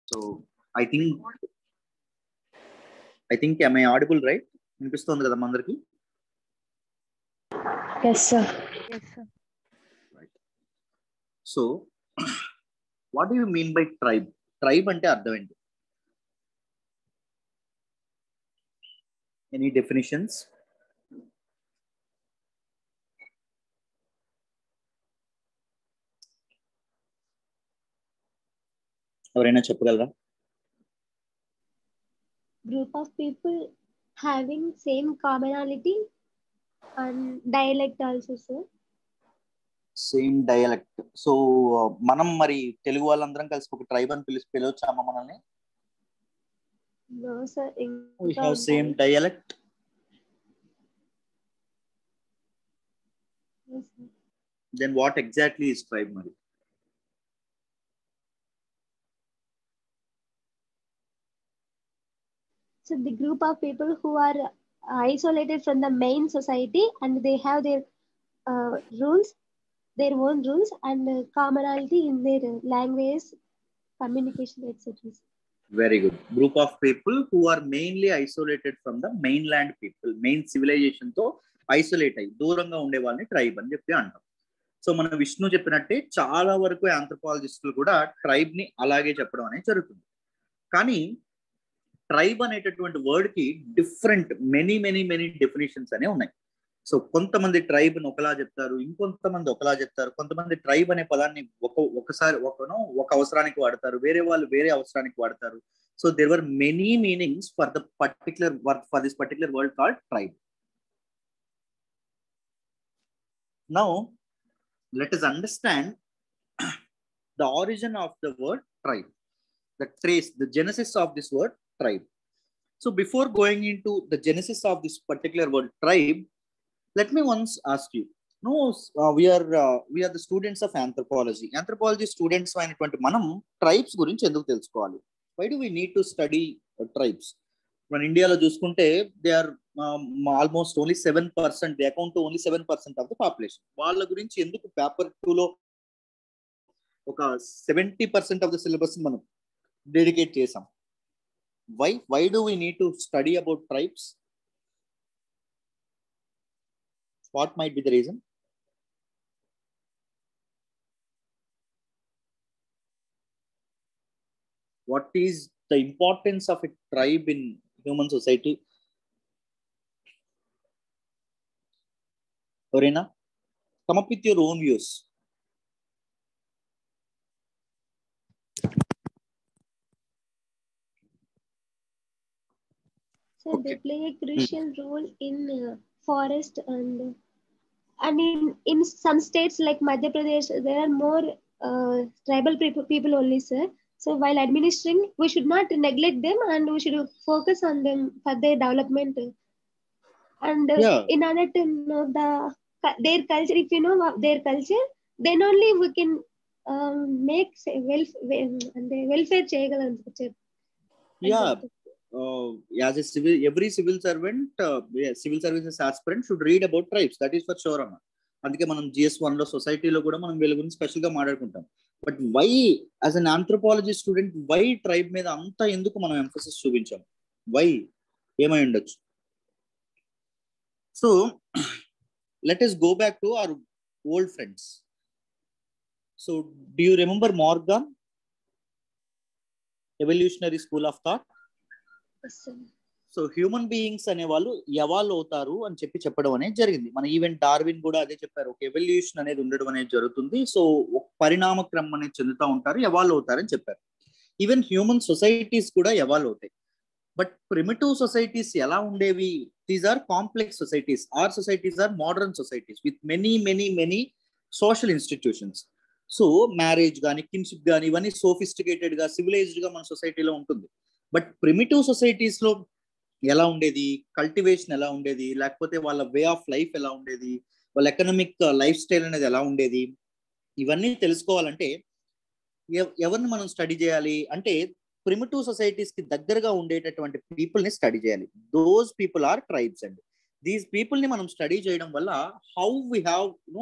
So I think I think I audible right వినిపిస్తుంది కదా అందరికి yes sir so what you mean by tribe tribe అంటే అర్థం ఏంటి ఎనీ డెఫినేషన్స్ ఎవరైనా చెప్పగలరా group of people having same commonality and dialect also sir same dialect so మనం మరి తెలుగు వాళ్ళందరం కలిసి ఒక ట్రైబ్ అని పిలిచి పిలవచ్చామా మనల్ని no sir we have same dialect Yes, sir. then what exactly is tribe మరి so the group of people who are isolated from the main society and they have their uh, rules their own rules and uh, commonality in their uh, language communication etc very good group of people who are mainly isolated from the mainland people main civilization తో isolate అయ్యి దూరంగా ఉండే వాళ్ళని tribe అని చెప్పి అంటాం so మన విష్ణు చెప్పినట్టే చాలా వరకు ఆంథ్రపాలజిస్టులు కూడా ట్రైబ్ ని అలాగే చెప్పడం అనేది జరుగుతుంది కానీ ట్రైబ్ అనేటటువంటి వర్డ్ కి different many many many definitions అనే ఉన్నాయి సో కొంతమంది ట్రైబ్ ని ఒకలా చెప్తారు ఇంకొంతమంది ఒకలా చెప్తారు కొంతమంది ట్రైబ్ అనే పదాన్ని ఒక ఒకసారి ఒకనో ఒక అవసరానికి వాడతారు వేరే వాళ్ళు వేరే అవసరానికి వాడతారు so there were many meanings for the particular for this particular word called tribe now let us understand the origin of the word tribe the trace, the genesis of this word tribe. So before going into the genesis of this particular word tribe, let me once ask you. No, uh, we are uh, we are the students of anthropology. Anthropology students అయినటువంటి మనం tribes గురించి ఎందుకు తెలుసుకోవాలి why do we need to study tribes మన ఇండియాలో చూసుకుంటే they are almost only seven percent they account only seven percent of the population వాళ్ళ గురించి ఎందుకు పేపర్ టూలో ఒక seventy percent of the syllabus మనం డెడికేట్ చేసాం why why do we need to study about tribes what might be the reason what is the importance of a tribe in human society ఎవరైనా come up with your own views So Okay. they play a crucial role in uh, forest and and in in some states like Madhya Pradesh, there are more uh, tribal people people only, sir. So while administering, we should not neglect them and we should focus on them for their development. And uh, Yeah. in order to know the cu- their culture, if you know of their culture, then only we can um, make say, welf- wel- and the welfare చేయగలం sir. yeah uh, as a civil every civil servant uh, yeah, civil services aspirant should read about tribes that is for sure అన్న అందుకే మనం GS one లో సొసైటీలో కూడా మనం వీళ్ళ గురించి స్పెషల్ గా మాట్లాడుకుంటాం but why as an anthropology student why tribe మీద అంత ఎందుకు మనం ఎంఫోసిస్ చూపించాం వై ఏమై ఉండొచ్చు so let us go back to our old friends so do you remember Morgan evolutionary school of thought Yes, sir. So human beings అనే వాళ్ళు evolve అవుతారు అని చెప్పి చెప్పడం అనేది జరిగింది మన ఈవెన్ డార్విన్ కూడా అదే చెప్పారు ఒక ఎవల్యూషన్ అనేది ఉండడం అనేది జరుగుతుంది సో ఒక పరిణామ క్రమం అనేది చెందుతూ ఉంటారు ఎవాల్వ్ అవుతారని చెప్పారు ఈవెన్ హ్యూమన్ సొసైటీస్ కూడా ఎవాల్వ్ అవుతాయి బట్ ప్రిమిటివ్ సొసైటీస్ ఎలా ఉండేవి these are complex societies are societies are modern societies with many many many social institutions so marriage కానీ కిన్షిప్ కానీ ఇవన్నీ సోఫిస్టికేటెడ్ గా సివిలైజ్డ్ గా మన సొసైటీలో ఉంటుంది బట్ ప్రిమిటివ్ సొసైటీస్ లో ఎలా ఉండేది కల్టివేషన్ ఎలా ఉండేది లేకపోతే వాళ్ళ వే ఆఫ్ లైఫ్ ఎలా ఉండేది వాళ్ళ ఎకనామిక్ లైఫ్ స్టైల్ అనేది ఎలా ఉండేది ఇవన్నీ తెలుసుకోవాలంటే ఎవ- ఎవరిని మనం స్టడీ చేయాలి అంటే ప్రిమిటివ్ సొసైటీస్ కి దగ్గరగా ఉండేటటువంటి పీపుల్ ని స్టడీ చేయాలి దోస్ పీపుల్ ఆర్ ట్రైబ్స్ అండి దీస్ పీపుల్ ని మనం స్టడీ చేయడం వల్ల how we have no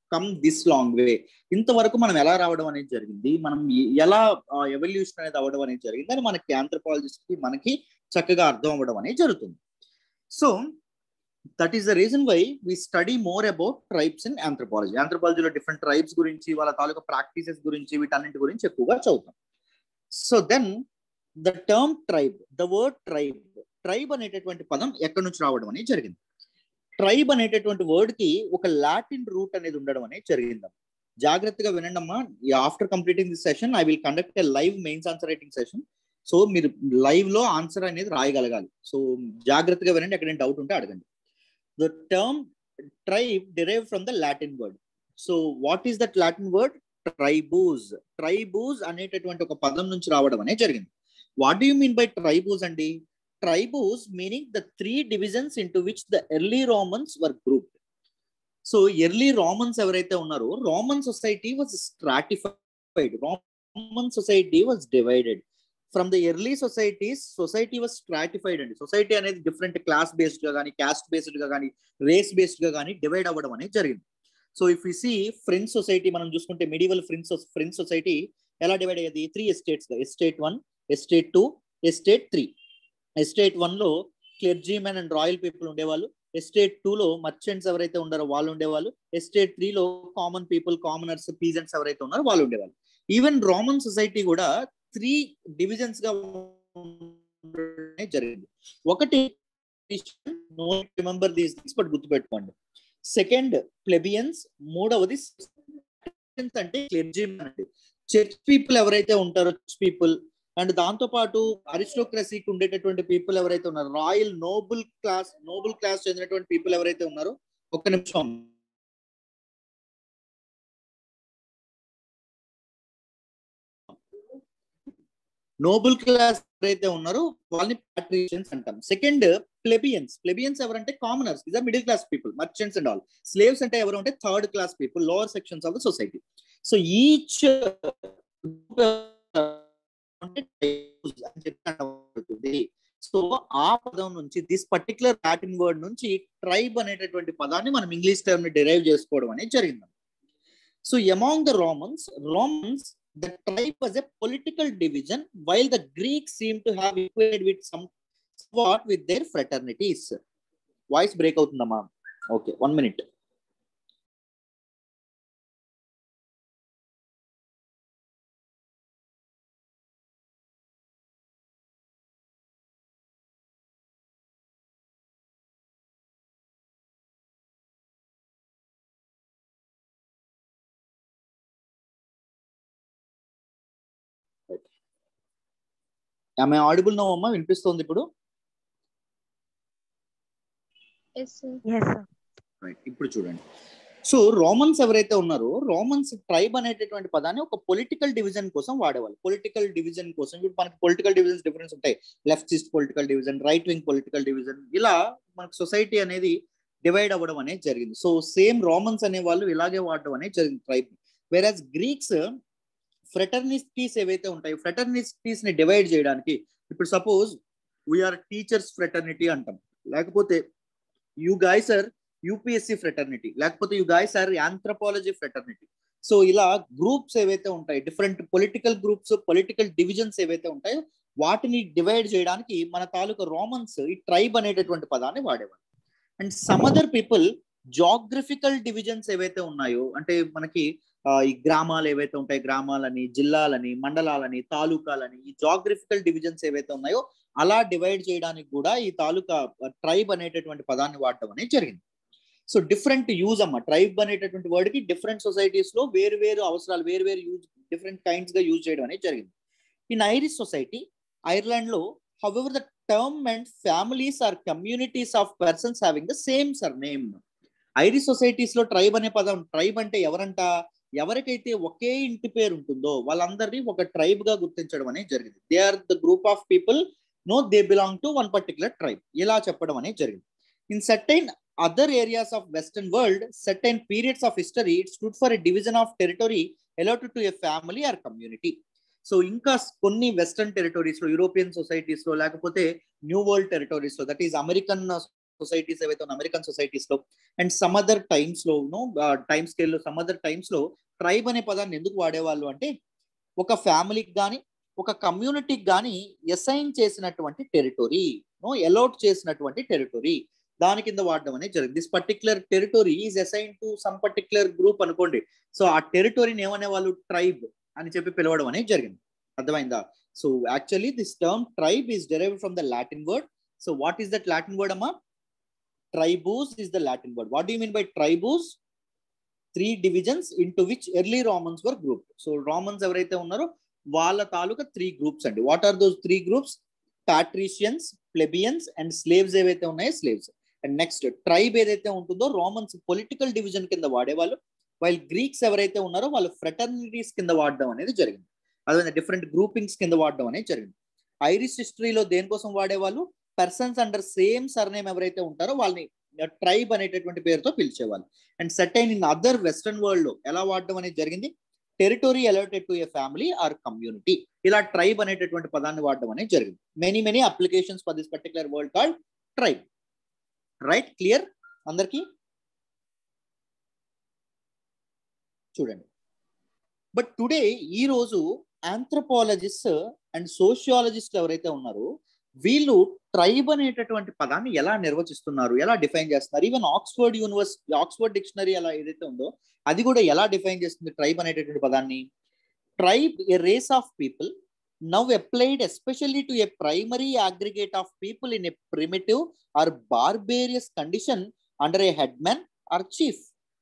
come this long way ఇంతవరకు మనం ఎలా రావడం అనేది జరిగింది మనం ఎ- ఎలా ఎవల్యూషన్ అనేది అవ్వడం అనేది జరిగింది అని మనకి ఆంథ్రపాలజిస్ట్ కి మనకి చక్కగా అర్థం అవ్వడం అనేది జరుగుతుంది so that is the reason why we study more about tribes in anthropology ఆంథ్రపాలజీలో డిఫరెంట్ ట్రైబ్స్ గురించి వాళ్ళ తాలూకా ప్రాక్టీసెస్ గురించి వీటన్నింటి గురించి ఎక్కువగా చదువుతాం so then the term tribe the word tribe tribe అనేటటువంటి పదం ఎక్కడి నుంచి రావడం అనేది జరిగింది ట్రైబ్ అనేటటువంటి వర్డ్ కి ఒక లాటిన్ రూట్ అనేది ఉండడం అనేది జరిగింది జాగ్రత్తగా వినండి అమ్మా after completing this session I will conduct a live mains answer writing session so మీరు లైవ్ లో ఆన్సర్ అనేది రాయగలగాలి సో జాగ్రత్తగా వినండి ఎక్కడైనా డౌట్ ఉంటే అడగండి the term tribe derive from the Latin word so what is that Latin word tribus tribus అనేటటువంటి ఒక పదం నుంచి రావడం అనేది జరిగింది what do you mean by tribus అండి tribus meaning the three divisions into which the early Romans were group so early Romans ఎవరైతే ఉన్నారో Roman society was stratified Roman society was divided from the early societies society was stratified అండి society అనేది different class based గా కానీ caste based గా కానీ race based గా కానీ డివైడ్ అవ్వడం అనేది జరిగింది so if you see French society మనం చూసుకుంటే మిడివల్ ఫ్రెంచ్ ఫ్రెంచ్ సొసైటీ ఎలా డివైడ్ అయ్యేది త్రీ ఎస్టేట్స్ గా estate one estate two estate three estate one లో క్లెర్జీమెన్ అండ్ రాయల్ పీపుల్ ఉండేవాళ్ళు ఎస్టేట్ టూ లో మర్చెంట్స్ ఎవరైతే ఉన్నారో వాళ్ళు ఉండేవాళ్ళు ఎస్టేట్ త్రీ లో కామన్ పీపుల్ కామనర్స్ పీజెంట్స్ ఎవరైతే ఉన్నారో వాళ్ళు ఉండేవాళ్ళు ఈవెన్ రోమన్ సొసైటీ కూడా త్రీ డివిజన్స్ గా ఉండడమే జరిగింది ఒకటి రిమెంబర్ దీస్ థింగ్స్ బట్ గుర్తుపెట్టుకోండి సెకండ్ ప్లెబియన్స్ మూడవది అంటే క్లెర్జీమెన్ అండి చర్చ్ పీపుల్ ఎవరైతే ఉంటారో చర్చ్ పీపుల్ అండ్ దాంతో పాటు అరిస్టోక్రసీకి ఉండేటటువంటి పీపుల్ ఎవరైతే ఉన్నారో royal noble class noble class చెందినటువంటి పీపుల్ ఎవరైతే ఉన్నారో ఒక్క నిమిషం నోబుల్ క్లాస్ ఎవరైతే ఉన్నారో వాళ్ళని పాట్రిషియన్స్ అంటాం సెకండ్ ప్లెబియన్స్ ప్లెబియన్స్ ఎవరంటే commoners is middle class people merchants and all slaves అంటే ఎవరు అంటే third class people lower sections of the society so each so ఆ పదం నుంచి దిస్ పర్టికులర్ లాటిన్ వర్డ్ నుంచి ట్రైబ్ అనేటటువంటి పదాన్ని మనం ఇంగ్లీష్ టర్మ్ ని డిరైవ్ చేసుకోవడం అనేది జరిగింది so among the Romans Romans the tribe was a political division while the Greek seem to have equated with somewhat with their fraternities voice break అవుతుందమ్మా okay one minute ఆమె audible no అమ్మా వినిపిస్తోంది ఇప్పుడు Yes, sir. Yes, sir. Right ఇప్పుడు చూడండి so Romans ఎవరైతే ఉన్నారో Romans tribe అనేటటువంటి పదాన్ని ఒక పొలిటికల్ డివిజన్ కోసం వాడేవాళ్ళు పొలిటికల్ డివిజన్ కోసం ఇప్పుడు మనకి పొలిటికల్ డివిజన్స్ డిఫరెన్స్ ఉంటాయి leftist political division right wing political division ఇలా మనకు సొసైటీ అనేది డివైడ్ అవ్వడం అనేది జరిగింది సో సేమ్ రోమన్స్ అనే వాళ్ళు ఇలాగే వాడడం అనేది జరిగింది ట్రైబ్ వేరాజ్ గ్రీక్స్ ఫ్రెటర్నిటీస్ ఏవైతే ఉంటాయో ఫ్రెటర్నిటీస్ ని డివైడ్ చేయడానికి ఇప్పుడు సపోజ్ వీఆర్ టీచర్స్ ఫ్రెటర్నిటీ అంటాం లేకపోతే you guys are UPSC fraternity లేకపోతే you guys are anthropology fraternity so ఇలా గ్రూప్స్ ఏవైతే ఉంటాయి different political groups political divisions ఏవైతే ఉంటాయో వాటిని డివైడ్ చేయడానికి మన తాలూకా రోమన్స్ ఈ ట్రైబ్ అనేటటువంటి పదాన్ని వాడేవారు and some other people geographical divisions ఏవైతే ఉన్నాయో అంటే మనకి ఆ, ఈ గ్రామాలు ఏవైతే ఉంటాయి గ్రామాలని జిల్లాలని మండలాలని తాలూకాలని ఈ జాగ్రఫికల్ డివిజన్స్ ఏవైతే ఉన్నాయో అలా డివైడ్ చేయడానికి కూడా ఈ తాలూకా ట్రైబ్ అనేటటువంటి పదాన్ని వాడటం అనేది జరిగింది సో డిఫరెంట్ యూజ్ అమ్మ ట్రైబ్ అనేటటువంటి వర్డ్ కి డిఫరెంట్ సొసైటీస్ లో వేరు వేరు అవసరాలు వేరు వేరు యూజ్ డిఫరెంట్ కైండ్స్ గా యూజ్ చేయడం అనేది జరిగింది ఇన్ ఐరిష్ సొసైటీ ఐర్లాండ్ లో however the term and families or communities of persons having the same surname Irish societies లో ట్రైబ్ అనే పదం ట్రైబ్ అంటే ఎవరంట ఎవరికైతే ఒకే ఇంటి పేరు ఉంటుందో వాళ్ళందరినీ ఒక ట్రైబ్ గా గుర్తించడం అనేది జరిగింది they are the group of people no they belong to one particular tribe ఇలా చెప్పడం అనేది జరిగింది in certain other areas of western world certain periods of history it stood for a division of territory allotted to a family or community so ఇంకా కొన్ని western territories లో European societies లో లేకపోతే new world territories లో that is American societies ఏవైతే ఉన్న American societies లో and some other times లో టైమ్ స్కేల్ లో సమ్ అదర్ టైమ్స్ లో ట్రైబ్ అనే పదాన్ని ఎందుకు వాడేవాళ్ళు అంటే ఒక ఫ్యామిలీకి కానీ ఒక కమ్యూనిటీకి కానీ అసైన్ చేసినటువంటి టెరిటరీ ఎలౌట్ చేసినటువంటి టెరిటరీ దాని కింద వాడడం అనేది జరిగింది this particular territory is assign to some particular group అనుకోండి సో ఆ టెరిటరీని ఏమనే వాళ్ళు ట్రైబ్ అని చెప్పి పిలవడం అనేది జరిగింది అర్థమైందా so actually this term tribe is derived from the Latin word so what is that Latin word అమ్మా tribus is the Latin word what you mean by tribus three divisions into which early Romans were group so Romans ఎవరైతే ఉన్నారో వాళ్ళ తాలూకా three groups అండి what are those three groups patricians plebeians and slaves ఏవైతే ఉన్నాయో slaves and next tribe ఏదైతే ఉంటుందో Romans political division కింద వాడేవాళ్ళు వైల్ గ్రీక్స్ ఎవరైతే ఉన్నారో వాళ్ళు ఫ్రెటర్నిటీస్ కింద వాడడం అనేది జరిగింది అదే డిఫరెంట్ గ్రూపింగ్స్ కింద వాడడం అనేది జరిగింది ఐరిష్ హిస్టరీలో దేనికోసం వాడేవాళ్ళు పర్సన్స్ అండర్ సేమ్ సర్నేమ్ ఎవరైతే ఉంటారో వాళ్ళని ట్రైబ్ అనేటటువంటి పేరుతో పిలిచేవాళ్ళు and certain in other western world లో ఎలా వాడడం అనేది జరిగింది territory allotted to a family or community ఇలా ట్రైబ్ అనేటటువంటి పదాన్ని వాడడం అనేది జరిగింది many many applications for this particular word called tribe right clear అందరికి చూడండి బట్ టుడే ఈ రోజు ఆంథ్రపాలజిస్ట్ అండ్ సోషియాలజిస్ట్ ఎవరైతే ఉన్నారో వీళ్ళు ట్రైబ్ అనేటటువంటి పదాన్ని ఎలా నిర్వచిస్తున్నారు ఎలా డిఫైన్ చేస్తున్నారు even Oxford University Oxford dictionary అలా ఏదైతే ఉందో అది కూడా ఎలా డిఫైన్ చేస్తుంది ట్రైబ్ అనేటటువంటి పదాన్ని tribe a race of people now applied especially to a primary aggregate of people in a primitive or barbarous condition under a headman or chief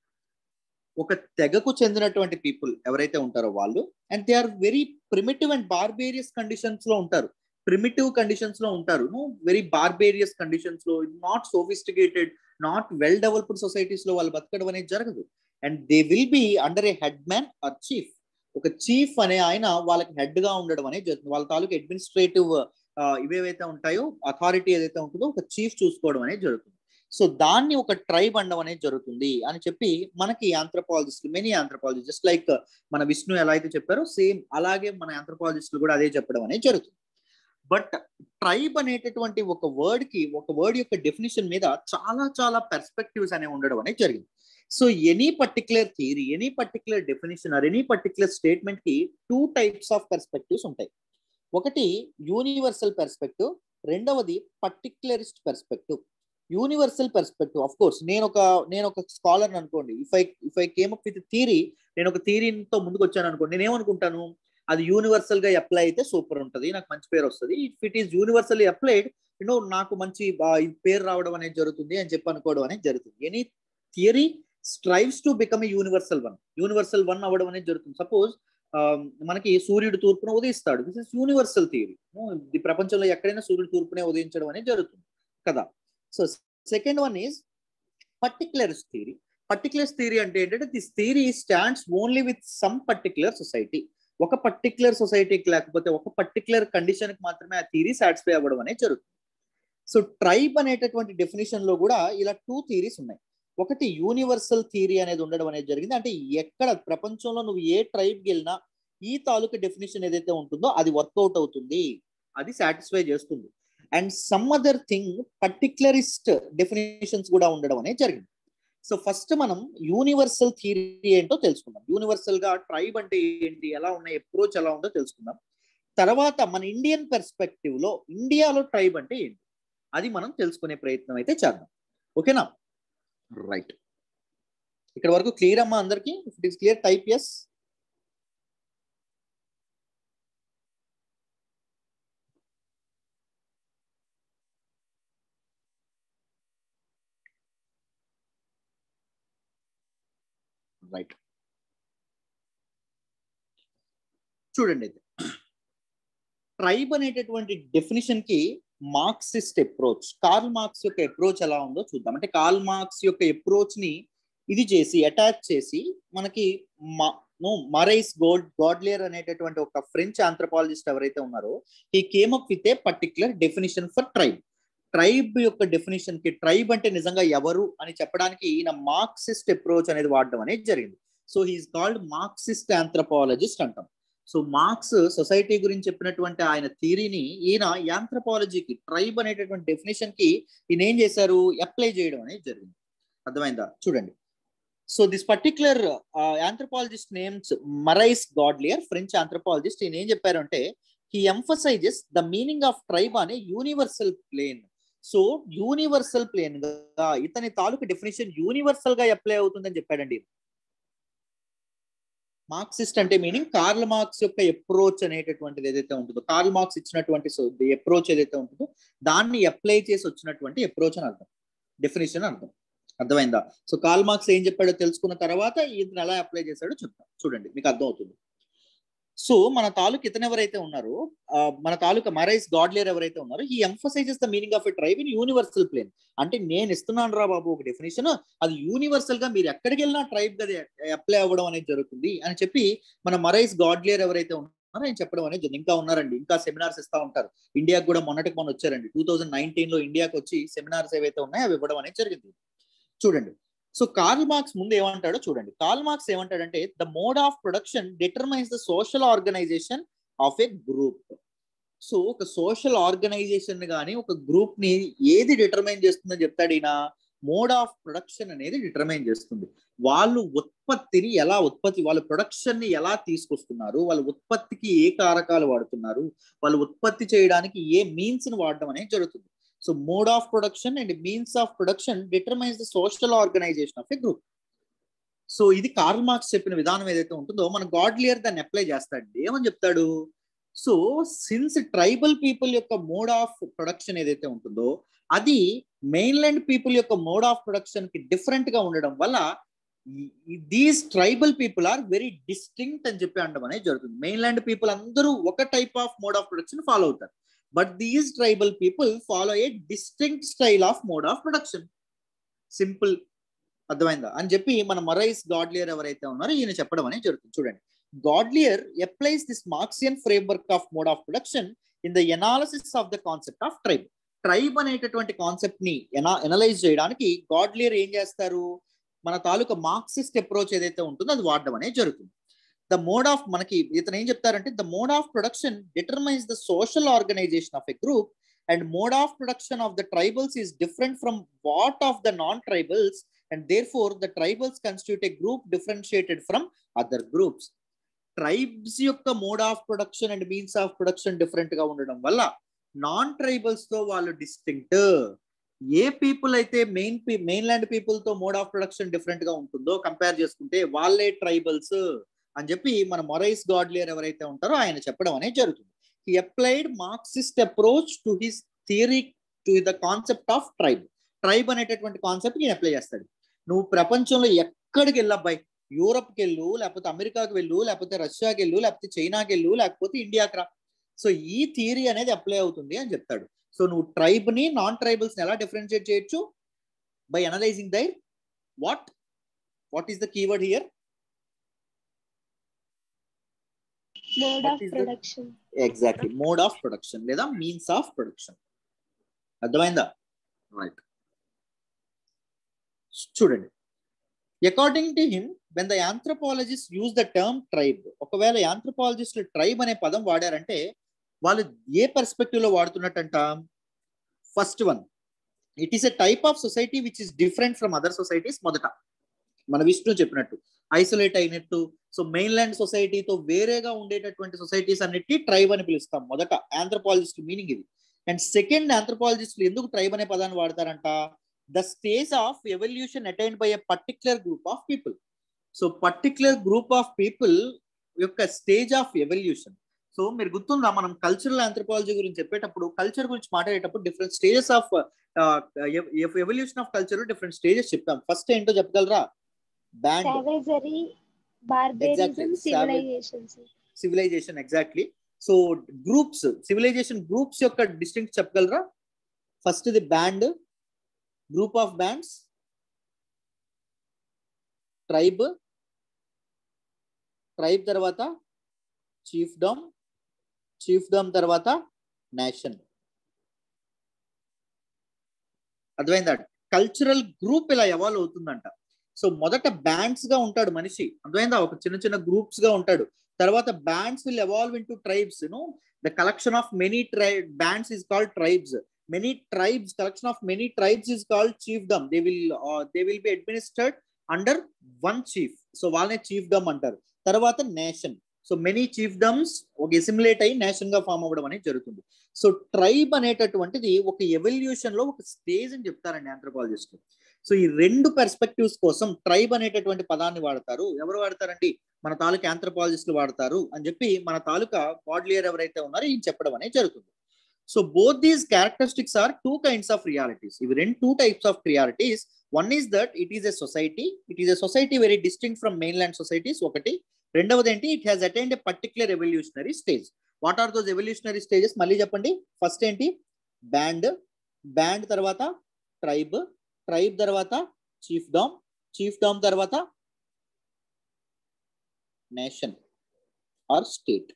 ఒక తెగకు చెందినటువంటి పీపుల్ ఎవరైతే ఉంటారో వాళ్ళు and they are very primitive and barbarous conditions లో ఉంటారు primitive conditions లో ఉంటారు వెరీ బార్బేరియస్ కండిషన్స్ లో not sophisticated not well developed societies లో వాళ్ళు బతకడం అనేది జరగదు and they will be under a headman or chief ఒక చీఫ్ అనే ఆయన వాళ్ళకి హెడ్ గా ఉండడం అనేది జరుగుతుంది వాళ్ళ తాలూకు అడ్మినిస్ట్రేటివ్ ఇవేవైతే ఉంటాయో అథారిటీ ఏదైతే ఉంటుందో ఒక చీఫ్ చూసుకోవడం అనేది జరుగుతుంది సో దాన్ని ఒక ట్రైబ్ అండం అనేది జరుగుతుంది అని చెప్పి మనకి anthropologist many anthropologist just like మన విష్ణు ఎలా అయితే చెప్పారో సేమ్ అలాగే మన ఆంథ్రపాలజిస్టులు కూడా అదే చెప్పడం అనేది జరుగుతుంది బట్ ట్రైబ్ అనేటటువంటి ఒక వర్డ్ కి ఒక వర్డ్ యొక్క డెఫినేషన్ మీద చాలా చాలా పర్స్పెక్టివ్స్ అనేవి ఉండడం అనేది జరిగింది so any particular theory any particular definition or any particular statement కి టూ టైప్స్ ఆఫ్ పర్స్పెక్టివ్స్ ఉంటాయి ఒకటి యూనివర్సల్ పర్స్పెక్టివ్ రెండవది particularist perspective universal perspective of course నేను ఒక నేను ఒక స్కాలర్ అనుకోండి if I if I came up with theory నేను ఒక థియరీతో ముందుకు వచ్చాను అనుకోండి నేను ఏమనుకుంటాను అది యూనివర్సల్ గా అప్లై అయితే సూపర్ ఉంటుంది నాకు మంచి పేరు వస్తుంది if it is universally applied you know నాకు మంచి పేరు రావడం అనేది జరుగుతుంది అని చెప్పి అనుకోవడం అనేది జరుగుతుంది any theory strives to become a universal one universal one అవ్వడం అనేది జరుగుతుంది సపోజ్ మనకి సూర్యుడు తూర్పున ఉదయిస్తాడు దిస్ ఇస్ యూనివర్సల్ థియరీ ఈ ప్రపంచంలో ఎక్కడైనా సూర్యుడు తూర్పునే ఉదయించడం అనేది జరుగుతుంది కదా so second one is particulars theory particulars theory అంటే ఏంటంటే this theory stands only with some particular society ఒక పర్టికులర్ సొసైటీకి లేకపోతే ఒక పర్టికులర్ కండిషన్ కి మాత్రమే ఆ థియరీ సాటిస్ఫై అవ్వడం అనేది జరుగుతుంది సో ట్రైబ్ అనేటటువంటి డెఫినేషన్ లో కూడా ఇలా టూ థియరీస్ ఉన్నాయి ఒకటి యూనివర్సల్ థియరీ అనేది ఉండడం అనేది జరిగింది అంటే ఎక్కడ ప్రపంచంలో నువ్వు ఏ ట్రైబ్కి వెళ్ళినా ఈ తాలూకా డెఫినేషన్ ఏదైతే ఉంటుందో అది వర్కౌట్ అవుతుంది అది సాటిస్ఫై చేస్తుంది and some other thing particularist definitions కూడా ఉండడం అనేది జరిగింది సో ఫస్ట్ మనం యూనివర్సల్ థియరీ ఏంటో తెలుసుకుందాం యూనివర్సల్ గా ట్రైబ్ అంటే ఏంటి ఎలా ఉన్నాయి అప్రోచ్ ఎలా ఉందో తెలుసుకుందాం తర్వాత మన ఇండియన్ పెర్స్పెక్టివ్ లో ఇండియాలో ట్రైబ్ అంటే ఏంటి అది మనం తెలుసుకునే ప్రయత్నం అయితే చేద్దాం ఓకేనా రైట్ ఇక్కడ వరకు క్లియర్ అమ్మా అందరికి it is clear type yes right చూడండి అయితే ట్రైబ్ అనేటటువంటి డెఫినేషన్ కి మార్క్సిస్ట్ అప్రోచ్ కార్ల్ మార్క్స్ యొక్క అప్రోచ్ ఎలా ఉందో చూద్దాం అంటే కార్ల్ మార్క్స్ యొక్క అప్రోచ్ ని ఇది చేసి అటాచ్ చేసి మనకి మరైస్ గోల్డ్ గాడ్లియర్ అనేటటువంటి ఒక ఫ్రెంచ్ ఆంథ్రపాలజిస్ట్ ఎవరైతే ఉన్నారో ఈ came up with a particular definition for tribe tribe యొక్క డెఫినేషన్ కి ట్రైబ్ అంటే నిజంగా ఎవరు అని చెప్పడానికి ఈయన మార్క్సిస్ట్ అప్రోచ్ అనేది వాడడం అనేది జరిగింది so he is called Marxist anthropologist అంటాం సో మార్క్స్ సొసైటీ గురించి చెప్పినటువంటి ఆయన థీరీని ఈయన యాంథ్రపాలజీకి ట్రైబ్ అనేటటువంటి డెఫినేషన్ కి ఈయన ఏం చేశారు అప్లై చేయడం అనేది జరిగింది అర్థమైందా చూడండి so this particular anthropologist names Maurice Godelier French anthropologist ఈయన ఏం చెప్పారంటే he emphasizes the meaning of tribe అనే universal plane so universal plane గా ఇతని తాలూకు డెఫినేషన్ యూనివర్సల్ గా అప్లై అవుతుందని చెప్పాడండి మార్క్సిస్ట్ అంటే మీనింగ్ కార్ల్ మార్క్స్ యొక్క అప్రోచ్ అనేటటువంటిది ఏదైతే ఉంటుందో కార్ల్ మార్క్స్ ఇచ్చినటువంటి అప్రోచ్ ఏదైతే ఉంటుందో దాన్ని అప్లై చేసి వచ్చినటువంటి అప్రోచ్ అని అర్థం డెఫినేషన్ అర్థం అర్థమైందా సో కార్ల్ మార్క్స్ ఏం చెప్పాడో తెలుసుకున్న తర్వాత ఇతను ఎలా అప్లై చేశాడో చెప్తాం చూడండి మీకు అర్థం అవుతుంది సో మన తాలూకు ఇతను ఎవరైతే ఉన్నారో మన తాలూకా మరైస్ గాడ్లియర్ ఎవరైతే ఉన్నారో ఈ emphasizes the meaning of a tribe in universal plane అంటే నేను ఇస్తున్నాను రా బాబు ఒక డెఫినేషన్ అది యూనివర్సల్ గా మీరు ఎక్కడికి వెళ్ళినా ట్రైబ్ గా అప్లై అవ్వడం అనేది జరుగుతుంది అని చెప్పి మన మరైస్ గాడ్లియర్ ఎవరైతే ఉన్నారో ఆయన చెప్పడం అనేది జరిగింది ఇంకా ఉన్నారండి ఇంకా సెమినార్స్ ఇస్తా ఉంటారు ఇండియాకి కూడా మొన్నటికి మొన్న వచ్చారండి టూ థౌజండ్ నైన్టీన్ లో ఇండియాకి వచ్చి సెమినార్స్ ఏవైతే ఉన్నాయో అవి ఇవ్వడం అనేది జరిగింది చూడండి సో కార్ల్ మార్క్స్ ముందు ఏమంటాడో చూడండి కార్ల్ మార్క్స్ ఏమంటాడంటే the mode of production determines the social organization of a group so ఒక సోషల్ ఆర్గనైజేషన్ కానీ ఒక గ్రూప్ ని ఏది డిటర్మైన్ చేస్తుందని చెప్తాడు ఈయన మోడ్ ఆఫ్ ప్రొడక్షన్ అనేది డిటర్మైన్ చేస్తుంది వాళ్ళు ఉత్పత్తిని ఎలా ఉత్పత్తి వాళ్ళ ప్రొడక్షన్ ని ఎలా తీసుకొస్తున్నారు వాళ్ళ ఉత్పత్తికి ఏ కారకాలు వాడుతున్నారు వాళ్ళు ఉత్పత్తి చేయడానికి ఏ మీన్స్ ని వాడడం అనేది జరుగుతుంది so mode of production and means of production determines the social organization of a group so ఇది కార్ల్ మార్క్స్ చెప్పిన విధానం ఏదైతే ఉంటుందో మన గాడ్లియర్ దాన్ని అప్లై చేస్తాడు ఏమని చెప్తాడు సో సిన్స్ ట్రైబల్ పీపుల్ యొక్క మోడ్ ఆఫ్ ప్రొడక్షన్ ఏదైతే ఉంటుందో అది మెయిన్లాండ్ పీపుల్ యొక్క మోడ్ ఆఫ్ ప్రొడక్షన్ కి డిఫరెంట్ గా ఉండడం వల్ల these tribal people are very distinct అని చెప్పి అనడం అనేది జరుగుతుంది మెయిన్లాండ్ పీపుల్ అందరూ ఒక type of mode of production follow అవుతారు but these tribal people follow a distinct style of mode of production simple అర్థమైందా అని చెప్పి మన మరైస్ గాడ్లియర్ ఎవరైతే ఉన్నారో ఈయన చెప్పడం అనేది జరుగుతుంది చూడండి Godelier applies this Marxian framework of mode of production in the analysis of the concept of tribe tribe అనేటటువంటి కాన్సెప్ట్ ని ఎనా ఎనలైజ్ చేయడానికి గాడ్లియర్ ఏం చేస్తారు మన తాలూకా మార్క్సిస్ట్ అప్రోచ్ ఏదైతే ఉంటుందో అది వాడడం అనేది జరుగుతుంది ద మోడ్ ఆఫ్ మనకి ఇతను ఏం చెప్తారంటే the mode of production determines the social organization of a group and mode of production of the tribals is different from what of the non tribals and therefore the tribals constitute a group differentiated from other groups tribes యొక్క mode of production and means of production different గా ఉండడం వల్ల non tribals తో వాళ్ళు distinct a people అయితే main mainland people తో mode of production different గా ఉంటుందో కంపేర్ చేసుకుంటే వాళ్ళే ట్రైబల్స్ అని చెప్పి మన మొరైస్ గాడ్లియర్ ఎవరైతే ఉంటారో ఆయన చెప్పడం అనేది జరుగుతుంది he applied Marxist approach to his theory to the concept of tribe tribe అనేటటువంటి కాన్సెప్ట్ ఈయన అప్లై చేస్తాడు నువ్వు ప్రపంచంలో ఎక్కడికి వెళ్ళబ్బాయి యూరప్కి వెళ్ళు లేకపోతే అమెరికాకి వెళ్ళు లేకపోతే రష్యాకి వెళ్ళు లేకపోతే చైనాకి వెళ్ళు లేకపోతే ఇండియాకి రా సో ఈ థియరీ అనేది అప్లై అవుతుంది అని చెప్తాడు సో నువ్వు ట్రైబ్ ని నాన్ ట్రైబల్స్ ని ఎలా డిఫరెన్షియేట్ చేయొచ్చు by analysing their what what is the keyword here mode What of is the- production exactly mode of production లేదా మీన్స్ ఆఫ్ ప్రొడక్షన్ అర్థమైందా రైట్ చూడండి according to him when the anthropologist use the term tribe ఒకవేళ anthropologist tribe అనే పదం వాడారంటే వాళ్ళు ఏ perspective లో వాడుతున్నట్టంట first one it is a type of society which is different from other societies మొదట మన విష్ణు చెప్పినట్టు ఐసోలేట్ అయినట్టు సో మెయిన్ ల్యాండ్ సొసైటీతో వేరేగా ఉండేటటువంటి సొసైటీస్ అన్నిటి ట్రైబ్ అని పిలుస్తాం మొదట ఆంథ్రపాలజిస్ట్ మీనింగ్ ఇది అండ్ సెకండ్ ఆంథ్రపాలజిస్టులు ఎందుకు ట్రైబ్ అనే పదాన్ని వాడతారంట the stage of evolution attained by a particular group of people so particular group of people యొక్క స్టేజ్ ఆఫ్ ఎవల్యూషన్ సో మీరు గుర్తుందా మనం కల్చరల్ ఆంథ్రపాలజీ గురించి చెప్పేటప్పుడు కల్చర్ గురించి మాట్లాడేటప్పుడు different stages of evolution of culture different stages చెప్తాం first ఏంటో చెప్పగలరా band savagery barbarism Exactly. Civilization civilization exactly so groups civilization groups యొక్క డిస్టింక్ట్ చెప్పగలరా first the band group of bands tribe tribe తర్వాత చీఫ్ డమ్ చీఫ్ డమ్ తర్వాత nation అర్థమైందా cultural group ఇలా evolve అవుతుందంట సో మొదట బ్యాండ్స్ గా ఉంటాడు మనిషి అర్థమైందా ఒక చిన్న చిన్న గ్రూప్స్ గా ఉంటాడు తర్వాత bands will evolve into tribes you know the collection of many tri bands is called tribes many tribes collection of many tribes is called chiefdom they will they will be administered under one chief so వాళ్ళనే chiefdom అంటారు తర్వాత nation so many chiefdoms ఒక assimilate అయ్యి nation గా form అవ్వడం అనేది జరుగుతుంది so tribe అనేటటువంటిది ఒక ఎవల్యూషన్ లో ఒక స్టేజ్ అని చెప్తారండి ఆంథ్రోపాలజిస్ట్ సో ఈ రెండు పర్స్పెక్టివ్స్ కోసం ట్రైబ్ అనేటటువంటి పదాన్ని వాడతారు ఎవరు వాడతారండి మన తాలూకా ఆంథ్రోపాలజిస్టులు వాడతారు అని చెప్పి మన తాలూకా గాడ్లియర్ ఎవరైతే ఉన్నారో ఈయన చెప్పడం అనేది జరుగుతుంది so both these characteristics are two kinds of realities ఇవి రెండు two types of realities one is that it is a society it is a society very distinct from mainland societies ఒకటి రెండవది ఏంటి it has attend a particular evolutionary stage what are those evolutionary stages మళ్ళీ చెప్పండి first ఏంటి band band తర్వాత tribe tribe తర్వాత chiefdom chiefdom తర్వాత nation or state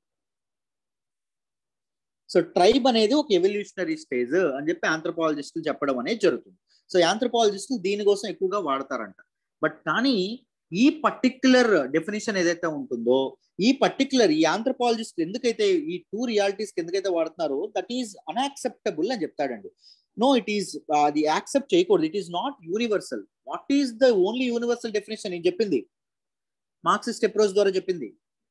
so tribe అనేది ఒక ఎవల్యూషనరీ స్టేజ్ అని చెప్పి ఆంథ్రోపాలజిస్టులు చెప్పడం అనేది జరుగుతుంది సో ఆంథ్రోపాలజిస్టులు దీనికోసం ఎక్కువగా వాడతారంట బట్ కానీ ఈ పర్టిక్యులర్ డెఫినేషన్ ఏదైతే ఉంటుందో ఈ పర్టిక్యులర్ ఈ ఆంథ్రోపాలజిస్ట్ ఎందుకైతే ఈ టూ రియాలిటీస్ ఎందుకైతే వాడుతున్నారో దట్ ఈస్ అన్యాక్సెప్టబుల్ అని చెప్తాడండి నో ఇట్ ఈస్ అది యాక్సెప్ట్ చేయకూడదు it is not universal what is the only universal definition నేను చెప్పింది మార్క్సిస్ట్ అప్రోచ్ ద్వారా చెప్పింది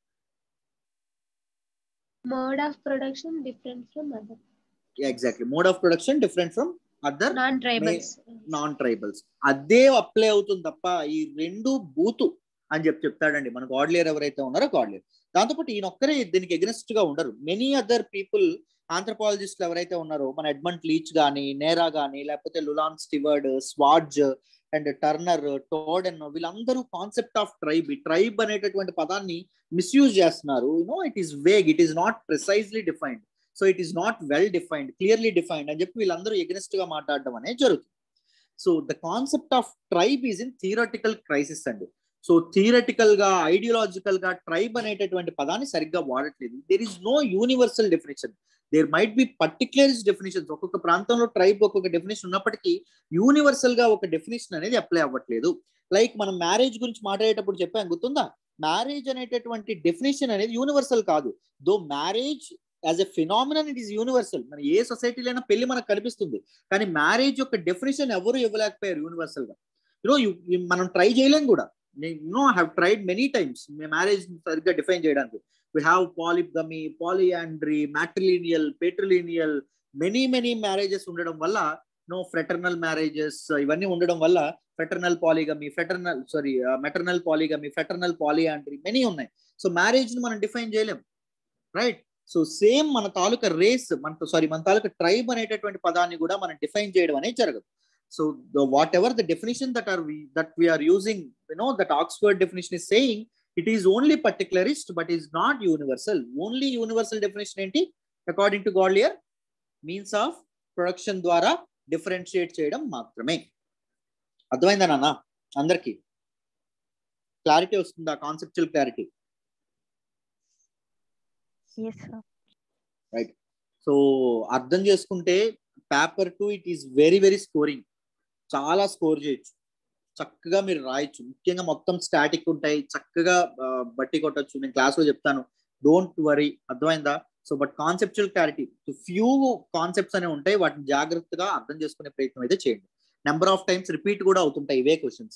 mode of production different from other exactly mode of production different from other non-tribals. Non tribals అదే apply అవుతుంది తప్ప ఈ రెండు బూతు అని చెప్పి చెప్తాడండి మన గాడ్లియర్ ఎవరైతే ఉన్నారో గాడ్లియర్ దాంతోపాటు ఈయన ఒక్కరే దీనికి ఎగ్నెస్ట్ గా ఉండరు మెనీ అదర్ పీపుల్ ఆంథ్రపాలజిస్టులు ఎవరైతే ఉన్నారో మన ఎడ్మంట్ లీచ్ గానీ నేరా గానీ లేకపోతే లులాన్ స్టివర్డ్ స్వాడ్జ్ అండ్ టర్నర్ టోడెన్ వీళ్ళందరూ కాన్సెప్ట్ ఆఫ్ ట్రైబ్ ఈ ట్రైబ్ అనేటటువంటి పదాన్ని మిస్యూజ్ చేస్తున్నారు you know it is vague it is not precisely defined so it is not well defined clearly defined అని చెప్పి వీళ్ళందరూ ఎగ్నెస్ట్ గా మాట్లాడడం అనేది జరుగుతుంది so the concept of tribe is in theoretical crisis అండి సో థియరటికల్ గా ఐడియాలజికల్ గా ట్రైబ్ అనేటటువంటి పదాన్ని సరిగ్గా వాడట్లేదు there is no universal definition there might be particular definitions ఒక్కొక్క ప్రాంతంలో ట్రైబ్ ఒక్కొక్క డెఫినేషన్ ఉన్నప్పటికీ యూనివర్సల్ గా ఒక డెఫినేషన్ అనేది అప్లై అవ్వట్లేదు లైక్ మనం మ్యారేజ్ గురించి మాట్లాడేటప్పుడు చెప్పాం గుర్తుందా మ్యారేజ్ అనేటటువంటి డెఫినేషన్ అనేది యూనివర్సల్ కాదు though marriage as a phenomenon it is universal మన ఏ సొసైటీలో అయినా పెళ్లి మనకు కనిపిస్తుంది కానీ మ్యారేజ్ యొక్క డెఫినేషన్ ఎవరు ఇవ్వలేకపోయారు యూనివర్సల్ గా యూనో మనం ట్రై చేయలేం కూడా no have tried many times marriage సరిగ్గా డిఫైన్ చేయడానికి we have polygamy polyandry matrilineal patrilineal many many marriages ఉండడం వల్ల నో ఫ్రెటర్నల్ మ్యారేజెస్ ఇవన్నీ ఉండడం వల్ల fraternal polygamy fraternal sorry maternal polygamy fraternal polyandry many ఉన్నాయి సో మ్యారేజ్ ని మనం డిఫైన్ చేయలేం రైట్ సో సేమ్ మన తాలూకా రేస్ మన సారీ మన తాలూకా ట్రైబ్ అనేటటువంటి పదాన్ని కూడా మనం డిఫైన్ చేయడం అనేది జరగదు so whatever the definition that are that we're using you know that Oxford definition is saying it is only particularist but is not universal only universal definition ఏంటి according to Godelier means of production ద్వారా differentiate చేయడం మాత్రమే అర్థమైందా నాన్న అందరికి clarity వస్తుందా conceptual clarity Yes, sir. So అర్థం చేసుకుంటే paper two it is very very scoring చాలా స్కోర్ చేయొచ్చు చక్కగా మీరు రాయొచ్చు ముఖ్యంగా మొత్తం స్టాటిక్ ఉంటాయి చక్కగా ఆ, బట్టి కొట్టచ్చు నేను క్లాస్ లో చెప్తాను డోంట్ వరీ అర్థమైందా so but conceptual clarity few concepts అనేవి ఉంటాయి వాటిని జాగ్రత్తగా అర్థం చేసుకునే ప్రయత్నం అయితే చేయండి నెంబర్ ఆఫ్ టైమ్స్ రిపీట్ కూడా అవుతుంటాయి ఇవే questions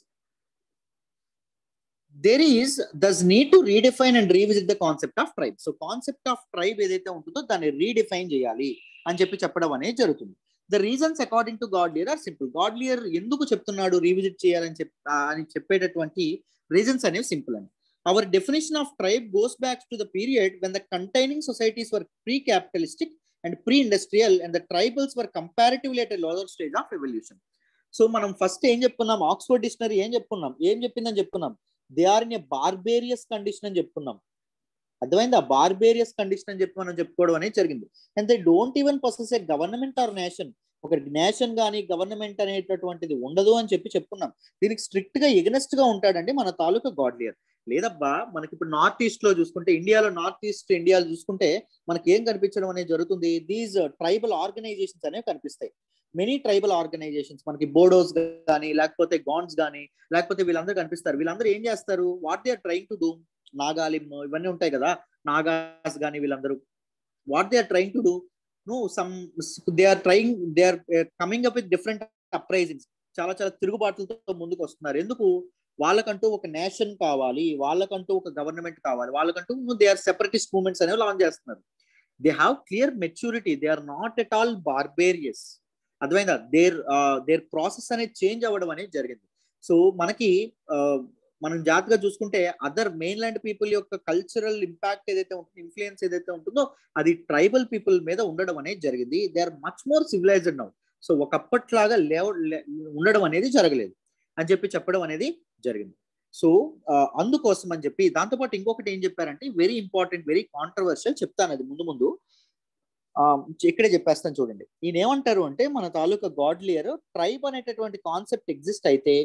there is thus need to redefine and revisit the concept of tribe so concept of tribe ఏదైతే ఉంటుందో దాన్ని రీడిఫైన్ చేయాలి అని చెప్పి చెప్పడం అనేది జరుగుతుంది the reasons according to Godelier are simple Godelier ఎందుకు చెప్తున్నాడు రీవిజిట్ చేయాలని చెప్ ఆ, అని చెప్పేటటువంటి రీజన్స్ అనేవి సింపుల్ అండి our definition of tribe goes back to the period when the containing societies were pre capitalistic and pre industrial and the tribals were comparatively at lower stage of evolution so మనం first ఏం చెప్పుకున్నాం Oxford dictionary ఏం చెప్పుకున్నాం ఏం చెప్పిందని చెప్పుకున్నాం they are in a barbarous condition అని చెప్పుకున్నాం అర్థమైంది ఆ బార్బేరియస్ కండిషన్ అని చెప్పి మనం చెప్పుకోవడం అనేది జరిగింది and they don't even possess a government or nation ఒక నేషన్ కానీ గవర్నమెంట్ అనేటటువంటిది ఉండదు అని చెప్పి చెప్పుకున్నాం దీనికి స్ట్రిక్ట్ గా ఎగనెస్ట్ గా ఉంటాడండి మన తాలూకా గాడ్లియర్ లేదబ్బా మనకి ఇప్పుడు నార్త్ ఈస్ట్ లో చూసుకుంటే ఇండియాలో నార్త్ ఈస్ట్ ఇండియాలో చూసుకుంటే మనకి ఏం కనిపించడం అనేది జరుగుతుంది దీస్ ట్రైబల్ ఆర్గనైజేషన్స్ అనేవి కనిపిస్తాయి మెనీ ట్రైబల్ ఆర్గనైజేషన్స్ మనకి బోడోస్ కానీ లేకపోతే గాన్స్ కానీ లేకపోతే వీళ్ళందరూ కనిపిస్తారు వీళ్ళందరూ ఏం చేస్తారు what they are trying to do Nagalim ఇవన్నీ ఉంటాయి కదా నాగాస్ కానీ వీళ్ళందరూ what they are trying to do no some they are trying they are coming up with different uprisings చాలా చాలా తిరుగుబాట్లతో ముందుకు వస్తున్నారు ఎందుకు వాళ్ళకంటూ ఒక నేషన్ కావాలి వాళ్ళకంటూ ఒక గవర్నమెంట్ కావాలి వాళ్ళకంటూ దే ఆర్ సెపరేటిస్ట్ మూవ్మెంట్స్ అనేవి లాంచ్ చేస్తున్నారు they have clear maturity they are not at all barbarous అర్థమైందా దేర్ దేర్ ప్రాసెస్ అనేది చేంజ్ అవ్వడం అనేది జరిగింది సో మనకి మనం జాగ్రత్తగా చూసుకుంటే అదర్ మెయిన్ ల్యాండ్ పీపుల్ యొక్క కల్చరల్ ఇంపాక్ట్ ఏదైతే ఉంటుందో ఇన్ఫ్లుయెన్స్ ఏదైతే ఉంటుందో అది ట్రైబల్ పీపుల్ మీద ఉండడం అనేది జరిగింది they are much more civilized now so ఒకప్పట్లాగా లేవ ఉండడం అనేది జరగలేదు అని చెప్పి చెప్పడం అనేది జరిగింది సో అందుకోసం అని చెప్పి దాంతోపాటు ఇంకొకటి ఏం చెప్పారంటే వెరీ ఇంపార్టెంట్ వెరీ కాంట్రవర్షియల్ చెప్తాను అది ముందు ముందు ఇక్కడే చెప్పేస్తాను చూడండి ఈయన ఏమంటారు అంటే మన తాలూకా గాడ్లియర్ ట్రైబ్ అనేటటువంటి కాన్సెప్ట్ ఎగ్జిస్ట్ అయితే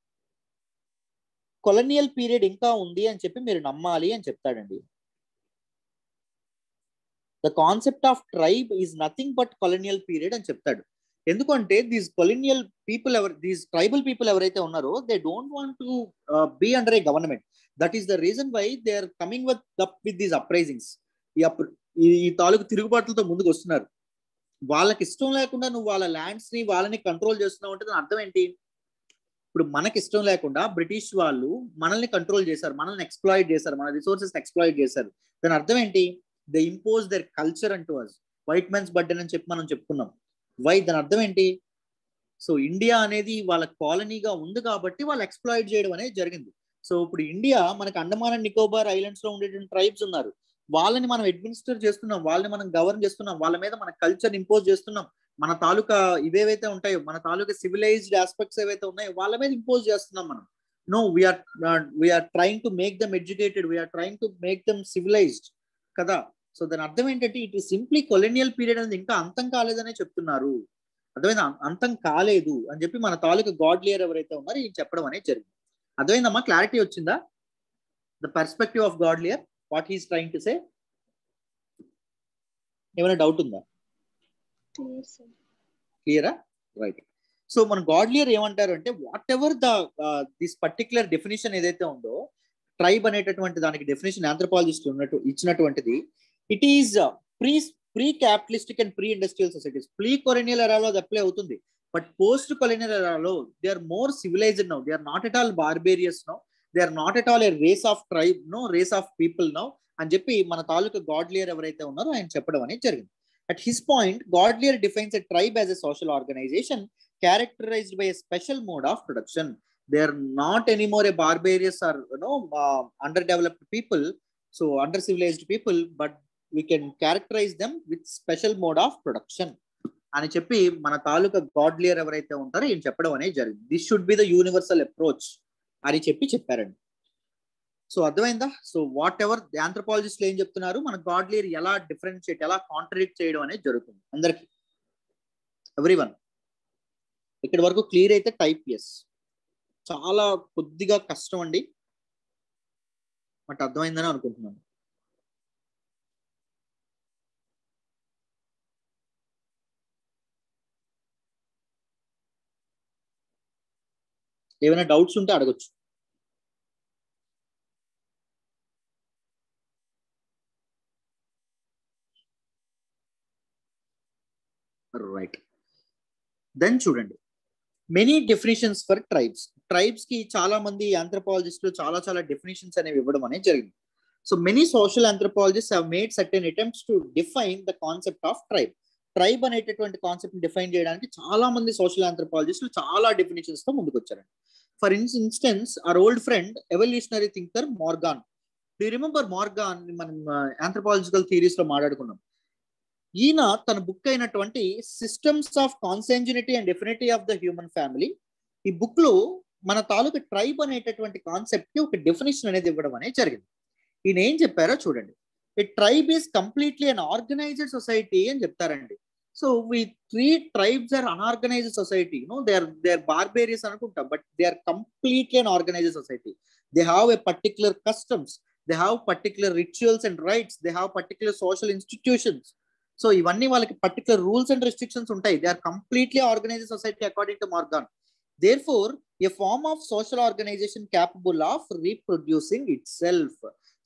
కొలనియల్ పీరియడ్ ఇంకా ఉంది అని చెప్పి మీరు నమ్మాలి అని చెప్తాడండి the concept of tribe is nothing but colonial period అని చెప్తాడు ఎందుకంటే these colonial people ever these tribal people ఎవరైతే ఉన్నారో they don't want to be under a government that is the reason why they are coming with up with these uprisings ఈ ఈ తాలూకు తిరుగుబాట్లతో ముందుకు వస్తున్నారు వాళ్ళకి ఇష్టం లేకుండా నువ్వు వాళ్ళ ల్యాండ్స్ ని వాళ్ళని కంట్రోల్ చేస్తున్నావు అంటే దాని అర్థం ఏంటి ఇప్పుడు మనకి ఇష్టం లేకుండా బ్రిటిష్ వాళ్ళు మనల్ని కంట్రోల్ చేశారు మనల్ని ఎక్స్ప్లాయిడ్ చేశారు మన రిసోర్సెస్ ఎక్స్ప్లాయిడ్ చేశారు దాని అర్థం ఏంటి దే ఇంపోజ్ దర్ కల్చర్ అంటూ అస్ వైట్ మెన్స్ బర్డెన్ అని చెప్పి మనం చెప్పుకున్నాం వై దాని అర్థం ఏంటి సో ఇండియా అనేది వాళ్ళ కాలనీగా ఉంది కాబట్టి వాళ్ళు ఎక్స్ప్లాయిడ్ చేయడం అనేది జరిగింది సో ఇప్పుడు ఇండియా మనకి అండమాన్ అండ్ నికోబార్ ఐలాండ్స్ లో ఉండేటువంటి ట్రైబ్స్ ఉన్నారు వాళ్ళని మనం అడ్మినిస్టర్ చేస్తున్నాం వాళ్ళని మనం గవర్న్ చేస్తున్నాం వాళ్ళ మీద మన కల్చర్ ఇంపోజ్ చేస్తున్నాం మన తాలూకా ఇవేవైతే ఉంటాయో మన తాలూకా సివిలైజ్డ్ ఆస్పెక్ట్స్ ఏవైతే ఉన్నాయో వాళ్ళ మీద ఇంపోజ్ చేస్తున్నాం మనం no we're we're trying to make them educated we're trying to make them civilized కదా సో దాని అర్థం ఏంటంటే ఇట్ ఈ సింప్లీ కొలెనియల్ పీరియడ్ అనేది ఇంకా అంతం కాలేదనే చెప్తున్నారు అర్థమైందా అంతం కాలేదు అని చెప్పి మన తాలూకా గాడ్లియర్ ఎవరైతే ఉన్నారో ఈయన చెప్పడం అనేది జరిగింది అర్థమైందమ్మా క్లారిటీ వచ్చిందా the perspective of Godelier what he's trying to say ఏమైనా డౌట్ ఉందా క్లియరా రైట్ సో మన గాడ్లియర్ ఏమంటారు అంటే whatever the this particular definition ఏదైతే ఉందో ట్రైబ్ అనేటటువంటి దానికి డెఫినేషన్ ఆంథ్రపాలజిస్ట్ ఉన్నట్టు ఇచ్చినటువంటిది it is pre pre capitalistic and pre industrial societies pre colonial ఎరాలో అది అప్లై అవుతుంది బట్ పోస్ట్ కొలెనియల్ ఎరాలో they are more civilized now they are not at all barbarous now they are not at all a race of tribe no race of people now అని చెప్పి మన తాలూకా Godelier ఎవరైతే ఉన్నారో ఆయన చెప్పడం అనేది జరిగింది at his point Godelier defines a tribe as a social organization characterized by a special mode of production they are not anymore a barbarous or no underdeveloped people so under civilized people but we can characterize them with special mode of production అని చెప్పి మన తాలూకా Godelier ఎవరైతే ఉంటారో ఈయన చెప్పడం అనేది జరిగింది this should be the universal approach అని చెప్పి చెప్పారండి సో అర్థమైందా సో వాట్ ఎవర్ ఆంథ్రపాలజిస్టులు ఏం చెప్తున్నారు మన గాడ్లియర్ ఎలా డిఫరెన్షియేట్ ఎలా కాంట్రడిక్ట్ చేయడం అనేది జరుగుతుంది అందరికి ఎవ్రీ వన్ ఇక్కడి వరకు క్లియర్ అయితే టైప్ ఎస్ చాలా కొద్దిగా కష్టం అండి బట్ అర్థమైందని అనుకుంటున్నాను ఏమైనా డౌట్స్ ఉంటే అడగచ్చు రైట్ దెన్ చూడండి many definitions for tribes tribes కి చాలా మంది ఆంథ్రపాలజిస్టులు చాలా చాలా డెఫినేషన్స్ అనేవి ఇవ్వడం అనేది జరిగింది so many social anthropologist have made certain attempts to define the concept of tribe tribe అనేటటువంటి కాన్సెప్ట్ డిఫైన్ చేయడానికి చాలా మంది సోషల్ ఆంథ్రపాలజిస్టులు చాలా డెఫినేషన్స్ తో ముందుకు వచ్చారండి for instance our old friend evolutionary thinker Morgan you remember Morgan మనం ఆంథ్రపాలజికల్ థియరీస్ లో మాట్లాడుకున్నాం ఈయన తన బుక్ అయినటువంటి systems of consanguinity and affinity of the human family ఈ బుక్ లో మన తాలూకు ట్రైబ్ అనేటటువంటి కాన్సెప్ట్ కి ఒక డెఫినేషన్ అనేది ఇవ్వడం అనేది జరిగింది ఈయన ఏం చెప్పారో చూడండి ఈ tribe is completely unorganized society అని చెప్తారండి so we three tribes are unorganized society no they are they are barbarous అనుకుంటా but they are completely unorganized society they have a particular customs they have particular rituals and rites they have particular social institutions so ఇవన్నీ వాళ్ళకి particular rules and restrictions ఉంటాయి they are completely organized society according to Morgan therefore a form of social organization capable of reproducing itself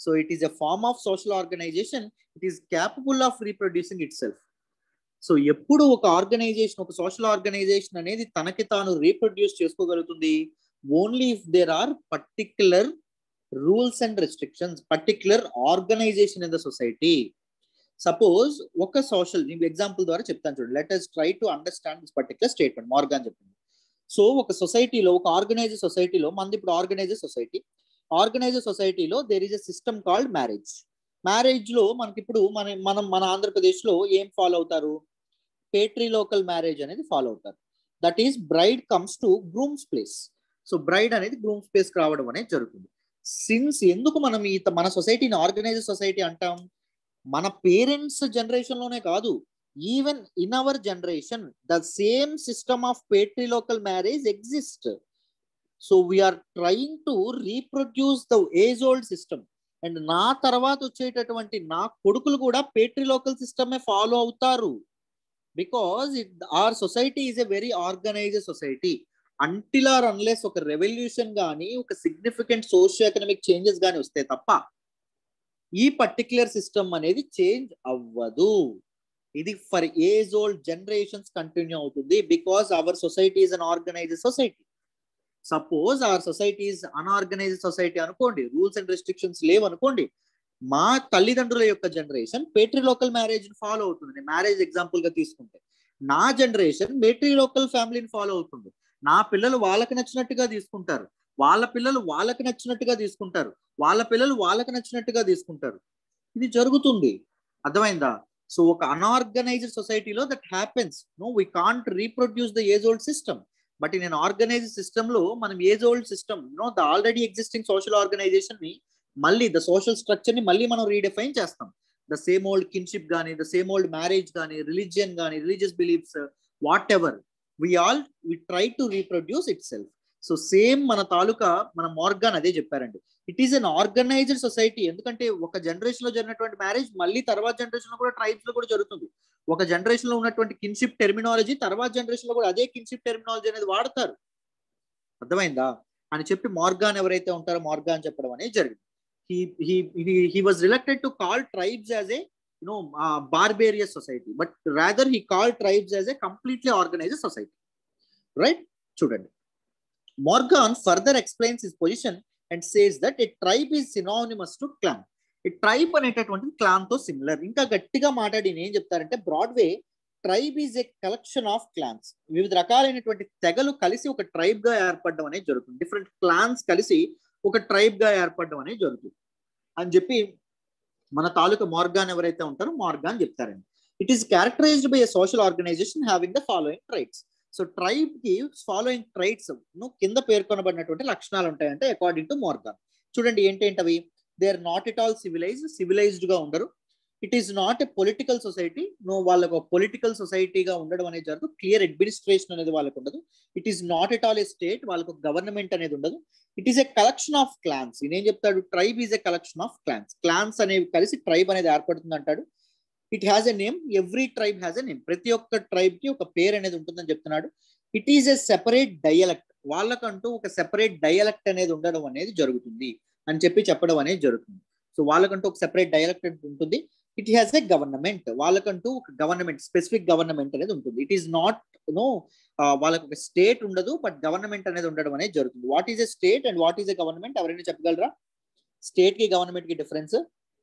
so it is a form of social organization it is capable of reproducing itself so ఎప్పుడు ఒక organization ఒక social organization అనేది తనకి తాను reproduce చేసుకోగలుగుతుంది only if there are particular rules and restrictions particular organization in the society suppose ఒక social నేను example ద్వారా చెప్తాను చూడండి let us try to understand this particular statement Morgan చెప్పింది సో ఒక సొసైటీలో ఒక ఆర్గనైజ్ సొసైటీలో మనది ఇప్పుడు ఆర్గనైజ్ సొసైటీ ఆర్గనైజ్ సొసైటీలో there is a system called marriage marriage లో మనకి ఇప్పుడు మన మనం మన ఆంధ్రప్రదేశ్ లో ఏం ఫాలో అవుతారు పేట్రీ లోకల్ మ్యారేజ్ అనేది ఫాలో అవుతారు that is bride comes to groom's place so bride అనేది గ్రూమ్స్ ప్లేస్ రావడం అనేది జరుగుతుంది సిన్స్ ఎందుకు మనం ఈ మన సొసైటీని ఆర్గనైజ్ సొసైటీ అంటాం మన పేరెంట్స్ జనరేషన్ లోనే కాదు even in our generation the same system of patrilocal marriage exist so we're trying to reproduce the age old system and నా తర్వాత వచ్చేటటువంటి నా కొడుకులు కూడా పేట్రీ లోకల్ సిస్టమే ఫాలో అవుతారు because it our society is a very organized society until or unless ఒక revolution కానీ ఒక సిగ్నిఫికెంట్ సోషియో ఎకనామిక్ చేంజెస్ కానీ వస్తే తప్ప ఈ పర్టిక్యులర్ సిస్టమ్ అనేది చేంజ్ అవ్వదు ఇది for age old generations continue అవుతుంది because our society is unorganized society suppose our society is unorganized society అనుకోండి రూల్స్ అండ్ రెస్ట్రిక్షన్స్ లేవు అనుకోండి మా తల్లిదండ్రుల యొక్క generation patrilocal marriage follow అవుతుంది మ్యారేజ్ ఎగ్జాంపుల్ గా తీసుకుంటే నా జనరేషన్ మేట్రీ లోకల్ ఫ్యామిలీని ఫాలో అవుతుంది నా పిల్లలు వాళ్ళకి నచ్చినట్టుగా తీసుకుంటారు వాళ్ళ పిల్లలు వాళ్ళకి నచ్చినట్టుగా తీసుకుంటారు వాళ్ళ పిల్లలు వాళ్ళకి నచ్చినట్టుగా తీసుకుంటారు ఇది జరుగుతుంది అర్థమైందా సో ఒక అన్ఆర్గనైజ్డ్ సొసైటీలో that happens no we can't reproduce the age old system but in organized system లో మనం age old system no the already existing social organization ని మళ్ళీ ద సోషల్ స్ట్రక్చర్ ని మళ్ళీ మనం రీడిఫైన్ చేస్తాం ద సేమ్ ఓల్డ్ కిన్షిప్ కానీ the same old marriage కానీ రిలీజియన్ కానీ religious beliefs whatever we all we try to reproduce itself so same మన తాలూకా మన మార్గాన్ అదే చెప్పారండి it is unorganized society ఎందుకంటే ఒక జనరేషన్ లో జరిగినటువంటి మ్యారేజ్ మళ్ళీ తర్వాత జనరేషన్ లో కూడా ట్రైబ్స్ లో కూడా జరుగుతుంది ఒక జనరేషన్ లో ఉన్నటువంటి కిన్షిప్ టెర్మినాలజీ తర్వాత జనరేషన్ లో కూడా అదే కిన్షిప్ టెర్మినాలజీ అనేది వాడతారు అర్థమైందా అని చెప్పి మార్గాన్ ఎవరైతే ఉంటారో మార్గాన్ చెప్పడం అనేది జరిగింది he was reluctant to call tribes as a you know uh, barbarious society but rather he called tribes as a completely organized society right చూడండి Morgan further explains his position and says that a tribe is synonymous to clan ఈ tribe అనేటటువంటి clan తో similar ఇంకా గట్టిగా మాట్లాడి ఏం చెప్తారంటే broadly tribe is a collection of clans వివిధ రకాలైనటువంటి తెగలు కలిసి ఒక ట్రైబ్ గా ఏర్పడడం అనేది జరుగుతుంది డిఫరెంట్ క్లాన్స్ కలిసి ఒక ట్రైబ్ గా ఏర్పడడం అనేది జరుగుతుంది అని చెప్పి మన తాలూకా మార్గాన్ ఎవరైతే ఉంటారో మార్గాన్ చెప్తారండి it is characterized by a social organization having the following traits so tribe కి ఫాలోయింగ్ ట్రైట్స్ కింద పేర్కొనబడినటువంటి లక్షణాలు ఉంటాయంటే అకార్డింగ్ టు మార్గాన్ చూడండి ఏంటంటే అవి they are not at all civilized civilized గా ఉండరు it is not a political society no వాళ్ళకు పొలిటికల్ సొసైటీగా ఉండడం అనేది జరగదు క్లియర్ అడ్మినిస్ట్రేషన్ అనేది వాళ్ళకు ఉండదు it is not at all a state వాళ్ళకు గవర్నమెంట్ అనేది ఉండదు it is a collection of clans నేనేం చెప్తాడు tribe is a collection of clans clans అనేవి కలిసి ట్రైబ్ అనేది ఏర్పడుతుంది అంటాడు it has a name every tribe has a name ప్రతి ఒక్క ట్రైబ్ కి ఒక పేరు అనేది ఉంటుందని చెప్తున్నాడు it is a separate dialect వాళ్ళకంటూ ఒక సెపరేట్ డయలెక్ట్ అనేది ఉండడం అనేది జరుగుతుంది అని చెప్పి చెప్పడం అనేది జరుగుతుంది సో వాళ్ళకంటూ ఒక సెపరేట్ డయలెక్ట్ ఉంటుంది ఇట్ హ్యాస్ ఎ గవర్నమెంట్ వాళ్ళకంటూ ఒక గవర్నమెంట్ స్పెసిఫిక్ గవర్నమెంట్ అనేది ఉంటుంది ఇట్ ఈస్ నాట్ నో వాళ్ళకి ఒక స్టేట్ ఉండదు బట్ గవర్నమెంట్ అనేది ఉండడం అనేది జరుగుతుంది what is a state and what is a government ఎవరైనా చెప్పగలరా స్టేట్ కి గవర్నమెంట్ కి డిఫరెన్స్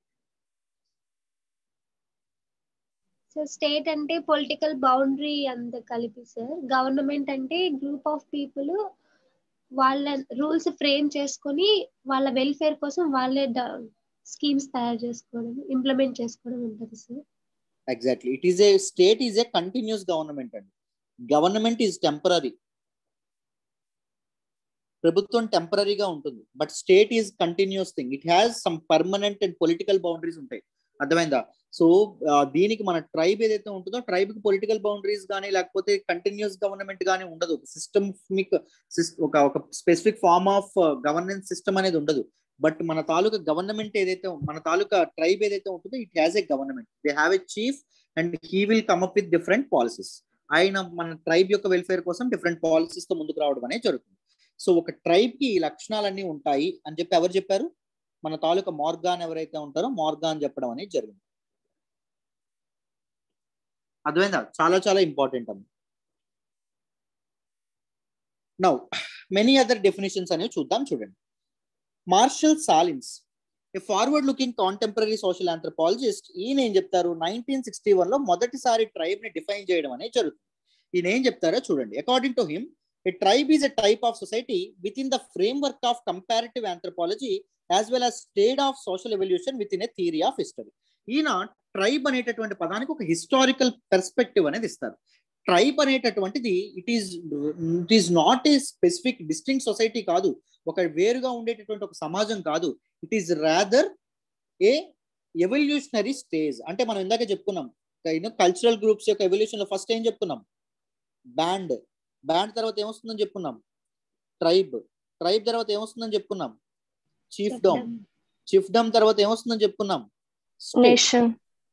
సో స్టేట్ అంటే పొలిటికల్ బౌండరీ అంత కలిపి సార్ గవర్నమెంట్ అంటే గ్రూప్ ఆఫ్ పీపుల్ వాళ్ళ రూల్స్ ఫ్రేమ్ చేసుకొని వాళ్ళ వెల్ఫేర్ కోసం వాళ్ళే స్కీమ్స్ తయారు చేసుకోవడం ఇంప్లిమెంట్ చేసుకోవడం ఉంటుంది sir exactly it is a state is a continuous government అండి గవర్నమెంట్ ఈజ్ టెంపరీ ప్రభుత్వం టెంపరీగా ఉంటుంది but state is continuous thing it has some permanent and political boundaries ఉంటాయి అర్థమైందా సో దీనికి మన ట్రైబ్ ఏదైతే ఉంటుందో ట్రైబ్ కి పొలిటికల్ బౌండరీస్ కానీ లేకపోతే కంటిన్యూస్ గవర్నమెంట్ కానీ ఉండదు సిస్టమిక్ ఒక ఒక specific form of governance system అనేది ఉండదు బట్ మన తాలూకా గవర్నమెంట్ ఏదైతే మన తాలూకా ట్రైబ్ ఏదైతే ఉంటుందో it has a government they have a chief and he will come up with different policies ఆయన మన ట్రైబ్ యొక్క వెల్ఫేర్ కోసం డిఫరెంట్ పాలసీస్ తో ముందుకు రావడం అనేది జరుగుతుంది సో ఒక ట్రైబ్ కి ఈ లక్షణాలన్నీ ఉంటాయి అని చెప్పి ఎవరు చెప్పారు మన తాలూకా మార్గాన్ ఎవరైతే ఉంటారో మార్గాన్ చెప్పడం అనేది జరిగింది అర్థమైందా చాలా చాలా ఇంపార్టెంట్ అమ్మ నౌ మెనీ అదర్ డెఫినేషన్స్ అనేవి చూద్దాం చూడండి Marshall Sahlins a forward looking contemporary social anthropologist ఈయన ఏం చెప్తారు నైన్టీన్ సిక్స్టీ వన్ లో మొదటిసారి ట్రైబ్ ని డిఫైన్ చేయడం అనేది జరుగుతుంది ఈయన ఏం చెప్తారో చూడండి according to him a tribe is a type of society with in the framework of comparative anthropology as well as state of social evolution within a theory of history ఈయన tribe అనేటటువంటి పదానికి ఒక historical perspective అనేది ఇస్తారు tribe అనేటటువంటిది it is it is not a specific distinct society కాదు ఒక వేరుగా ఉండేటటువంటి ఒక సమాజం కాదు it is rather a evolutionary stage అంటే మనం ఇందాక చెప్పుకున్నాం కల్చరల్ గ్రూప్స్ యొక్క ఎవల్యూషన్ లో ఫస్ట్ ఏం చెప్పుకున్నాం బ్యాండ్ బ్యాండ్ తర్వాత ఏమొస్తుందని చెప్పుకున్నాం ట్రైబ్ ట్రైబ్ తర్వాత ఏమొస్తుందని చెప్పుకున్నాం చీఫ్ డౌన్ చీఫ్ డమ్ తర్వాత ఏమొస్తుందని చెప్పుకున్నాం nation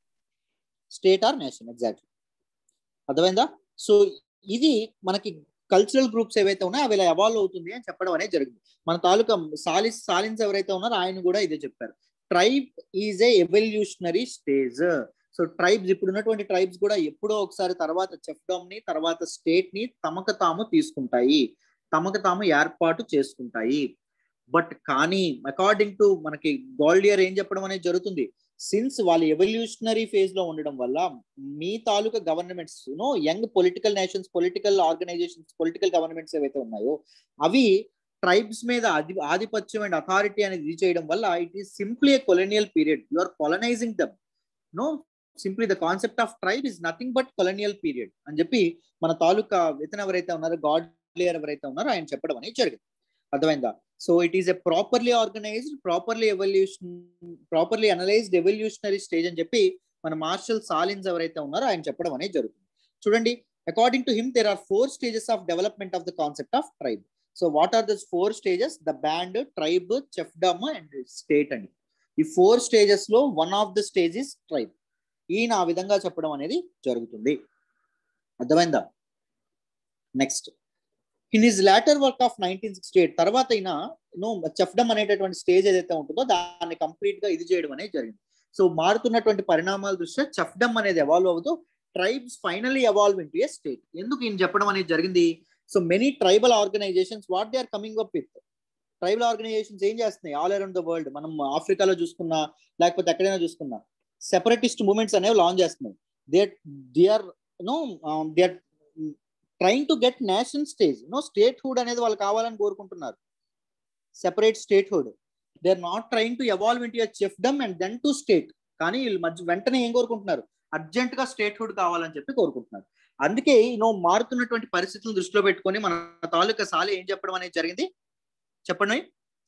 state or nation exactly అర్థమైందా సో ఇది మనకి కల్చరల్ గ్రూప్స్ ఏవైతే ఉన్నాయో అవి ఇలా ఎవాల్వ్ అవుతుంది అని చెప్పడం అనేది జరిగింది మన తాలూకా సాలిస్ సాలిన్స్ ఎవరైతే ఉన్నారో ఆయన కూడా ఇదే చెప్పారు tribe is a evolutionary stage so tribes ఇప్పుడు ఉన్నటువంటి ట్రైబ్స్ కూడా ఎప్పుడో ఒకసారి తర్వాత చెఫ్డమ్ ని తర్వాత స్టేట్ ని తమకు తాము తీసుకుంటాయి తమకు తాము ఏర్పాటు చేసుకుంటాయి బట్ కానీ అకార్డింగ్ టు మనకి గోల్డియర్ ఏం చెప్పడం అనేది జరుగుతుంది సిన్స్ వాళ్ళు ఎవల్యూషనరీ ఫేజ్ లో ఉండడం వల్ల మీ తాలూకా governments no young political nations political organizations political governments ఏవైతే ఉన్నాయో అవి ట్రైబ్స్ మీద ఆధి ఆధిపత్యం అండ్ అథారిటీ అనేది ఇది చేయడం వల్ల it is simply a colonial period you are colonizing them no simply the concept of tribe is nothing but colonial period అని చెప్పి మన తాలూకా ఇతను ఎవరైతే ఉన్నారో గాడ్ లేయర్ ఎవరైతే ఉన్నారో ఆయన చెప్పడం అనేది జరిగింది అర్థమైందా so it is a properly organised properly evolution properly analysed evolutionary stage అని చెప్పి మన మార్షల్ సాలిన్స్ ఎవరైతే ఉన్నారో ఆయన చెప్పడం అనేది జరుగుతుంది చూడండి according to him there are four stages of development of the concept of tribe so what are those four stages the band tribe chiefdom and state అండి ఈ ఫోర్ స్టేజెస్ లో one of the stage is tribe ఈయన ఆ విధంగా చెప్పడం అనేది జరుగుతుంది అర్థమైందా next in his later work of nineteen sixty eight తర్వాత అయినా నో చెఫ్డమ్ అనేటటువంటి స్టేజ్ ఏదైతే ఉంటుందో దాన్ని కంప్లీట్ గా ఇది చేయడం అనేది జరిగింది సో మారుతున్నటువంటి పరిణామాల దృష్ట్యా చెఫ్డమ్ అనేది ఎవాల్వ్ అవుతూ tribes finally evolve into a state ఎందుకు ఈయన చెప్పడం అనేది జరిగింది so many tribal organisations what they are coming up with tribal organisations ఏం చేస్తున్నాయి ఆల్ అరౌండ్ ద వరల్డ్ మనం ఆఫ్రికాలో చూసుకున్నా లేకపోతే ఎక్కడైనా చూసుకున్నా సెపరేటిస్ట్ మూమెంట్స్ అనేవి లాంచ్ చేస్తున్నాయి they they are no they are trying to get nation stage no statehood అనేది వాళ్ళు కావాలని కోరుకుంటున్నారు separate statehood they are not trying to evolve into chiefdom and then to state కానీ వీళ్ళు మధ్య వెంటనే ఏం కోరుకుంటున్నారు అర్జెంట్ గా స్టేట్ హుడ్ కావాలని చెప్పి కోరుకుంటున్నారు అందుకే నో మారుతున్నటువంటి పరిస్థితులను దృష్టిలో పెట్టుకొని మన తాలూకా సాలి ఏం చెప్పడం అనేది జరిగింది చెప్పండి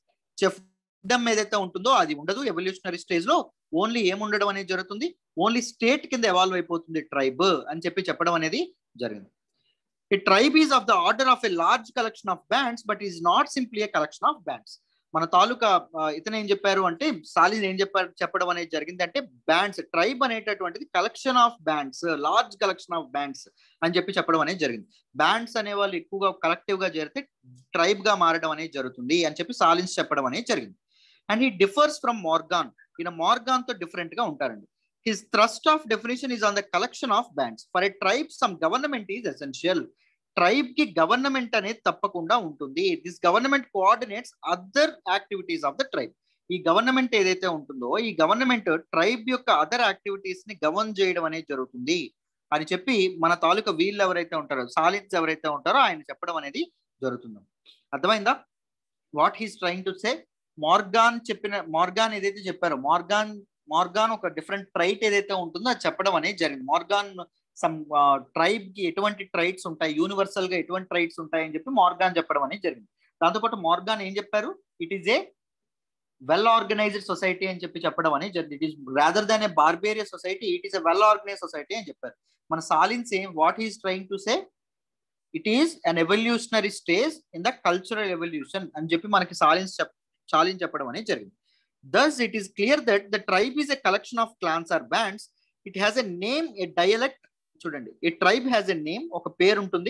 చెఫ్డమ్ ఏదైతే ఉంటుందో అది ఉండదు ఎవల్యూషనరీ స్టేజ్ లో ఓన్లీ ఏముండడం అనేది జరుగుతుంది ఓన్లీ స్టేట్ కింద ఎవాల్వ్ అయిపోతుంది ట్రైబ్ అని చెప్పి చెప్పడం అనేది జరిగింది A tribe is of the order of a large collection of bands, but is not simply a collection of bands. మన తాలూకా ఇతను ఏం చెప్పారు అంటే సాలిన్ ఏం చెప్పారు చెప్పడం అనేది జరిగింది అంటే బ్యాండ్స్ ట్రైబ్ అనేటటువంటిది collection of bands large collection of bands అని చెప్పి చెప్పడం అనేది జరిగింది బ్యాండ్స్ అనే వాళ్ళు ఎక్కువగా కలెక్టివ్ గా చేరితే ట్రైబ్ గా మారడం అనేది జరుగుతుంది అని చెప్పి సాలిన్స్ చెప్పడం అనేది జరిగింది అండ్ ఈ డిఫర్స్ ఫ్రమ్ మార్గాన్ ఈయన మార్గాన్ తో డిఫరెంట్ గా ఉంటారండి his thrust of definition is on the collection of bands for a tribe some government is essential tribe కి గవర్నమెంట్ అనేది తప్పకుండా ఉంటుంది this government coordinates other activities of the tribe ఈ government ఏదైతే ఉంటుందో ఈ గవర్నమెంట్ ట్రైబ్ యొక్క అదర్ యాక్టివిటీస్ ని గవర్న్ చేయడం అనేది జరుగుతుంది అని చెప్పి మన తాలూకా వీళ్ళు ఎవరైతే ఉంటారో సాలిన్స్ ఎవరైతే ఉంటారో ఆయన చెప్పడం అనేది జరుగుతుంది అర్థమైందా what he's trying to say Morgan చెప్పిన మార్గాన్ ఏదైతే చెప్పారో మార్గాన్ మార్గాన్ ఒక డిఫరెంట్ ట్రైట్ ఏదైతే ఉంటుందో అది చెప్పడం అనేది జరిగింది మార్గాన్ సమ్ ట్రైబ్ కి ఎటువంటి ట్రైట్స్ ఉంటాయి యూనివర్సల్ గా ఎటువంటి ట్రైట్స్ ఉంటాయి అని చెప్పి మార్గాన్ చెప్పడం అనేది జరిగింది దాంతోపాటు మార్గాన్ ఏం చెప్పారు it is a well organised society అని చెప్పి చెప్పడం అనేది జరిగింది it is rather than a barbarian society it is a well organise society అని చెప్పారు మన సాలిన్స్ ఏం what is trying to say it is an evolutionary stage in the cultural evolution అని చెప్పి మనకి సాలిన్స్ చెప్ చాలిన్ చెప్పడం అనేది జరిగింది thus it is clear that the tribe is a collection of clans or bands it has a name a dialect చూడండి a tribe has a name ఒక పేరు ఉంటుంది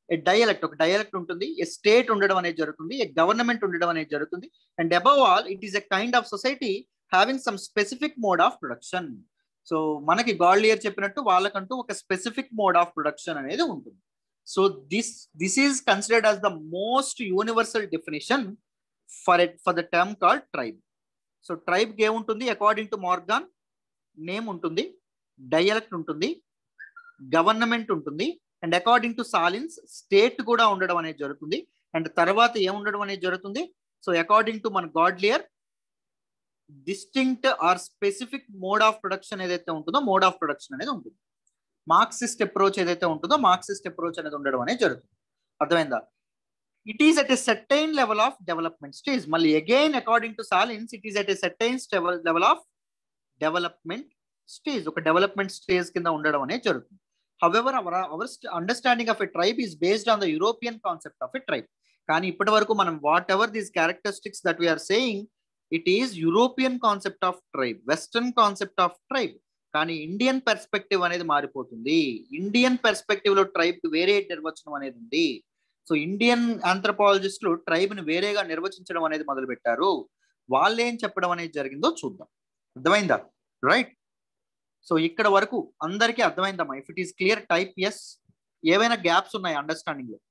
ఏ డైలెక్ట్ ఒక డైలెక్ట్ ఉంటుంది ఏ స్టేట్ ఉండడం అనేది జరుగుతుంది ఏ గవర్నమెంట్ ఉండడం అనేది జరుగుతుంది and above all it is a kind of society having some specific mode of production so మనకి గాడ్లియర్ చెప్పినట్టు వాళ్ళకంటూ ఒక స్పెసిఫిక్ మోడ్ ఆఫ్ ప్రొడక్షన్ అనేది ఉంటుంది so this this is considered as the most universal definition for at for the term called tribe so tribe ఏముంటుంది according to Morgan name ఉంటుంది dialect ఉంటుంది government ఉంటుంది and according to Sahlins state కూడా ఉండడం అనేది జరుగుతుంది అండ్ తర్వాత ఏముండడం అనేది జరుగుతుంది సో అకార్డింగ్ టు మన Godelier distinct or specific mode of production ఏదైతే ఉంటుందో మోడ్ ఆఫ్ ప్రొడక్షన్ అనేది ఉంటుంది మార్క్సిస్ట్ అప్రోచ్ ఏదైతే ఉంటుందో మార్క్సిస్ట్ అప్రోచ్ అనేది ఉండడం అనేది జరుగుతుంది అర్థమైందా it is at a certain level of development stage మళ్ళీ again according to Sahlins it is at a certain level of development stage ఒక డెవలప్మెంట్ స్టేజ్ కింద ఉండడం అనేది జరుగుతుంది however our our understanding of a tribe is based on the European concept of a tribe కానీ ఇప్పటి వరకు మనం whatever these characteristics that we're saying it is European concept of tribe western concept of tribe కానీ Indian perspective అనేది మారిపోతుంది Indian perspective లో tribe వేరే నిర్వచనం అనేది ఉంది సో ఇండియన్ ఆంథ్రపాలజిస్టులు ట్రైబ్ ని వేరేగా నిర్వచించడం అనేది మొదలు పెట్టారు వాళ్ళేం చెప్పడం అనేది జరిగిందో చూద్దాం అర్థమైందా రైట్ సో ఇక్కడ వరకు అందరికీ అర్థమైందమ్మా if it is clear type yes ఏవైనా గ్యాప్స్ ఉన్నాయి అండర్స్టాండింగ్ లో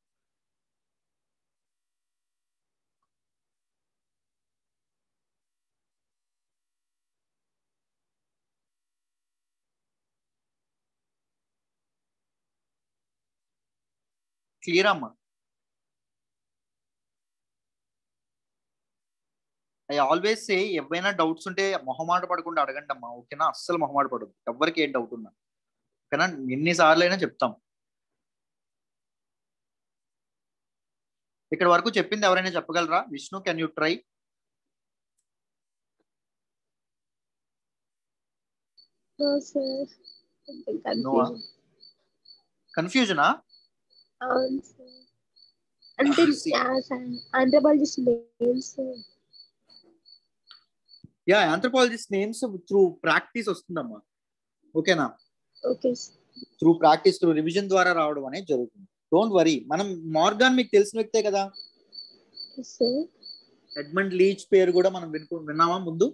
క్లియర్ అమ్మా ఐ ఆల్వేస్ సే ఎవరైనా డౌట్స్ ఉంటే మొహమాట పడకుండా అడగండి అమ్మా ఓకేనా అస్సలు మొహమాట పడదు ఎవరికి ఏం డౌట్ ఉన్నా ఓకేనా ఎన్నిసార్లు అయినా చెప్తాం ఇక్కడ వరకు చెప్పింది ఎవరైనా చెప్పగలరా Vishnu can you try No, sir. Something No, confusing. కన్ఫ్యూజనా అవును సార్ అంటే See. Anthropologist names ya anthropologist names through practice వస్తుందమ్మా ఓకేనా okay through practice through revision ద్వారా రావడం అనేది జరుగుతుంది డోంట్ వరీ మనం మార్గాన్ మీకు తెలిసిన వ్యక్తే కదా సార్ ఎడ్మండ్ లీచ్ పేరు కూడా మనం వినుకు విన్నామా ముందు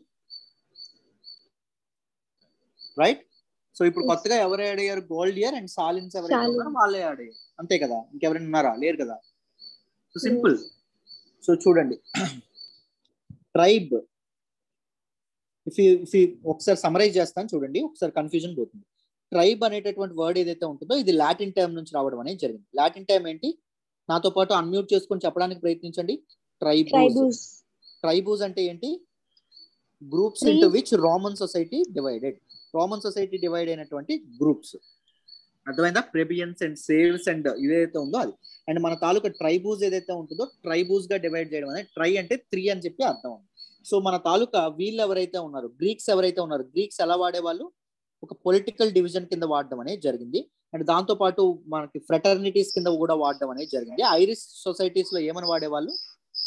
రైట్ సో ఇప్పుడు Yes. కొత్తగా ఎవరు యాడ్ అయ్యారు గోల్డ్ ఇయర్ అండ్ సాలిన్స్ ఎవరైతే Salins. ఉన్నారో వాళ్ళే యాడ్ అయ్యారు అంతే కదా ఇంకెవరైనా ఉన్నారా లేరు కదా సో సింపుల్ సో చూడండి ట్రైబ్ ఇఫ్ ఇఫ్ ఒకసారి సమరైజ్ చేస్తాను చూడండి ఒకసారి కన్ఫ్యూజన్ పోతుంది ట్రైబ్ అనేటటువంటి వర్డ్ ఏదైతే ఉంటుందో ఇది లాటిన్ టైం నుంచి రావడం అనేది జరిగింది లాటిన్ టైం ఏంటి నాతో పాటు అన్మ్యూట్ చేసుకొని చెప్పడానికి ప్రయత్నించండి ట్రైబూస్ ట్రైబూస్ ట్రైబూస్ అంటే ఏంటి groups Tribes. Into which Roman society divided Roman society divide అయినటువంటి గ్రూప్స్ అర్థమైందా ప్రెబియన్స్ అండ్ సేల్స్ అండ్ ఇదైతే ఉందో అది అండ్ మన తాలూకా ట్రైబూస్ ఏదైతే ఉంటుందో ట్రైబూస్ గా డివైడ్ చేయడం అనేది ట్రై అంటే త్రీ అని చెప్పి అర్థం ఉంది సో మన తాలూకా వీళ్ళు ఎవరైతే ఉన్నారు గ్రీక్స్ ఎవరైతే ఉన్నారు గ్రీక్స్ ఎలా వాడేవాళ్ళు ఒక పొలిటికల్ డివిజన్ కింద వాడడం అనేది జరిగింది అండ్ దాంతో పాటు మనకి ఫ్రెటర్నిటీస్ కింద కూడా వాడడం అనేది జరిగింది ఐరిష్ సొసైటీస్ లో ఏమని వాడేవాళ్ళు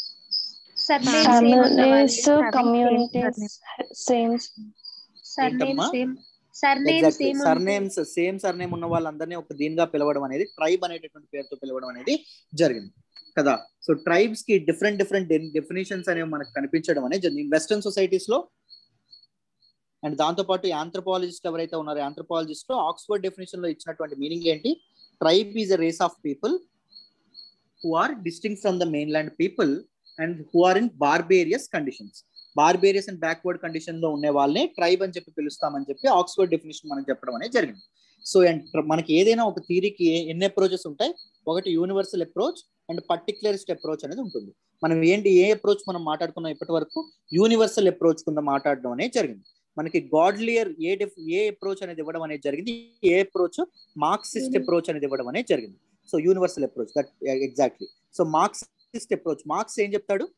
Families, communities, same. సర్నేమ్ ఏంటమ్మా? Same surname same surnames same surname ఉన్న వాళ్ళందరినీ ఒక దీనిగా పిలవడం అనేది ట్రైబ్ అనేటటువంటి పేరుతో పిలవడం అనేది జరిగింది కదా సో ట్రైబ్స్ కి డిఫరెంట్ డిఫరెంట్ డెఫినేషన్స్ అనేవి మనకు కనిపించడం అనేది జరిగింది వెస్టర్న్ సొసైటీస్ లో అండ్ దాంతో పాటు యాంథ్రపాలజిస్ట్ ఎవరైతే ఉన్నారో యాంథ్రపాలజిస్ట్ లో ఆక్స్ఫర్డ్ డెఫినేషన్ లో ఇచ్చినటువంటి మీనింగ్ ఏంటి tribe is a race of people who are distinct from the mainland people and who are in barbarous conditions barbarous and backward condition లో ఉండే వాళ్ళని ట్రైబ్ అని చెప్పి పిలుస్తామని చెప్పి ఆక్స్ఫర్డ్ డెఫినేషన్ మనకు చెప్పడం అనేది జరిగింది సో అండ్ మనకి ఏదైనా ఒక థీరీకి ఎన్ని అప్రోచెస్ ఉంటాయి ఒకటి universal approach and particularist approach అనేది ఉంటుంది మనం ఏంటి ఏ అప్రోచ్ మనం మాట్లాడుకున్నాం ఇప్పటి వరకు యూనివర్సల్ అప్రోచ్ కింద మాట్లాడడం అనేది జరిగింది మనకి గాడ్లియర్ ఏ డిఫ్ ఏ అప్రోచ్ అనేది ఇవ్వడం అనేది జరిగింది ఏ అప్రోచ్ మార్క్సిస్ట్ Uni- అప్రోచ్ అనేది ఇవ్వడం అనేది జరిగింది so universal approach that exactly so Marxist approach Marx ఏం చెప్తాడు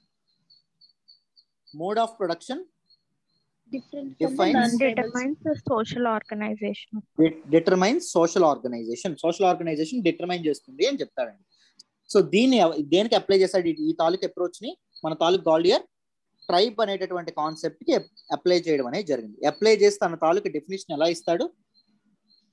mode of production different Defines- determines the social organization. Determine social organisation social organisation determine చేస్తుంది అని చెప్తాడండి సో దీన్ని ఎవ- దేనికి అప్లై చేశాడు ఈ- ఈ తాలూకు అప్రోచ్ ని మన తాలూకు గాలియర్ ట్రైబ్ అనేటటువంటి కాన్సెప్ట్ కి అప్లై చేయడం అనేది జరిగింది అప్లై చేసి తన తాలూకు డెఫినేషన్ ఎలా ఇస్తాడు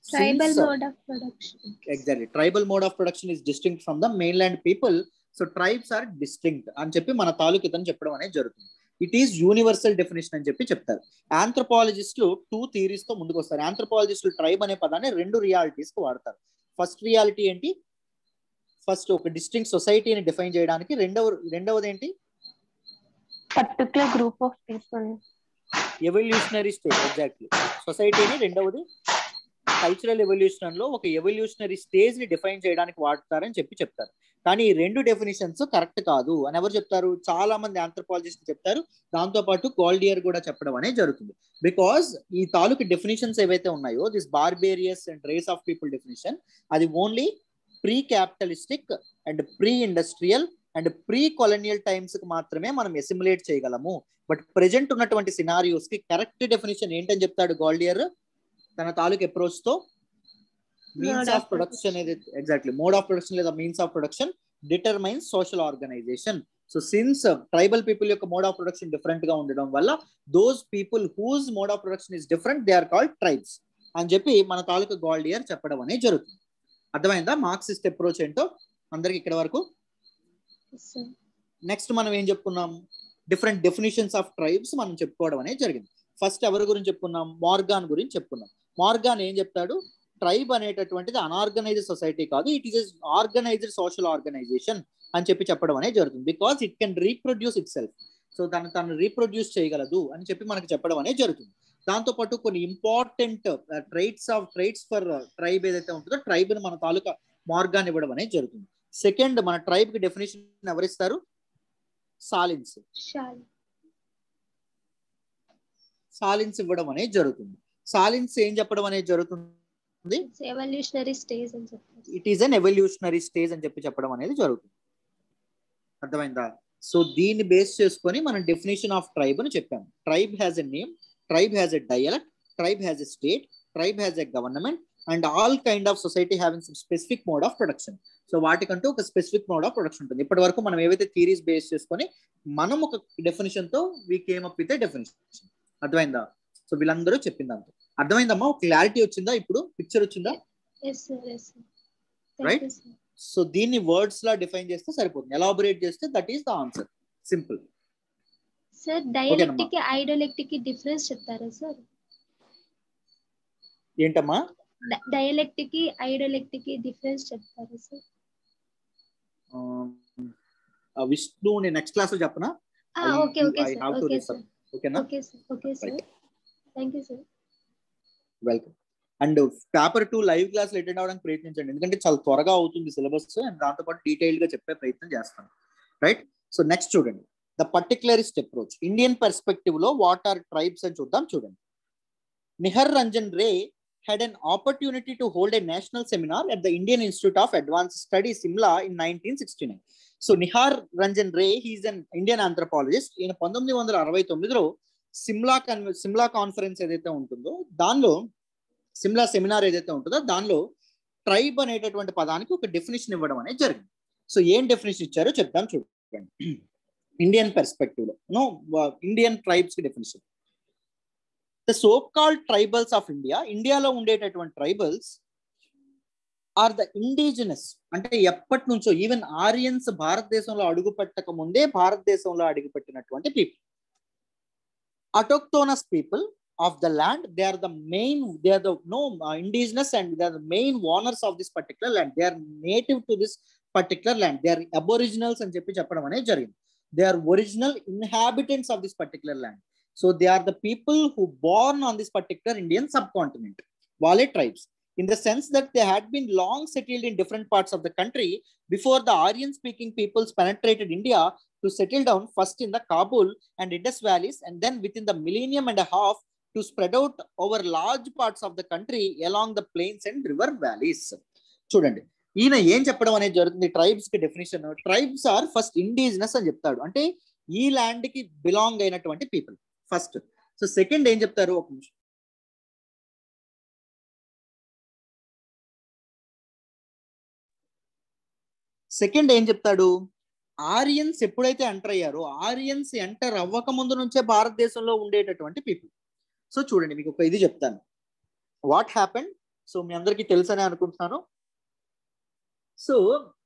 Tribal Since- mode of production. Exactly tribal mode of production is distinct from the mainland people so tribes are distinct అని చెప్పి మన తాలూకు ఇతను చెప్పడం అనేది జరుగుతుంది ఇట్ ఈస్ యూనివర్సల్ డెఫినేషన్ అని చెప్పి చెప్తారు ఆంథ్రపాలజిస్టులు టూ థియరీస్ తో ముందుకు వస్తారు ఆంథ్రపాలజిస్టులు ట్రైబ్ అనే పదాన్ని రెండు రియాలిటీస్ కి వాడతారు ఫస్ట్ రియాలిటీ ఏంటి ఫస్ట్ ఒక డిస్టింక్ట్ సొసైటీని డిఫైన్ చేయడానికి రెండవ రెండవది ఏంటి particular group of people. Evolutionary stage exactly సొసైటీని రెండవది కల్చరల్ ఎవల్యూషన్ లో ఒక ఎవల్యూషనరీ స్టేజ్ ని డిఫైన్ చేయడానికి వాడతారని చెప్పి చెప్తారు కానీ ఈ రెండు డెఫినేషన్స్ కరెక్ట్ కాదు అని ఎవరు చెప్తారు చాలా మంది ఆంథ్రపాలజిస్ట్ చెప్తారు దాంతో పాటు గోల్డియర్ కూడా చెప్పడం అనేది జరుగుతుంది బికాస్ ఈ తాలూకు డెఫినేషన్స్ ఏవైతే ఉన్నాయో this barbarous and race of people definition అది only pre capitalistic and pre industrial and pre colonial times కి మాత్రమే మనం ఎసిములేట్ చేయగలము బట్ ప్రెజెంట్ ఉన్నటువంటి సినారియోస్ కి కరెక్ట్ డెఫినేషన్ ఏంటని చెప్తాడు గోల్డియర్ తన తాలూకు అప్రోచ్ తో means Mode of of production ఏది ఎగ్జాక్ట్లీ మోడ్ ఆఫ్ ప్రొడక్షన్ లేదా means of production determines social organisation so since tribal people యొక్క మోడ్ ఆఫ్ ప్రొడక్షన్ డిఫరెంట్ గా ఉండడం వల్ల those people whose mode of production is different they are called tribes అని చెప్పి మన తాలూకు గోల్డియర్ చెప్పడం అనేది జరుగుతుంది అర్థమైందా మార్క్సిస్ట్ అప్రోచ్ ఏంటో అందరికి ఇక్కడ వరకు Yes, sir. నెక్స్ట్ మనం ఏం చెప్పుకున్నాం డిఫరెంట్ డెఫినేషన్స్ ఆఫ్ ట్రైబ్స్ మనం చెప్పుకోవడం అనేది జరిగింది ఫస్ట్ ఎవరి గురించి చెప్పుకున్నాం మార్గాన్ గురించి చెప్పుకున్నాం మార్గాన్ ఏం చెప్తాడు ట్రైబ్ అనేటటువంటిది అనార్గనైజ్డ్ సొసైటీ కాదు it is organised social organisation అని చెప్పి చెప్పడం అనేది జరుగుతుంది because it can reproduce itself so దాన్ని తను రీప్రొడ్యూస్ చేయగలదు అని చెప్పి మనకి చెప్పడం అనేది జరుగుతుంది దాంతో పాటు కొన్ని important traits of traits for tribe ఏదైతే ఉంటుందో ట్రైబ్ మన తాలూకా మార్గాన్ ఇవ్వడం అనేది జరుగుతుంది సెకండ్ మన ట్రైబ్ కి డెఫినేషన్ ఎవరిస్తారు సాలిన్స్ Shall. సాలిన్స్ ఇవ్వడం అనేది జరుగుతుంది సాలిన్స్ ఏం చెప్పడం అనేది జరుగుతుంది It's evolutionary stage అని చెప్తారు. It is an evolutionary stage అని చెప్పి చెప్పడం అనేది జరుగుతుంది అర్థమైందా సో దీన్ని బేస్ చేసుకొని మనం డెఫినేషన్ ఆఫ్ ట్రైబ్ అని చెప్పాము tribe has a name tribe has a dialect tribe has a state tribe has a government and all kind of society having some specific mode of production so వాటికంటూ ఒక specific mode of production ఉంటుంది ఇప్పటి వరకు మనం ఏవైతే theories base చేసుకొని మనం ఒక డెఫినేషన్ తో we came up with definition అర్థమైందా సో వీళ్ళందరూ చెప్పిందంత అర్థమైందమ్మా ఒక క్లారిటీ వచ్చిందా ఇప్పుడు పిక్చర్ వచ్చిందా Yes, sir. Yes, sir. Thank Right? you, sir. So దీన్ని వర్డ్స్ లా డిఫైన్ చేస్తే సరిపోతుంది ఎలాబొరేట్ చేస్తే that is the answer simple Sir, dialectic కి ఐడోలెక్టిక్ కి డిఫరెన్స్ చెప్తారా సార్ ఏంటమ్మా డయలెక్టిక్ కి ఐడోలెక్టిక్ కి డిఫరెన్స్ చెప్తారా సార్ ఆ, ఆ విష్ణు నేను నెక్స్ట్ క్లాస్ లో చెప్పనా I- okay okay I sir have to okay refer. Sir ఓకేనా okay sir okay sir thank you sir welcome and paper two live class attend అవడానికి ప్రయత్నించండి ఎందుకంటే చాలా త్వరగా అవుతుంది సిలబస్ అండ్ దాంతో పాటు డీటెయిల్ గా చెప్పే ప్రయత్నం చేస్తాను రైట్ సో నెక్స్ట్ చూడండి the particularist approach Indian perspective లో వాట్ ఆర్ ట్రైబ్స్ అని చూద్దాం చూడండి Nihar Ranjan Ray had an opportunity to hold a national seminar at the Indian Institute of Advanced Studies, Simla, in 1969. సో Nihar Ranjan Ray he's an Indian anthropologist ఈయన పంతొమ్మిది వందల అరవై తొమ్మిదిలో సిమ్లా కన్ సిమ్లా కాన్ఫరెన్స్ ఏదైతే ఉంటుందో దానిలో సిమ్లా సెమినార్ ఏదైతే ఉంటుందో దానిలో ట్రైబ్ అనేటటువంటి పదానికి ఒక డెఫినేషన్ ఇవ్వడం అనేది జరిగింది సో ఏం డెఫినేషన్ ఇచ్చారో చెప్తాం చూడండి ఇండియన్ పెర్స్పెక్టివ్ లో నో ఇండియన్ ట్రైబ్స్ కి definition the so called tribals of India ఇండియాలో ఉండేటటువంటి ట్రైబల్స్ ఆర్ ద ఇండిజినస్ అంటే ఎప్పటి నుంచో ఈవెన్ ఆరియన్స్ భారతదేశంలో అడుగు పెట్టక ముందే భారతదేశంలో అడుగుపెట్టినటువంటి people autochthonous people of the land they are the main they are the no indigenous and they are the main owners of this particular land they are native to this particular land they are aboriginals అని చెప్పి చెప్పడం అనేది జరిగింది they are original inhabitants of this particular land so they are the people who born on this particular Indian subcontinent వాళ్ళే tribes in the sense that they had been long settled in different parts of the country before the Aryan speaking peoples penetrated India to settle down first in the Kabul and Indus valleys and then within the millennium and a half to spread out over large parts of the country along the plains and river valleys. చూడండి ఈయన ఏం చెప్పడం అనేది జరుగుతుంది tribes కి definition tribes are first indigenous అని చెప్తాడు అంటే ఈ ల్యాండ్ కి బిలాంగ్ అయినటువంటి పీపుల్ ఫస్ట్ సో సెకండ్ ఏం చెప్తారు ఒక నిమిషం సెకండ్ ఏం చెప్తాడు ఆరియన్స్ ఎప్పుడైతే ఎంటర్ అయ్యారో ఆరియన్స్ ఎంటర్ అవ్వక ముందు నుంచే భారతదేశంలో ఉండేటటువంటి పీపుల్ సో చూడండి మీకు ఒక ఇది చెప్తాను వాట్ హ్యాపెండ్ సో మీ అందరికీ తెలుసనే అనుకుంటున్నాను so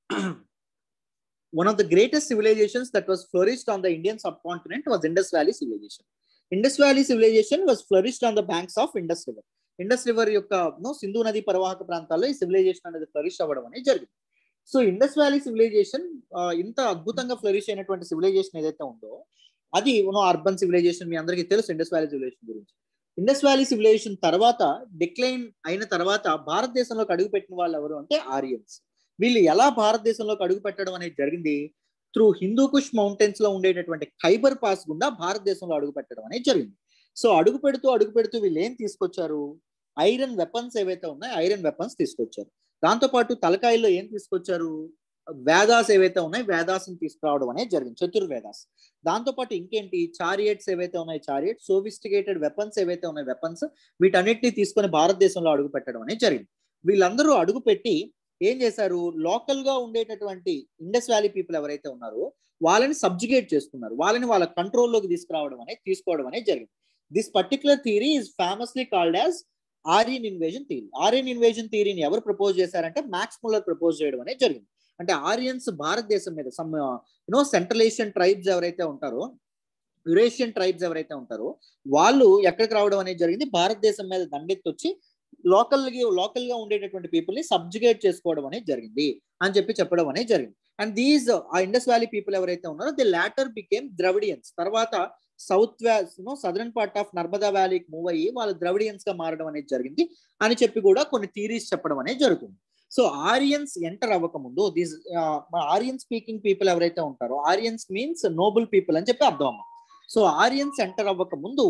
one of the greatest civilizations that was flourished on the Indian subcontinent was Indus Valley civilization. Indus Valley civilization was flourished on the banks of Indus River. Indus river యొక్క no Sindhu నది పరివాహక ప్రాంతాల్లో ఈ civilisation అనేది flourish అవ్వడం అనేది జరిగింది so Indus valley civilisation ఇంత అద్భుతంగా ఫ్లరిష్ అయినటువంటి సివిలైజేషన్ ఏదైతే ఉందో అది నో అర్బన్ సివిలైజేషన్ మీ అందరికీ తెలుసు ఇండస్ వ్యాలీ సివిలైజేషన్ గురించి ఇండస్ వ్యాలీ సివిలైజేషన్ తర్వాత డిక్లైన్ అయిన తర్వాత భారతదేశంలోకి అడుగుపెట్టిన వాళ్ళు ఎవరు అంటే ఆరియన్స్ వీళ్ళు ఎలా భారతదేశంలోకి అడుగు పెట్టడం అనేది జరిగింది త్రూ హిందూ కుష్ మౌంటైన్స్ లో ఉండేటటువంటి ఖైబర్ పాస్ గుండా భారతదేశంలో అడుగు పెట్టడం అనేది జరిగింది సో అడుగు పెడుతూ అడుగు పెడుతూ వీళ్ళు ఏం తీసుకొచ్చారు ఐరన్ వెపన్స్ ఏవైతే ఉన్నాయో ఐరన్ వెపన్స్ తీసుకొచ్చారు దాంతో పాటు తలకాయల్లో ఏం తీసుకొచ్చారు వేదాస్ ఏవైతే ఉన్నాయి వేదాస్ని తీసుకురావడం అనేది జరిగింది చతుర్వేదాస్ దాంతో పాటు ఇంకేంటి చారియట్స్ ఏవైతే ఉన్నాయి చారియట్ సోఫిస్టికేటెడ్ వెపన్స్ ఏవైతే ఉన్నాయి వెపన్స్ వీటన్నిటిని తీసుకొని భారతదేశంలో అడుగు పెట్టడం అనేది జరిగింది వీళ్ళందరూ అడుగు పెట్టి ఏం చేశారు లోకల్ గా ఉండేటటువంటి ఇండస్ వ్యాలీ పీపుల్ ఎవరైతే ఉన్నారో వాళ్ళని సబ్జుగేట్ చేసుకున్నారు వాళ్ళని వాళ్ళ కంట్రోల్లోకి తీసుకురావడం అనేది తీసుకోవడం అనేది జరిగింది this particular theory is famously called as Aryan invasion theory Aryan invasion థియరీని ఎవరు ప్రపోజ్ చేశారంటే మ్యాక్స్ ముల్లర్ ప్రపోజ్ చేయడం అనేది జరిగింది అంటే ఆరియన్స్ భారతదేశం మీద some you know central Asian tribes ఎవరైతే ఉంటారో యురేషియన్ ట్రైబ్స్ ఎవరైతే ఉంటారో వాళ్ళు ఎక్కడికి రావడం అనేది జరిగింది భారతదేశం మీద దండెత్తి వచ్చి లోకల్ లోకల్ గా ఉండేటటువంటి పీపుల్ ని సబ్జుగేట్ చేసుకోవడం అనేది జరిగింది అని చెప్పి చెప్పడం అనేది జరిగింది అండ్ దీస్ ఆ ఇండస్ వ్యాలీ పీపుల్ ఎవరైతే ఉన్నారో ది లాటర్ బికేమ్ ద్రవిడియన్స్ తర్వాత south no southern part of Narmada వ్యాలీకి మూవ్ అయ్యి వాళ్ళు ద్రవిడియన్స్ గా మారడం అనేది జరిగింది అని చెప్పి కూడా కొన్ని థీరీస్ చెప్పడం అనేది జరుగుతుంది సో ఆరియన్స్ ఎంటర్ అవ్వక ముందు దీస్ ఆరియన్ స్పీకింగ్ పీపుల్ ఎవరైతే ఉంటారో ఆరియన్స్ మీన్స్ నోబుల్ పీపుల్ అని చెప్పి అర్థం అమ్మ సో ఆరియన్స్ ఎంటర్ అవ్వక ముందు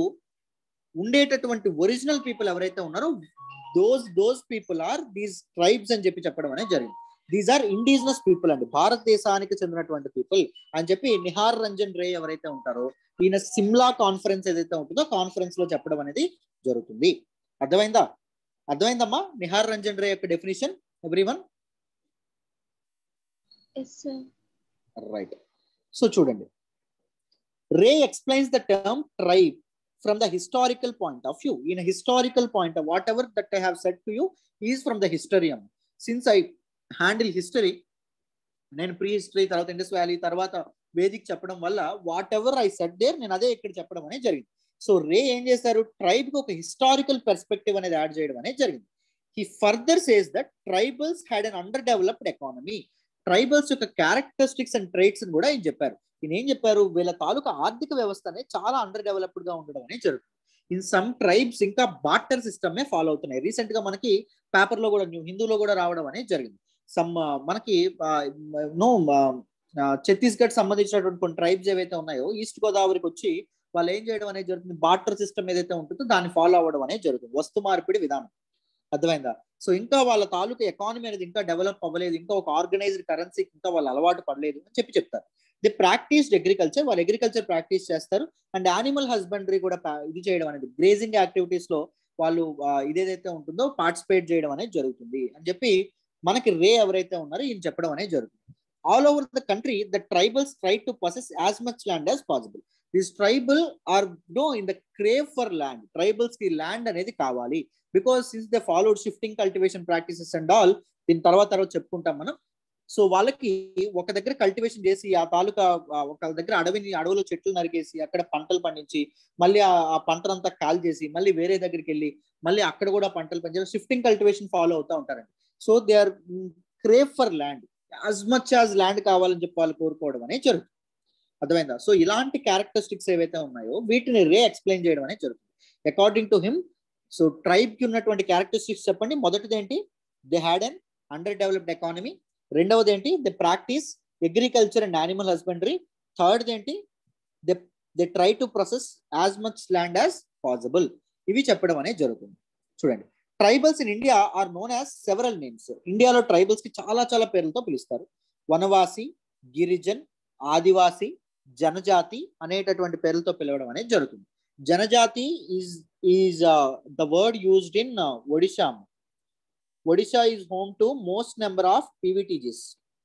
ఉండేటటువంటి ఒరిజినల్ పీపుల్ ఎవరైతే ఉన్నారో those those people are these tribes అని చెప్పి చెప్పడం అనేది జరిగింది దీస్ ఆర్ ఇండిజినస్ పీపుల్ అండి భారతదేశానికి చెందినటువంటి పీపుల్ అని చెప్పి నిహార్ రంజన్ రే ఎవరైతే ఉంటారో ఈయన సిమ్లా కాన్ఫరెన్స్ ఏదైతే ఉంటుందో కాన్ఫరెన్స్ లో చెప్పడం అనేది జరుగుతుంది అర్థమైందా అర్థమైందమ్మా నిహార్ రంజన్ రే యొక్క definition every one Yes, sir. Right so చూడండి Ray explains the term tribe from the historical point of view. In a historical point of whatever that I have said to you is from the historian. Since I handle history, నేను pre history తర్వాత Indus valley తర్వాత వేదిక్ చెప్పడం వల్ల whatever I set there నేను అదే ఇక్కడ చెప్పడం అనేది జరిగింది సో రే ఏం చేశారు ట్రైబ్ కి ఒక హిస్టారికల్ పర్స్పెక్టివ్ అనేది యాడ్ చేయడం అనేది జరిగింది he further says that tribals had an underdeveloped economy tribals యొక్క క్యారెక్టరిస్టిక్స్ అండ్ ట్రైట్స్ కూడా ఆయన చెప్పారు ఈయన ఏం చెప్పారు వీళ్ళ తాలూకా ఆర్థిక వ్యవస్థ అనేది చాలా అండర్ డెవలప్డ్ గా ఉండడం అనేది జరుగుతుంది ఇన్ సమ్ ట్రైబ్స్ ఇంకా బాటర్ సిస్టమే ఫాలో అవుతున్నాయి రీసెంట్ గా మనకి పేపర్ లో కూడా న్యూ హిందూలో కూడా రావడం అనేది జరిగింది సమ్ మనకి నో ఛత్తీస్గఢ్ సంబంధించినటువంటి కొన్ని ట్రైబ్స్ ఏవైతే ఉన్నాయో ఈస్ట్ గోదావరికి వచ్చి వాళ్ళు ఏం చేయడం అనేది జరుగుతుంది బాటర్ సిస్టమ్ ఏదైతే ఉంటుందో దాన్ని ఫాలో అవ్వడం అనేది జరుగుతుంది వస్తు మార్పిడి విధానం అర్థమైందా సో ఇంకా వాళ్ళ తాలూకా ఎకానమీ అనేది ఇంకా డెవలప్ అవ్వలేదు ఇంకా ఒక ఆర్గనైజ్డ్ కరెన్సీ ఇంకా వాళ్ళు అలవాటు పడలేదు అని చెప్పి చెప్తారు ది ప్రాక్టీస్ అగ్రికల్చర్ వాళ్ళు అగ్రికల్చర్ ప్రాక్టీస్ చేస్తారు అండ్ యానిమల్ హస్బెండరీ కూడా ఇది చేయడం అనేది గ్రేజింగ్ యాక్టివిటీస్ లో వాళ్ళు ఇదేదైతే ఉంటుందో పార్టిసిపేట్ చేయడం అనేది జరుగుతుంది అని చెప్పి మనకి రే ఎవరైతే ఉన్నారో ఈయన చెప్పడం అనేది జరుగుతుంది all over the country the tribals try to possess as much land as possible this tribal are no in the crave for land tribals కి ల్యాండ్ అనేది కావాలి because since the followed shifting cultivation practices and all దీని తర్వాత తర్వాత చెప్పుకుంటాం మనం so వాళ్ళకి ఒక దగ్గర కల్టివేషన్ చేసి ఆ తాలూకా ఒక దగ్గర అడవిని అడవిలో చెట్లు నరికేసి అక్కడ పంటలు పండించి మళ్ళీ ఆ పంటనంతా కాల్ చేసి మళ్ళీ వేరే దగ్గరికి వెళ్ళి మళ్ళీ అక్కడ కూడా పంటలు పండించి షిఫ్టింగ్ కల్టివేషన్ ఫాలో అవుతా ఉంటారండి so they are crave for land as much as land కావాలని చెప్పి వాళ్ళు కోరుకోవడం అనేది జరుగుతుంది అర్థమైందా సో ఇలాంటి క్యారెక్టరిస్టిక్స్ ఏవైతే ఉన్నాయో వీటిని రే ఎక్స్ప్లెయిన్ చేయడం అనేది జరుగుతుంది according to him so tribe కి ఉన్నటువంటి క్యారెక్టరిస్టిక్స్ చెప్పండి మొదటిది ఏంటి they had an underdeveloped economy రెండవది ఏంటి the practice agriculture and animal husbandry third ఏంటి the they try to process as much land as possible ఇవి చెప్పడం అనేది జరుగుతుంది చూడండి tribals in India are known as several names ఇండియాలో tribals కి చాలా చాలా పేర్లతో పిలుస్తారు వనవాసి గిరిజన్ ఆదివాసి జనజాతి అనేటటువంటి పేర్లతో పిలవడం అనేది జరుగుతుంది జనజాతి is is the word used in Odisha Odisha is home to most number of PVTGs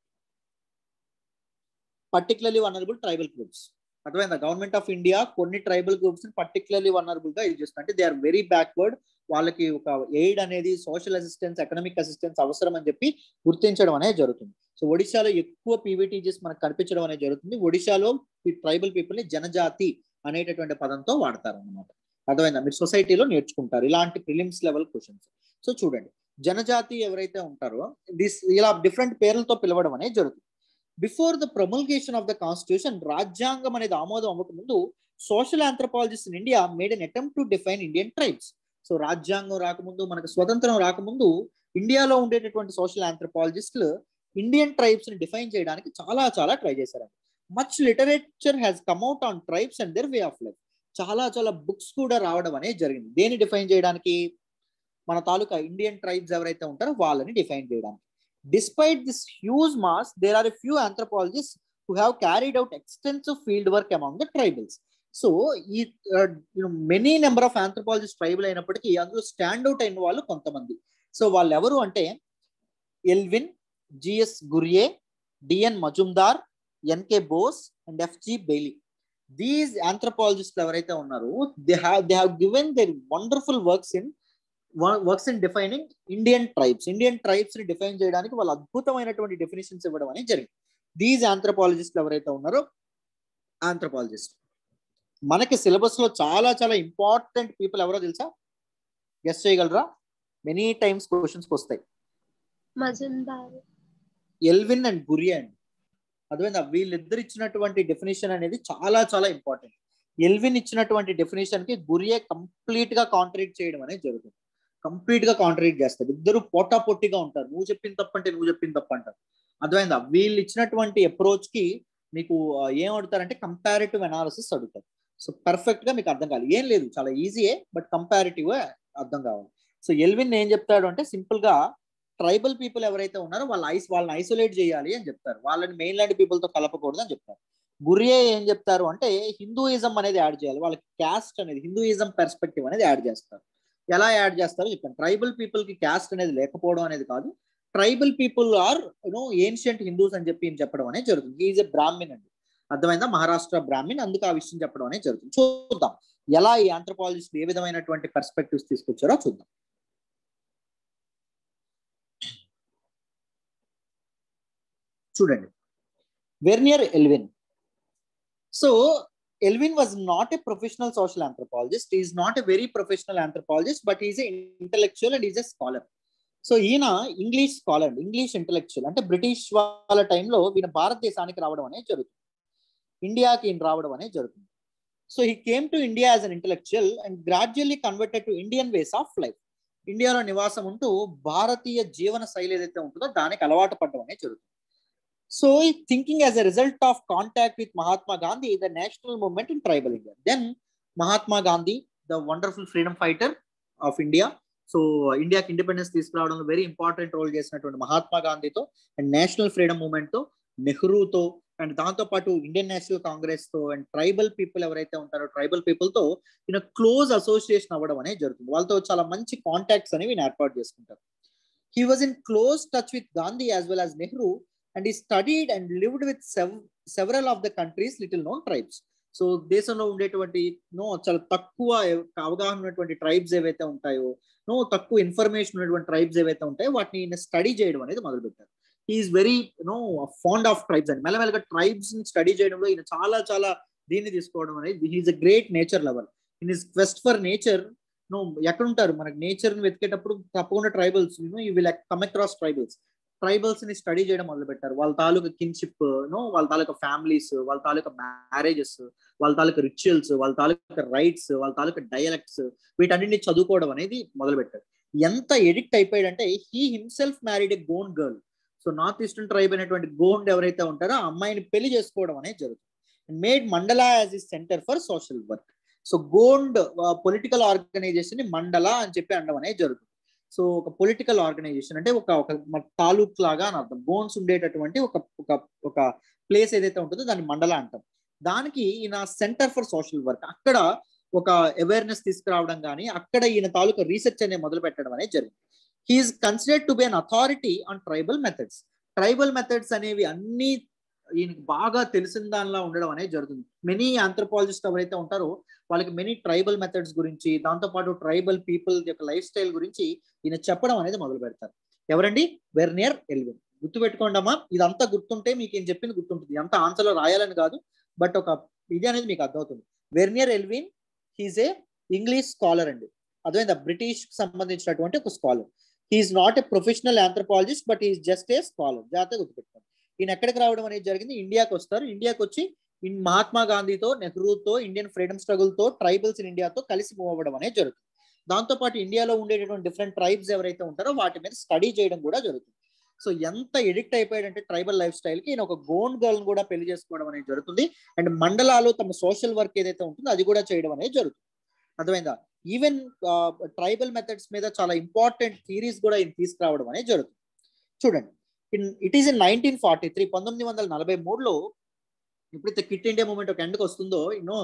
particularly vulnerable tribal groups అర్థమైందా గవర్నమెంట్ ఆఫ్ ఇండియా కొన్ని ట్రైబల్ గ్రూప్స్ పర్టికులర్లీ వనరబుల్ గా యూజ్ చేస్తుంది అంటే దే ఆర్ వెరీ బ్యాక్వర్డ్ వాళ్ళకి ఒక ఎయిడ్ అనేది సోషల్ అసిస్టెన్స్ ఎకనామిక్ అసిస్టెన్స్ అవసరం అని చెప్పి గుర్తించడం అనేది జరుగుతుంది సో ఒడిశాలో ఎక్కువ పీవీటీజీస్ మనకు కనిపించడం అనేది జరుగుతుంది ఒడిశాలో ట్రైబల్ పీపుల్ ని జనజాతి అనేటటువంటి పదంతో వాడతారు అనమాట అర్థమైందా మీరు సొసైటీలో నేర్చుకుంటారు ఇలాంటి ప్రిలిమ్స్ లెవెల్ క్వశ్చన్స్ సో చూడండి జనజాతి ఎవరైతే ఉంటారో దిస్ ఇలా డిఫరెంట్ పేర్లతో పిలవడం అనేది జరుగుతుంది before the promulgation of the constitution రాజ్యాంగం అనేది ఆమోదం అవ్వకముందు social anthropologist in India made an attempt to define Indian tribes so రాజ్యాంగం రాకముందు మనకు స్వతంత్రం రాకముందు ఇండియాలో ఉండేటటువంటి సోషల్ ఆంథ్రపాలజిస్టులు ఇండియన్ ట్రైబ్స్ ని డిఫైన్ చేయడానికి చాలా చాలా ట్రై చేశారు much literature has come out on tribes and their way of life చాలా చాలా బుక్స్ కూడా రావడం అనేది జరిగింది దేని డిఫైన్ చేయడానికి మన తాలూకా ఇండియన్ ట్రైబ్స్ ఎవరైతే ఉంటారో వాళ్ళని డిఫైన్ చేయడానికి despite this huge mass there are a few anthropologist who have carried out extensive field work among the tribals so ఈ many number of anthropologist tribal అయినప్పటికీ అందులో స్టాండ్ అవుట్ అయిన వాళ్ళు కొంతమంది సో వాళ్ళు ఎవరు అంటే Elwin G S Ghurye D N Majumdar N K Bose and F G Bailey these anthropologist ఎవరైతే ఉన్నారో they have they have given their wonderful works in works in defining Indian tribes Indian tribes ని డిఫైన్ చేయడానికి వాళ్ళు అద్భుతమైనటువంటి డెఫినేషన్స్ ఇవ్వడం అనేది జరిగింది దీస్ ఆంథ్రపాలజిస్ట్ ఎవరైతే ఉన్నారో ఆంథ్రపాలజిస్ట్ మనకి సిలబస్ లో చాలా చాలా ఇంపార్టెంట్ పీపుల్ ఎవరో తెలుసా గెస్ట్ చేయగలరా మెనీ టైమ్స్ క్వశ్చన్స్ వస్తాయి మజుందార్ ఎల్విన్ అండ్ గురియా అండి అర్థమైందా వీళ్ళిద్దరు ఇచ్చినటువంటి డెఫినేషన్ అనేది చాలా చాలా ఇంపార్టెంట్ ఎల్విన్ ఇచ్చినటువంటి డెఫినేషన్ కి గురియే కంప్లీట్ గా కాంట్రాక్ట్ చేయడం అనేది జరుగుతుంది కంప్లీట్ గా కాంట్రాక్ట్ చేస్తారు ఇద్దరు పోటా పొట్టిగా ఉంటారు నువ్వు చెప్పిన తప్పంటే నువ్వు చెప్పిన తప్ప అంటారు అర్థమైందా వీళ్ళు ఇచ్చినటువంటి అప్రోచ్ కి మీకు ఏం అడుగుతారంటే కంపారిటివ్ అనాలిసిస్ అడుగుతారు సో పర్ఫెక్ట్ గా మీకు అర్థం కావాలి ఏం లేదు చాలా ఈజీయే బట్ కంపారిటివ్ అర్థం కావాలి సో ఎల్విన్ ఏం చెప్తాడు అంటే సింపుల్ గా ట్రైబల్ పీపుల్ ఎవరైతే ఉన్నారో వాళ్ళ ఐస్ వాళ్ళని ఐసోలేట్ చేయాలి అని చెప్తారు వాళ్ళని మెయిన్ ల్యాండ్ పీపుల్ తో కలపకూడదు అని చెప్తారు గురియే ఏం చెప్తారు అంటే హిందూయిజం అనేది యాడ్ చేయాలి వాళ్ళకి క్యాస్ట్ అనేది హిందూయిజం పర్స్పెక్టివ్ అనేది యాడ్ చేస్తారు ఎలా యాడ్ చేస్తారో చెప్పాను ట్రైబల్ పీపుల్ కి క్యాస్ట్ అనేది లేకపోవడం అనేది కాదు tribal people are you know ancient Hindus అని చెప్పి చెప్పడం అనేది జరుగుతుంది ఈజ్ ఎ బ్రాహ్మిన్ అండి అర్థమైందా మహారాష్ట్ర బ్రాహ్మిన్ అందుకు ఆ విషయం చెప్పడం అనేది జరుగుతుంది చూద్దాం ఎలా ఈ ఆంథ్రపాలజిస్ట్ ఏ విధమైనటువంటి పర్స్పెక్టివ్స్ తీసుకొచ్చారో చూద్దాం చూడండి వెర్నియర్ Elwin so Elwin was not a professional social anthropologist is not a very professional anthropologist but is a intellectual and is a scholar so ఈయన ఇంగ్లీష్ స్కాలర్ ఇంగ్లీష్ ఇంటలెక్చువల్ అంటే బ్రిటిష్ వాళ్ళ టైంలో ఈయన భారతదేశానికి రావడం అనేది జరుగుతుంది ఇండియాకి ఈయన రావడం అనేది జరుగుతుంది so he came to India as an intellectual and gradually converted to Indian ways of life ఇండియాలో నివాసం ఉంటూ భారతీయ జీవన శైలి ఏదైతే ఉంటుందో దానికి అలవాటు పడడం అనేది జరుగుతుంది so thinking as a result of contact with Mahatma Gandhi the national movement in tribal India then Mahatma Gandhi the wonderful freedom fighter of India so ఇండియాకి ఇండిపెండెన్స్ తీసుకురావడంలో వెరీ ఇంపార్టెంట్ రోల్ చేసినటువంటి మహాత్మా గాంధీతో అండ్ నేషనల్ ఫ్రీడమ్ మూవ్మెంట్ తో నెహ్రూతో అండ్ దాంతో పాటు Indian national Congress తో and tribal people ఎవరైతే ఉంటారో ట్రైబల్ పీపుల్ తో ఈయన క్లోజ్ అసోసియేషన్ అవ్వడం అనేది జరుగుతుంది వాళ్ళతో చాలా మంచి కాంటాక్ట్స్ అనేవి ఏర్పాటు చేసుకుంటారు he was in close touch with Gandhi as well as Nehru and he studied and lived with several of the country's little known tribes so దేశంలో ఉండేటువంటి నో చాలా తక్కువ అవగాహన ఉన్నటువంటి ట్రైబ్స్ ఏవైతే ఉంటాయో నో తక్కువ ఇన్ఫర్మేషన్ ఉన్నటువంటి ట్రైబ్స్ ఏవైతే ఉంటాయో వాటిని ఈయన స్టడీ చేయడం అనేది మొదలు పెట్టారు is very no fond of tribes and మెల్లమెల్లగా ట్రైబ్స్ ని స్టడీ చేయడంలో ఈయన చాలా చాలా దీన్ని తీసుకోవడం అనేది he is a great nature lover in his quest for nature no ఎక్కడ ఉంటారు మనకి నేచర్ ని వెతికేటప్పుడు తప్పకుండా tribals you know you will come across tribals tribals ని స్టడీ చేయడం మొదలు పెట్టారు వాళ్ళ తాలూకా కిన్షిప్ నో వాళ్ళ తాలూకా ఫ్యామిలీస్ వాళ్ళ తాలూకా మ్యారేజెస్ వాళ్ళ తాలూకా రిచువల్స్ వాళ్ళ తాలూకా రైట్స్ వాళ్ళ తాలూకా డైలెక్ట్స్ వీటన్నింటిని చదువుకోవడం అనేది మొదలు పెట్టారు ఎంత ఎడిక్ట్ అయిపోయాడంటే he himself married a Gond girl so north eastern tribe అయినటువంటి గోండ్ ఎవరైతే ఉంటారో ఆ అమ్మాయిని పెళ్లి చేసుకోవడం అనేది జరుగుతుంది made Mandla as his centre for social work so Gond political organisation ని మండల అని చెప్పి అనడం అనేది జరుగుతుంది సో ఒక పొలిటికల్ ఆర్గనైజేషన్ అంటే ఒక ఒక తాలూక్ లాగా అని అర్థం బోన్స్ ఉండేటటువంటి ఒక ఒక ఒక ప్లేస్ ఏదైతే ఉంటుందో దాన్ని మండల అంటాం దానికి ఈయన సెంటర్ ఫర్ సోషల్ వర్క్ అక్కడ ఒక అవేర్నెస్ తీసుకురావడం కానీ అక్కడ ఈయన తాలూకా రీసెర్చ్ అనేది మొదలు పెట్టడం అనేది జరిగింది he is considered to be an authority on tribal methods tribal methods అనేవి అన్ని ఈయనకి బాగా తెలిసిన దానిలా ఉండడం అనేది జరుగుతుంది మెనీ ఆంథ్రపాలజిస్ట్ ఎవరైతే ఉంటారో వాళ్ళకి మెనీ ట్రైబల్ మెథడ్స్ గురించి దాంతోపాటు ట్రైబల్ పీపుల్ యొక్క లైఫ్ స్టైల్ గురించి ఈయన చెప్పడం అనేది మొదలు పెడతారు ఎవరండి వెర్నియర్ ఎల్విన్ గుర్తుపెట్టుకోండమ్మా ఇదంతా గుర్తుంటే మీకు ఏం చెప్పింది గుర్తుంటుంది అంతా ఆన్సర్లో రాయాలని కాదు బట్ ఒక ఇది అనేది మీకు అర్థమవుతుంది వెర్నియర్ Elwin he's a English scholar అండి అర్థమైందా బ్రిటిష్ కి సంబంధించినటువంటి ఒక scholar he is not a professional anthropologist but is just a scholar జాగ్రత్తగా గుర్తుపెట్టుకోండి ఈయన ఎక్కడికి రావడం అనేది జరిగింది ఇండియాకి వస్తారు ఇండియాకి వచ్చి ఇన్ మహాత్మా గాంధీతో నెహ్రూతో ఇండియన్ ఫ్రీడమ్ స్ట్రగుల్ తో ట్రైబల్స్ ఇన్ ఇండియాతో కలిసి మూవ్ అవ్వడం అనేది జరుగుతుంది దాంతో పాటు ఇండియాలో ఉండేటటువంటి డిఫరెంట్ ట్రైబ్స్ ఎవరైతే ఉంటారో వాటి మీద స్టడీ చేయడం కూడా జరుగుతుంది సో ఎంత ఎడిక్ట్ అయిపోయాడంటే ట్రైబల్ లైఫ్ స్టైల్ కి ఈయన ఒక గోన్ గర్ల్ కూడా పెళ్లి చేసుకోవడం అనేది జరుగుతుంది అండ్ మండలాలు తమ సోషల్ వర్క్ ఏదైతే ఉంటుందో అది కూడా చేయడం అనేది జరుగుతుంది అర్థమైందా ఈవెన్ ట్రైబల్ మెథడ్స్ మీద చాలా ఇంపార్టెంట్ థీరీస్ కూడా ఈయన తీసుకురావడం అనేది జరుగుతుంది చూడండి it is in nineteen forty three పంతొమ్మిది వందల నలభై మూడులో ఎప్పుడైతే క్విట్ ఇండియా మూమెంట్ ఒక ఎండ్కి వస్తుందో you know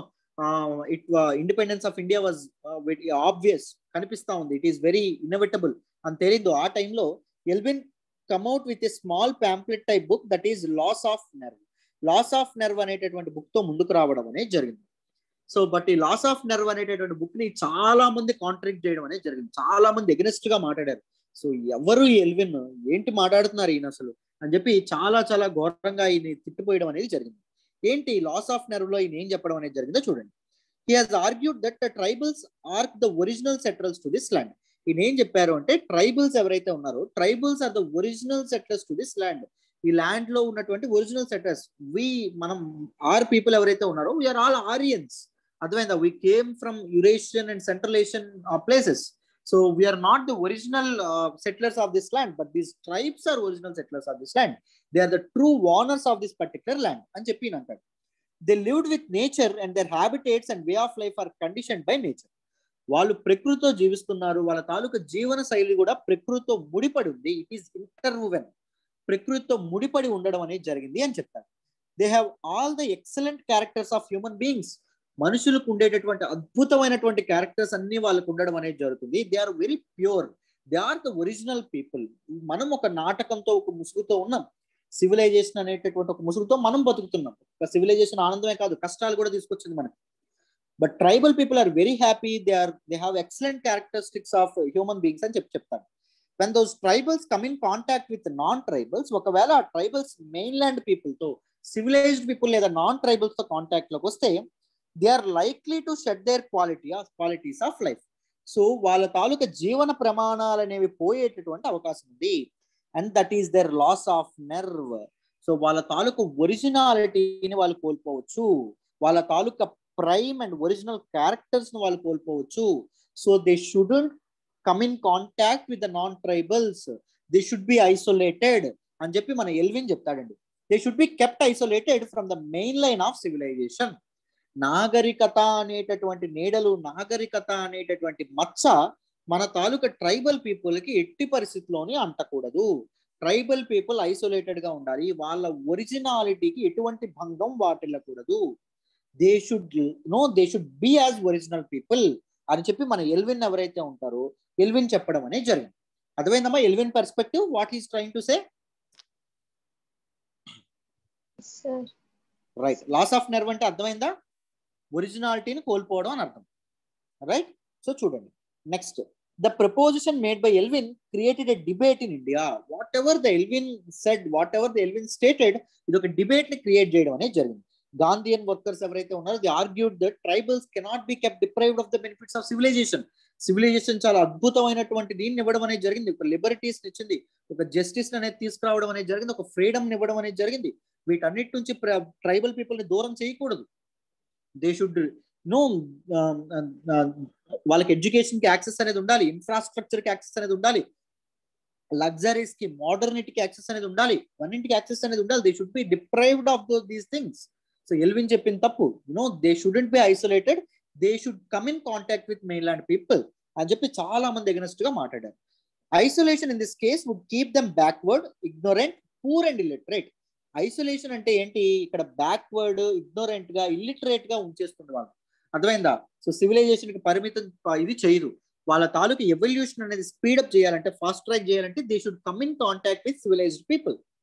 it independence of India was obvious కనిపిస్తా ఉంది ఇట్ ఈస్ వెరీ ఇన్నోవేటబుల్ అని తెలియదు ఆ టైంలో Elwin come out with a small pamphlet type book that is loss of nerve loss of nerve అనేటటువంటి బుక్ తో ముందుకు రావడం అనేది జరిగింది సో బట్ ఈ లాస్ ఆఫ్ నెర్వ్ అనేటటువంటి బుక్ ని చాలా మంది కాంట్రాక్ట్ చేయడం అనేది జరిగింది చాలా మంది ఎగనెస్ట్ గా మాట్లాడారు సో ఎవరు ఈ ఎల్విన్ ఏంటి మాట్లాడుతున్నారు ఈయన అసలు అని చెప్పి చాలా చాలా ఘోరంగా ఈయన తిట్టిపోయడం అనేది జరిగింది ఏంటి లాస్ ఆఫ్ నెర్వ్ లో ఈయన ఏం చెప్పడం అనేది జరిగిందో చూడండి he has argued that tribals are the original settlers to this land ఈయన ఏం చెప్పారు అంటే ట్రైబల్స్ ఎవరైతే ఉన్నారో tribals are the original settlers to this land ఈ ల్యాండ్ లో ఉన్నటువంటి ఒరిజినల్ సెటిల్స్ వి మనం ఆర్ పీపుల్ ఎవరైతే ఉన్నారో వీఆర్ ఆల్ ఆరియన్స్ అర్థమైందా we came from Eurasian and central Asian places so we are not the original settlers of this land but these tribes are original settlers of this land they are the true owners of this particular land అని చెప్పి అంటాడు they lived with nature and their habitats and way of life are condition by nature వాళ్ళు ప్రకృతితో జీవిస్తున్నారు వాళ్ళ తాలూకా జీవన శైలి కూడా ప్రకృతితో ముడిపడి ఉంది ఇట్ ఈస్ ఇంటర్వెన్ ప్రకృతితో ముడిపడి ఉండడం అనేది జరిగింది అని చెప్తారు they have all the excellent characters of human beings మనుషులకు ఉండేటటువంటి అద్భుతమైనటువంటి క్యారెక్టర్స్ అన్ని వాళ్ళకు ఉండడం అనేది జరుగుతుంది they are very pure they are the original people మనం ఒక నాటకంతో ఒక ముసుగుతో ఉన్నాం సివిలైజేషన్ అనేటటువంటి ఒక ముసుగుతో మనం బతుకుతున్నాం ఒక సివిలైజేషన్ ఆనందమే కాదు కష్టాలు కూడా తీసుకొచ్చింది మనకి but tribal people are very happy they are they have excellent characteristics of human beings అని చెప్పి చెప్తాను when those tribals come in contact with non tribals ఒకవేళ ఆ ట్రైబల్స్ మెయిన్ ల్యాండ్ పీపుల్ తో సివిలైజ్డ్ పీపుల్ లేదా నాన్ ట్రైబల్స్ తో contact లోకి వస్తే they are likely to shed their quality of qualities of life so వాళ్ళ తాలూకా జీవన ప్రమాణాలు అనేవి పోయేటటువంటి అవకాశం ఉంది and that is there loss of nerve so వాళ్ళ తాలూకు ఒరిజినాలిటీని వాళ్ళు కోల్పోవచ్చు వాళ్ళ తాలూకా ప్రైమ్ అండ్ ఒరిజినల్ క్యారెక్టర్స్ ని వాళ్ళు కోల్పోవచ్చు so they shouldn't come in contact with the non tribals they should be isolated అని చెప్పి మన ఎల్విన్ చెప్తాడండి they should be kept isolated from the main line of civilisation నాగరికత అనేటటువంటి నీడలు నాగరికత అనేటటువంటి మచ్చ మన తాలూకా ట్రైబల్ పీపుల్ కి ఎట్టి పరిస్థితిలోని అంటకూడదు ట్రైబల్ పీపుల్ ఐసోలేటెడ్ గా ఉండాలి వాళ్ళ ఒరిజినాలిటీకి ఎటువంటి భంగం వాటిల్లకూడదు they should no they should be as original people అని చెప్పి మన ఎల్విన్ ఎవరైతే ఉంటారో ఎల్విన్ చెప్పడం అనేది జరిగింది అర్థమైందమ్మా Elwin perspective what is trying to say sir right loss of nerve అంటే అర్థమైందా ఒరిజినాలిటీని కోల్పోవడం అని అర్థం రైట్ సో చూడండి next the proposition made by Elwin created a debate in India whatever the Elwin said whatever the Elwin stated ఇది ఒక debate ని క్రియేట్ చేయడం అనేది జరిగింది గాంధీయన్ వర్కర్స్ ఎవరైతే ఉన్నారో they argued that tribals cannot be kept deprived of the benefits of civilization civilization చాలా అద్భుతమైనటువంటి దీన్ని ఇవ్వడం అనేది జరిగింది ఒక లిబర్టీస్ ఇచ్చింది ఒక జస్టిస్ అనేది తీసుకురావడం అనేది జరిగింది ఒక ఫ్రీడమ్ ఇవ్వడం అనేది జరిగింది వీటన్నిటి నుంచి ట్రైబల్ పీపుల్ ని దూరం చేయకూడదు దే షుడ్ నో వాళ్ళకి ఎడ్యుకేషన్ కి యాక్సెస్ అనేది ఉండాలి ఇన్ఫ్రాస్ట్రక్చర్ కి యాక్సెస్ అనేది ఉండాలి లగ్జరీస్ కి మోడర్నిటీకి యాక్సెస్ అనేది ఉండాలి అన్నింటికి యాక్సెస్ అనేది ఉండాలి they should be deprived of these things so Elwin చెప్పిన తప్పు you know they student be isolated they should come in contact with mainland people అని చెప్పి చాలా మంది ఎగనెస్ట్ గా మాట్లాడారు isolation in this case would keep them backward ignorant poor and illiterate isolation అంటే ఏంటి ఇక్కడ బ్యాక్వర్డ్ ఇగ్నోరెంట్ గా ఇల్లిటరేట్ గా ఉంచేస్తుంది వాళ్ళు అర్థమైందా సో సివిలైజేషన్ కి పరిమితం ఇది చేయదు వాళ్ళ తాలూకు ఎవల్యూషన్ అనేది స్పీడప్ చేయాలంటే ఫాస్ట్ ట్రాక్ చేయాలంటే they should come in contact with civilized people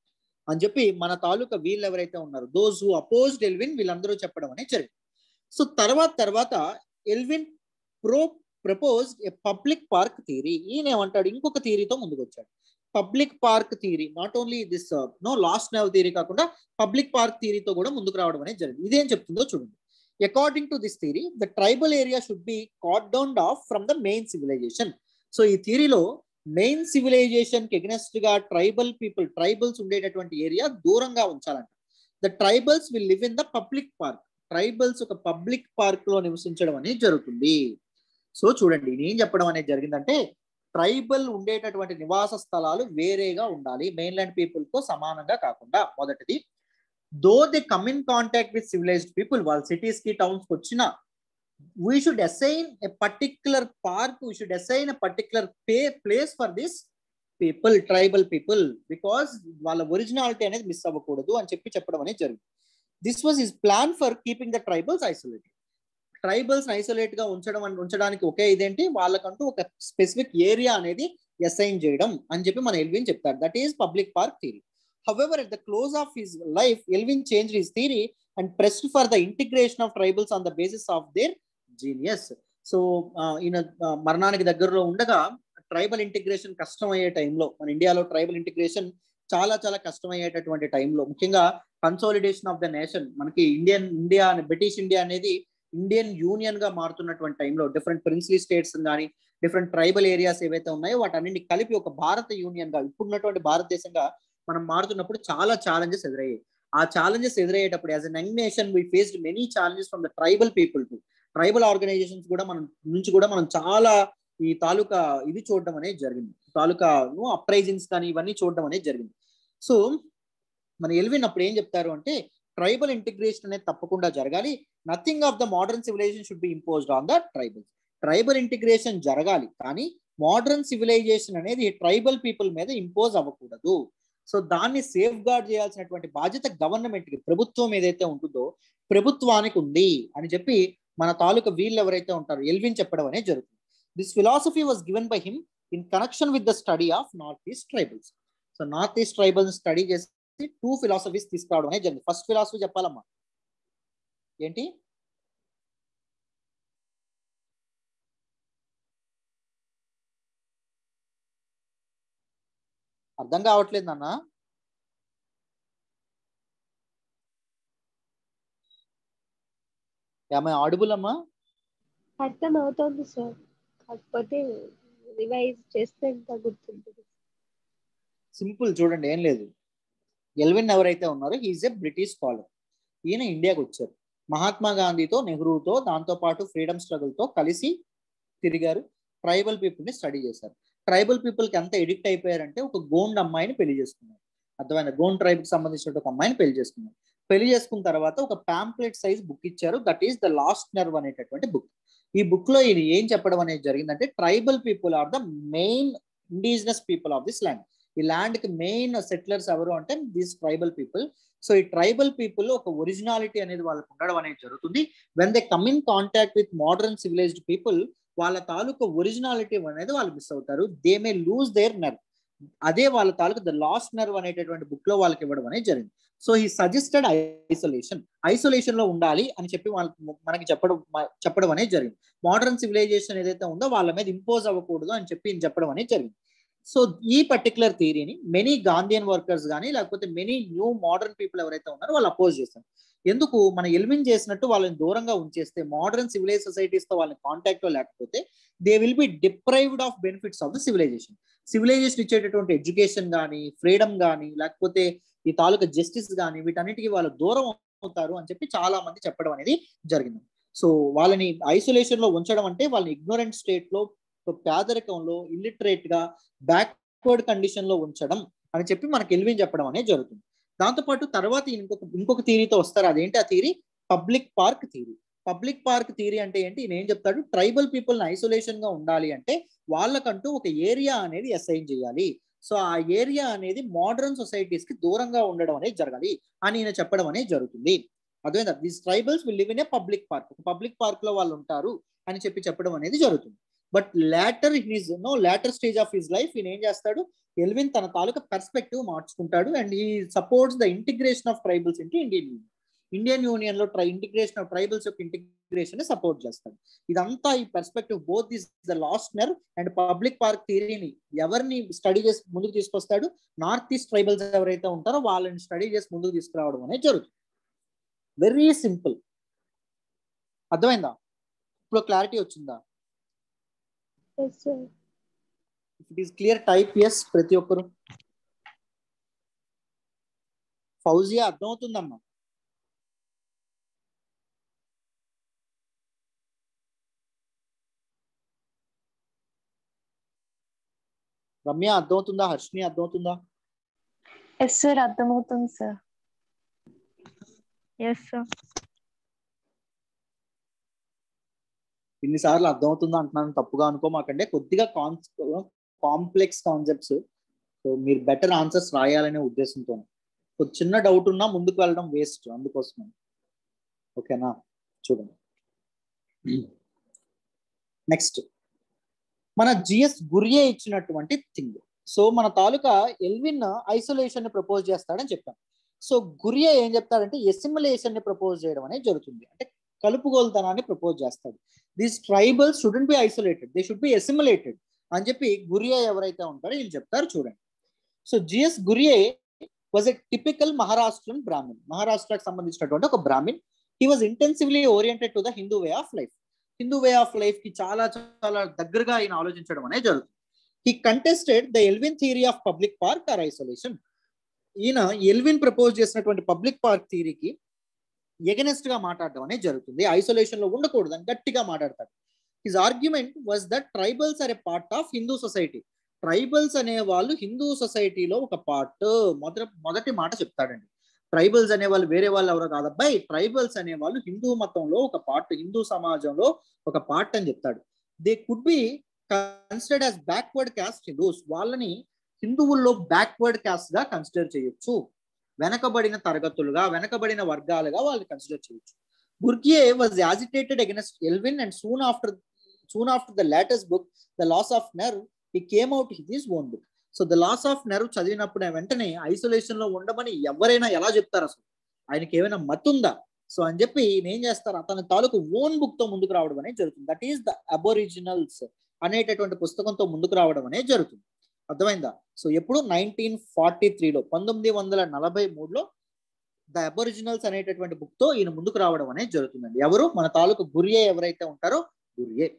అని చెప్పి మన తాలూకా వీళ్ళు ఎవరైతే ఉన్నారు దోస్ హూ అపోజ్డ్ ఎల్విన్ వీళ్ళందరూ చెప్పడం అనేది జరిగింది సో తర్వాత తర్వాత Elwin pro propose a public park theory ఈయన ఏమంటాడు ఇంకొక థియరీతో ముందుకు వచ్చాడు public park theory not only this no lost nerve theory కాకుండా పబ్లిక్ పార్క్ థియరీతో కూడా ముందుకు రావడం అనేది జరిగింది ఇదేం చెప్తుందో చూడండి according to this theory the tribal area should be cut down off from the main civilization so ఈ థియరీలో మెయిన్ సివిలైజేషన్ కి ఎగ్నెస్ట్ గా ట్రైబల్ పీపుల్ ట్రైబల్స్ ఉండేటటువంటి ఏరియా దూరంగా ఉంచాలంట the tribals will live in the public park tribals ఒక public park లో నివసించడం అనేది జరుగుతుంది సో చూడండి నేను ఏం చెప్పడం అనేది జరిగిందంటే ట్రైబల్ ఉండేటటువంటి నివాస స్థలాలు వేరేగా ఉండాలి మెయిన్లాండ్ పీపుల్ తో సమానంగా కాకుండా మొదటిది though they come in contact with civilized people వాళ్ళ సిటీస్ కి టౌన్స్ కి వచ్చిన we should assign a particular park we should assign a particular pay place for this people tribal people because వాళ్ళ originality అనేది మిస్ అవ్వకూడదు అని చెప్పి చెప్పడం అనేది జరిగింది this was his plan for keeping the tribals isolated tribals isolate గా ఉంచడం అని ఉంచడానికి ఒకే ఇదేంటి వాళ్ళకంటూ ఒక స్పెసిఫిక్ ఏరియా అనేది అసైన్ చేయడం అని చెప్పి మన ఎల్విన్ చెప్తారు that is public park theory however at the close of his life Elwin change his theory and pressed for the integration of tribals on the basis of their genius so ఈయన ఆ, మరణానికి దగ్గరలో ఉండగా tribal integration కష్టం అయ్యే టైంలో మన ఇండియాలో ట్రైబల్ ఇంటిగ్రేషన్ చాలా చాలా కష్టం అయ్యేటటువంటి టైంలో ముఖ్యంగా కన్సాలిడేషన్ ఆఫ్ ద నేషన్ మనకి ఇండియన్ ఇండియా బ్రిటిష్ ఇండియా అనేది ఇండియన్ యూనియన్ గా మారుతున్నటువంటి టైంలో డిఫరెంట్ ప్రిన్స్లీ స్టేట్స్ కానీ డిఫరెంట్ ట్రైబల్ ఏరియాస్ ఏవైతే ఉన్నాయో వాటన్నింటిని కలిపి ఒక భారత యూనియన్ గా ఇప్పుడున్నటువంటి భారతదేశంగా మనం మారుతున్నప్పుడు చాలా ఛాలెంజెస్ ఎదురయ్యాయి ఆ ఛాలెంజెస్ ఎదురయ్యేటప్పుడు as an young nation we faced many challenges from the tribal people to tribal organizations కూడా మనం నుంచి కూడా మనం చాలా ఈ తాలూకా ఇది చూడడం అనేది జరిగింది తాలూకా అప్రైజింగ్స్ కానీ ఇవన్నీ చూడడం అనేది జరిగింది సో మన ఎల్విన్ అప్పుడు ఏం చెప్తారు అంటే ట్రైబల్ ఇంటిగ్రేషన్ అనేది తప్పకుండా జరగాలి nothing of the modern civilization should be imposed on the tribals tribal integration జరగాలి కానీ మోడర్న్ సివిలైజేషన్ అనేది ట్రైబల్ పీపుల్ మీద ఇంపోజ్ అవ్వకూడదు సో దాన్ని సేఫ్ గార్డ్ చేయాల్సినటువంటి బాధ్యత గవర్నమెంట్ కి ప్రభుత్వం ఏదైతే ఉంటుందో ప్రభుత్వానికి ఉంది అని చెప్పి మన తాలూకా వీళ్ళు ఎవరైతే ఉంటారో ఎల్విన్ చెప్పడం అనేది జరుగుతుంది this philosophy was given by him in connection with the study of north east tribals so north east tribals study చేసి టూ ఫిలాసఫీస్ తీసుకురావడం అనేది జరిగింది ఫస్ట్ ఫిలాసఫీ చెప్పాలమ్మా ఏంటి అర్థం కావట్లేదు నాన్న ఏమై ఆడిబుల్ అమ్మా అర్థం అవుతోంది సార్ కాకపోతే రివైజ్ చేస్తే ఇంకా గుర్తుంటుంది సింపుల్ చూడండి ఏం లేదు ఎల్విన్ ఎవరైతే ఉన్నారో హీఈస్ ఎ బ్రిటిష్ స్కాలర్ ఈయన ఇండియాకి వచ్చారు మహాత్మా గాంధీతో నెహ్రూతో దాంతో పాటు ఫ్రీడమ్ స్ట్రగుల్ తో కలిసి తిరిగారు ట్రైబల్ పీపుల్ ని స్టడీ చేశారు ట్రైబల్ పీపుల్ కి ఎంత ఎడిక్ట్ అయిపోయారంటే ఒక గోండ్ అమ్మాయిని పెళ్లి చేసుకున్నారు అర్థమైన గోండ్ ట్రైబ్ కి సంబంధించిన ఒక అమ్మాయిని పెళ్లి చేసుకున్నారు పెళ్లి చేసుకున్న తర్వాత ఒక పాంప్లెట్ సైజ్ బుక్ ఇచ్చారు that is the lost nerve అనేటటువంటి బుక్ ఈ బుక్ లో ఇది ఏం చెప్పడం అనేది జరిగిందంటే tribal people are the main indigenous people of this land ఈ ల్యాండ్ కి మెయిన్ సెటిలర్స్ ఎవరు అంటే దీస్ ట్రైబల్ పీపుల్ సో ఈ ట్రైబల్ పీపుల్ ఒక ఒరిజినాలిటీ అనేది వాళ్ళకు ఉండడం అనేది జరుగుతుంది when they come in contact with modern civilized people వాళ్ళ తాలూకా ఒరిజినాలిటీ అనేది వాళ్ళు మిస్ అవుతారు they may lose their nerve అదే వాళ్ళ తాలూకా ద లాస్ట్ నర్వ్ అనేటటువంటి బుక్ లో వాళ్ళకి ఇవ్వడం అనేది జరిగింది సో ఈ సజెస్టెడ్ ఐసోలేషన్ ఐసోలేషన్ లో ఉండాలి అని చెప్పి వాళ్ళకి మనకి చెప్పడం చెప్పడం అనేది జరిగింది మోడర్న్ సివిలైజేషన్ ఏదైతే ఉందో వాళ్ళ మీద ఇంపోజ్ అవ్వకూడదు అని చెప్పి ఈయన చెప్పడం అనేది జరిగింది సో ఈ పర్టికులర్ థియరీని మెనీ గాంధీయన్ వర్కర్స్ కానీ లేకపోతే మెనీ న్యూ మోడర్న్ పీపుల్ ఎవరైతే ఉన్నారో వాళ్ళు అపోజ్ చేస్తారు ఎందుకు మన ఎలిమిన్ చేసినట్టు వాళ్ళని దూరంగా ఉంచేస్తే మోడర్న్ సివిలైజ్ సొసైటీస్ తో వాళ్ళని కాంటాక్ట్ లో లేకపోతే they will be deprived of benefits of the civilization civilization ఇచ్చేటటువంటి ఎడ్యుకేషన్ కానీ ఫ్రీడమ్ కానీ లేకపోతే ఈ తాలూకా జస్టిస్ కానీ వీటన్నిటికీ వాళ్ళు దూరం అవుతారు అని చెప్పి చాలా మంది చెప్పడం అనేది జరిగింది సో వాళ్ళని ఐసోలేషన్ లో ఉంచడం అంటే వాళ్ళని ఇగ్నోరెంట్ స్టేట్ లో పేదరికంలో ఇల్లిటరేట్ గా బ్యాక్వర్డ్ కండిషన్ లో ఉంచడం అని చెప్పి మనకి ఎల్విన్ చెప్పడం అనేది జరుగుతుంది దాంతోపాటు తర్వాత ఇంకొక ఇంకొక థీరీతో వస్తారు అదేంటి ఆ theory public park theory public park theory అంటే ఏంటి ఈయన ఏం చెప్తాడు ట్రైబల్ పీపుల్ ఐసోలేషన్ గా ఉండాలి అంటే వాళ్ళకంటూ ఒక ఏరియా అనేది అసైన్ చేయాలి సో ఆ ఏరియా అనేది మోడర్న్ సొసైటీస్ కి దూరంగా ఉండడం అనేది జరగాలి అని ఈయన చెప్పడం అనేది జరుగుతుంది అదేవిధంగా these tribals will live in a public park ఒక పబ్లిక్ పార్క్ లో వాళ్ళు ఉంటారు అని చెప్పి చెప్పడం అనేది జరుగుతుంది but later his no later stage of his life ఈయన ఏం చేస్తాడు ఎల్విన్ తన తాలూకా పర్స్పెక్టివ్ మార్చుకుంటాడు and he supports the integration of tribals into Indian union Indian union లో ట్రై ఇంటిగ్రేషన్ ఆఫ్ ట్రైబల్స్ యొక్క ఇంటిగ్రేషన్ సపోర్ట్ చేస్తాడు ఇదంతా ఈ perspective both is the lost nerve and public park థియరీని ఎవరిని స్టడీ చేసి ముందుకు తీసుకొస్తాడు నార్త్ ఈస్ట్ ట్రైబల్స్ ఎవరైతే ఉంటారో వాళ్ళని స్టడీ చేసి ముందుకు తీసుకురావడం అనేది జరుగుతుంది వెరీ సింపుల్ అర్థమైందా ఇప్పుడు క్లారిటీ వచ్చిందా Yes, sir. It is clear type yes ప్రతి ఒక్కరు ఫౌజియా అర్థమవుతుందమ్మా రమ్య అర్థమవుతుందా హర్షిని అర్థమవుతుందా ఎస్ సార్ అర్థమవుతుంది సార్ ఎస్ సార్ ఇన్నిసార్లు అర్థమవుతుందా అంటున్నాను తప్పుగా అనుకోమాకంటే కొద్దిగా కాన్ కాంప్లెక్స్ కాన్సెప్ట్స్ సో మీరు బెటర్ ఆన్సర్స్ రాయాలనే ఉద్దేశంతో ఒక చిన్న డౌట్ ఉన్నా ముందుకు వెళ్ళడం వేస్ట్ అందుకోసమే ఓకేనా చూడండి నెక్స్ట్ మన జిఎస్ గురియే ఇచ్చినటువంటి థింగ్ సో మన తాలూకా ఎల్విన్ ఐసోలేషన్ ని ప్రపోజ్ చేస్తాడని చెప్పాం సో గురియే ఏం చెప్తాడంటే ఎసిమిలేషన్ ని ప్రపోజ్ చేయడం అనేది జరుగుతుంది అంటే కలుపుగోలుతనాన్ని ప్రపోజ్ చేస్తాడు these tribals shouldn't be isolated they should be assimilated అని చెప్పి గురియే ఎవరైతే ఉంటారో వీళ్ళు చెప్తారు చూడండి so GS Ghurye was a typical Maharashtrian Brahmin మహారాష్ట్రకు సంబంధించినటువంటి ఒక Brahmin he was intensively oriented to the Hindu way of life Hindu way of life కి చాలా చాలా దగ్గరగా ఆయన ఆలోచించడం అనేది జరుగుతుంది he contested the Elwin theory of public park or isolation ఈయన ఎల్విన్ ప్రపోజ్ చేసినటువంటి పబ్లిక్ పార్క్ థియరీకి ఎగనెస్ట్ గా మాట్లాడడం అనేది జరుగుతుంది ఐసోలేషన్ లో ఉండకూడదు అని గట్టిగా మాట్లాడతాడు his argument was that tribals are a part of Hindu society tribals అనే వాళ్ళు హిందూ సొసైటీలో ఒక పార్ట్ మొదటి మొదటి మాట చెప్తాడండి ట్రైబల్స్ అనే వాళ్ళు వేరే వాళ్ళు ఎవరో కాదబ్బాయి ట్రైబల్స్ అనే వాళ్ళు హిందూ మతంలో ఒక పార్ట్ హిందూ సమాజంలో ఒక పార్ట్ అని చెప్తాడు they could be considered as backward caste Hindus వాళ్ళని హిందువుల్లో బ్యాక్వర్డ్ క్యాస్ట్ గా కన్సిడర్ చేయొచ్చు వెనకబడిన తరగతులుగా వెనకబడిన వర్గాలుగా వాళ్ళు కన్సిడర్ చేయొచ్చు గుర్కియే was agitated against Elwin and soon after soon after the latest book the loss of nerve he came out his own book so the loss of nerve చదివినప్పుడు వెంటనే ఐసోలేషన్ లో ఉండమని ఎవరైనా ఎలా చెప్తారు అసలు ఆయనకి ఏమైనా మత్తుందా సో అని చెప్పి ఈయన ఏం చేస్తారు అతని తాలూకు ఓన్ బుక్ తో ముందుకు రావడం అనేది జరుగుతుంది దట్ ఈస్ ద అబోరిజినల్స్ అనేటటువంటి పుస్తకంతో ముందుకు రావడం అనేది జరుగుతుంది అర్థమైందా సో ఎప్పుడు నైన్టీన్ ఫార్టీ త్రీలో పంతొమ్మిది వందల నలభై మూడులో ద అబోరిజినల్స్ అనేటటువంటి బుక్ తో ఈయన ముందుకు రావడం అనేది జరుగుతుందండి ఎవరు మన తాలూకు గురియే ఎవరైతే ఉంటారో గురియే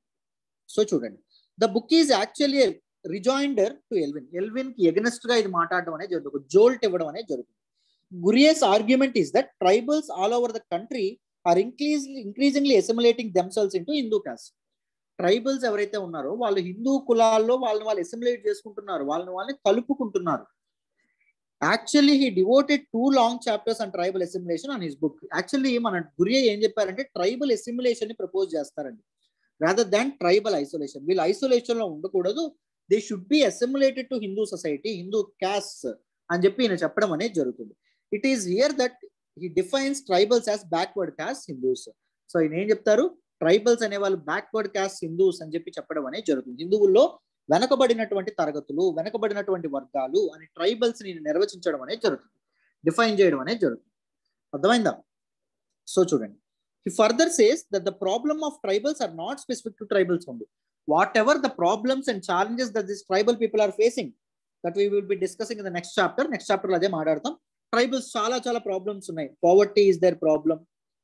సో చూడండి the book is actually rejoinder to Elwin Elwin కి ఎగనెస్ట్ గా ఇది మాట్లాడడం అనేది జరుగుతుంది ఒక జోల్ట్ ఇవ్వడం అనేది జరుగుతుంది Ghurye's argument is that tribals all over the country are increase increasingly assimilating themselves into Hindu caste tribals ఎవరైతే ఉన్నారో వాళ్ళు హిందూ కులాల్లో వాళ్ళని వాళ్ళు ఎసిములేట్ చేసుకుంటున్నారు వాళ్ళని వాళ్ళని కలుపుకుంటున్నారు actually he devoted two long chapters and tribal assimilation on his book actually మన గురియే ఏం చెప్పారంటే ట్రైబల్ ఎసిములేషన్ ని ప్రపోజ్ చేస్తారండి రాదర్ దాన్ ట్రైబల్ ఐసోలేషన్ వీళ్ళు ఐసోలేషన్ లో ఉండకూడదు they should be assimilated to Hindu society Hindu caste అని చెప్పి ఈయన చెప్పడం అనేది జరుగుతుంది it is here that he defines tribals as backward caste Hindus so ఈయన ఏం చెప్తారు ట్రైబల్స్ అనే వాళ్ళు బ్యాక్వర్డ్ క్యాస్ట్ హిందూస్ అని చెప్పి చెప్పడం అనేది జరుగుతుంది హిందువుల్లో వెనకబడినటువంటి తరగతులు వెనకబడినటువంటి వర్గాలు అని ట్రైబల్స్ ని నిర్వచించడం అనేది జరుగుతుంది డిఫైన్ చేయడం అనేది జరుగుతుంది అర్థమైందా సో చూడండి he further says that the problem of tribals are not specific to tribals only whatever the problems and challenges that this tribal people are facing that we will be discussing in the next chapter next chapter అదే మాట్లాడతాం tribals చాలా చాలా problems ఉన్నాయి poverty is the problem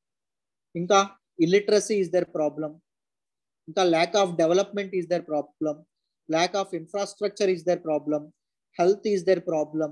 ఇంకా illiteracy is the problem ఇంకా lack of development is the problem lack of infrastructure is the problem health is the problem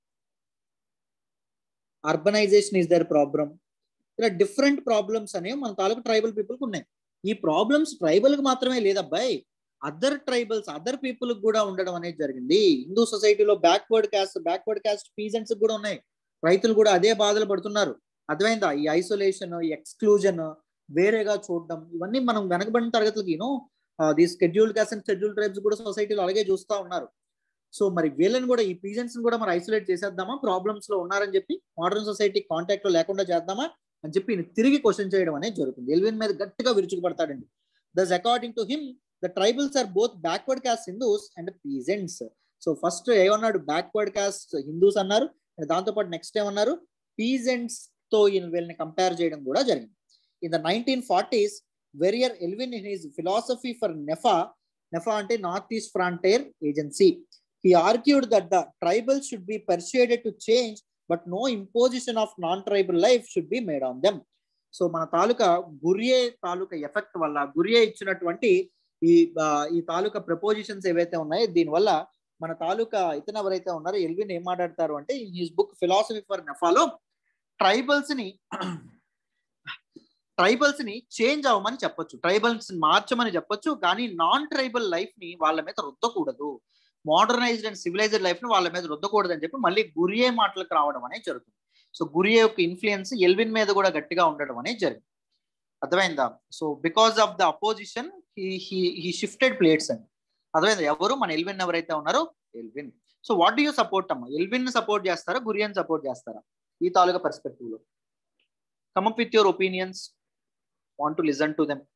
urbanization is the problem ఇలా different problems అనేవి మన తాలూకు tribal పీపుల్కి ఉన్నాయి ఈ problems tribal కి మాత్రమే లేదబ్బాయి అదర్ ట్రైబల్స్ అదర్ పీపుల్ కూడా ఉండడం అనేది జరిగింది హిందూ సొసైటీలో backward caste backward caste peasants కూడా ఉన్నాయి రైతులు కూడా అదే బాధలు పడుతున్నారు అర్థమైందా ఈ ఐసోలేషన్ ఈ ఎక్స్క్లూజన్ వేరేగా చూడడం ఇవన్నీ మనం వెనకబడిన తరగతులకి you know the schedule caste and schedule tribes కూడా సొసైటీలో అలాగే చూస్తూ ఉన్నారు సో మరి వీళ్ళని కూడా ఈ పీజెంట్స్ కూడా మరి ఐసోలేట్ చేసేద్దామా ప్రాబ్లమ్స్ లో ఉన్నారని చెప్పి మోడర్న్ సొసైటీ కాంటాక్ట్ లో లేకుండా చేద్దామా అని చెప్పి ఈయన తిరిగి క్వశ్చన్ చేయడం అనేది జరుగుతుంది ఎల్విన్ మీద గట్టిగా విరుచుకుపడతాడండి thus according to him the tribals are both backward caste Hindus and peasants so first ఏమన్నాడు బ్యాక్వర్డ్ కాస్ట్ హిందూస్ అన్నారు and దాంతోపాటు నెక్స్ట్ ఏమన్నారు పీజెంట్స్ తో ఈయన వీళ్ళని కంపేర్ చేయడం కూడా జరిగింది in the nineteen forties Verrier Elwin in his philosophy for NEFA NEFA అంటే north east frontier agency he argued that the tribal should be persuaded to change but no imposition of non tribal life should be made on them so మన తాలూకా గురియే తాలూకా effect వల్ల గురియే ఇచ్చినటువంటి ఈ ఆ, ఈ తాలూకా prepositions ఏవైతే ఉన్నాయో దీనివల్ల మన తాలూకా ఇతను ఎవరైతే ఉన్నారో ఎల్విన్ ఏం మాట్లాడతారు అంటే ఈ హిస్ బుక్ ఫిలాసఫీ ఫర్ నెఫాలో ట్రైబల్స్ ని ట్రైబల్స్ ని చేంజ్ అవ్వమని చెప్పొచ్చు ట్రైబల్స్ మార్చమని చెప్పొచ్చు కానీ నాన్ ట్రైబల్ లైఫ్ ని వాళ్ళ మీద రుద్దకూడదు మోడర్నైజ్డ్ అండ్ సివిలైజ్డ్ లైఫ్ ని వాళ్ళ మీద రుద్దకూడదు అని చెప్పి మళ్ళీ గురియే మాటలకు రావడం అనేది జరుగుతుంది సో గురియే యొక్క ఇన్ఫ్లుయెన్స్ ఎల్విన్ మీద కూడా గట్టిగా ఉండడం అనేది జరిగింది అర్థమైందా so because of the opposition he shifted plates అండి అర్థమైందా ఎవరు మన ఎల్విన్ ఎవరైతే ఉన్నారో Elwin so what do you support అమ్మా ఎల్విన్ సపోర్ట్ చేస్తారా గురియన్ సపోర్ట్ చేస్తారా ఈ తాలూకా పర్స్పెక్టివ్ లో come up with your opinions want to listen to them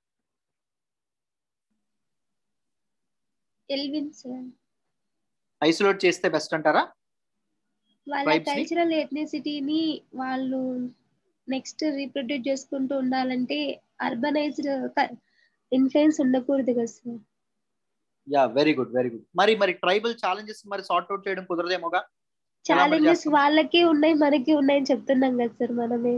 Elwin sir isolate చేస్తే బెస్ట్ అంటారా వాళ్ళ Tribes ని? కల్చరల్ ఎథ్నిసిటీని వాళ్ళు నెక్స్ట్ రీప్రొడ్యూస్ చేసుకుంటూ ఉండాలంటే అర్బనైజ్డ్ ఇన్ఫ్లుయెన్స్ ఉండకూడదు కదా sir yeah very good very good మరి మరి ట్రైబల్ ఛాలెంజెస్ మరి సార్ట్ అవుట్ చేయడం కుదరదేమోగా ఎలా మరి ఛాలెంజెస్ చేస్తాం? వాళ్ళకి ఉన్నాయి మనకి ఉన్నాయని చెప్తున్నాం కదా సార్ మనమే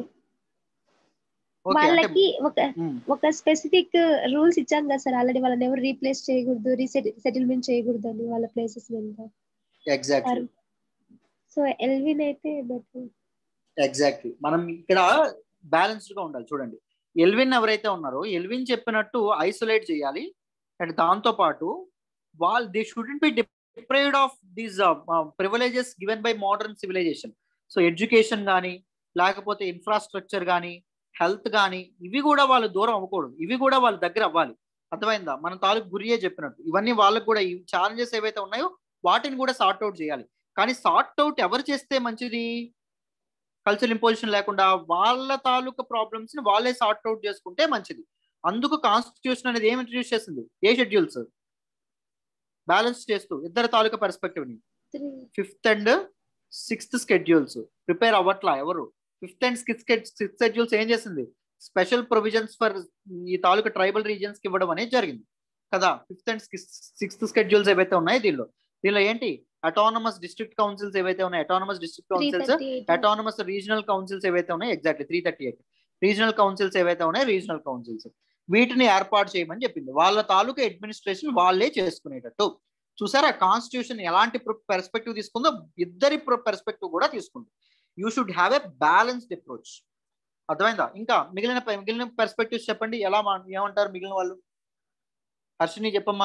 ఓకే అంటే వాళ్ళకి ఒక మ్మ్. ఒక స్పెసిఫిక్ రూల్స్ ఇచ్చాం కదా సార్ ఆల్రెడీ వాళ్ళని ఎవరు రీప్లేస్ చేయకూడదు సెటిల్మెంట్ చేయకూడదు అని వాళ్ళ ప్లేసెస్ మీద ఎగ్జాక్ట్లీ సో ఎల్విన్ అయితే బెటర్ ఎగ్జాక్ట్లీ మనం ఇక్కడ బ్యాలెన్స్డ్ గా ఉండాలి చూడండి ఎల్విన్ ఎవరైతే ఉన్నారో ఎల్విన్ చెప్పినట్టు ఐసోలేట్ చేయాలి అండ్ దాంతో పాటు వాళ్ళు they student be deprived of these privileges given by modern civilisation so education కానీ లేకపోతే ఇన్ఫ్రాస్ట్రక్చర్ కానీ హెల్త్ కానీ ఇవి కూడా వాళ్ళు దూరం అవ్వకూడదు ఇవి కూడా వాళ్ళ దగ్గర అవ్వాలి అర్థమైందా మన తాలూకు గురియే చెప్పినట్టు ఇవన్నీ వాళ్ళకు కూడా ఈ ఛాలెంజెస్ ఏవైతే ఉన్నాయో వాటిని కూడా సార్ట్ అవుట్ చేయాలి కానీ సార్ట్ అవుట్ ఎవరు చేస్తే మంచిది కల్చరల్ ఇంపోజిషన్ లేకుండా వాళ్ళ తాలూకా ప్రాబ్లమ్స్ ని వాళ్ళే సార్ట్ అవుట్ చేసుకుంటే మంచిది అందుకు కాన్స్టిట్యూషన్ అనేది ఏమి ఇంట్రడ్యూస్ చేసింది ఏ షెడ్యూల్స్ బ్యాలెన్స్ చేస్తూ ఇద్దరు తాలూకా పర్స్పెక్టివ్ ని three fifth and sixth schedules prepare అవ్వట్లా ఎవరు fifth and sixth sixth schedules ఏం చేసింది స్పెషల్ ప్రొవిజన్స్ ఫర్ ఈ తాలూకా ట్రైబల్ రీజియన్స్ కి ఇవ్వడం అనేది జరిగింది కదా ఫిఫ్త్ అండ్ సిక్స్త్ స్కెడ్యూల్స్ ఏవైతే ఉన్నాయో దీనిలో దీనిలో ఏంటి అటానమస్ డిస్ట్రిక్ట్ కౌన్సిల్స్ ఏవైతే ఉన్నాయి autonomous district three councils thirty eight autonomous regional councils ఏవైతే ఉన్నాయో exactly three thirty eight regional councils ఏవైతే ఉన్నాయో రీజనల్ కౌన్సిల్స్ వీటిని ఏర్పాటు చేయమని చెప్పింది వాళ్ళ తాలూకా అడ్మినిస్ట్రేషన్ వాళ్ళే చేసుకునేటట్టు చూసారా కాన్స్టిట్యూషన్ ఎలాంటి పర్స్పెక్టివ్ తీసుకుందో ఇద్దరి పర్స్పెక్టివ్ కూడా తీసుకుంది you should have a balanced approach అర్థమైందా ఇంకా మిగిలిన మిగిలిన పర్స్పెక్టివ్స్ చెప్పండి ఎలా మా- ఏమంటారు మిగిలిన వాళ్ళు హర్షిని చెప్పమ్మా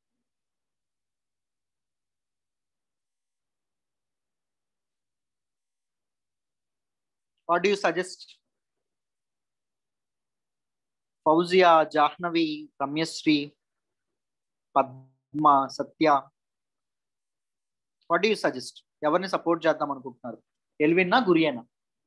what do you suggest Fauzia Jahnavi Ramyasri Padma Satya what do you suggest ఎవరిని సపోర్ట్ చేద్దాం అనుకుంటున్నారు ఎల్విన్నా గురియేనా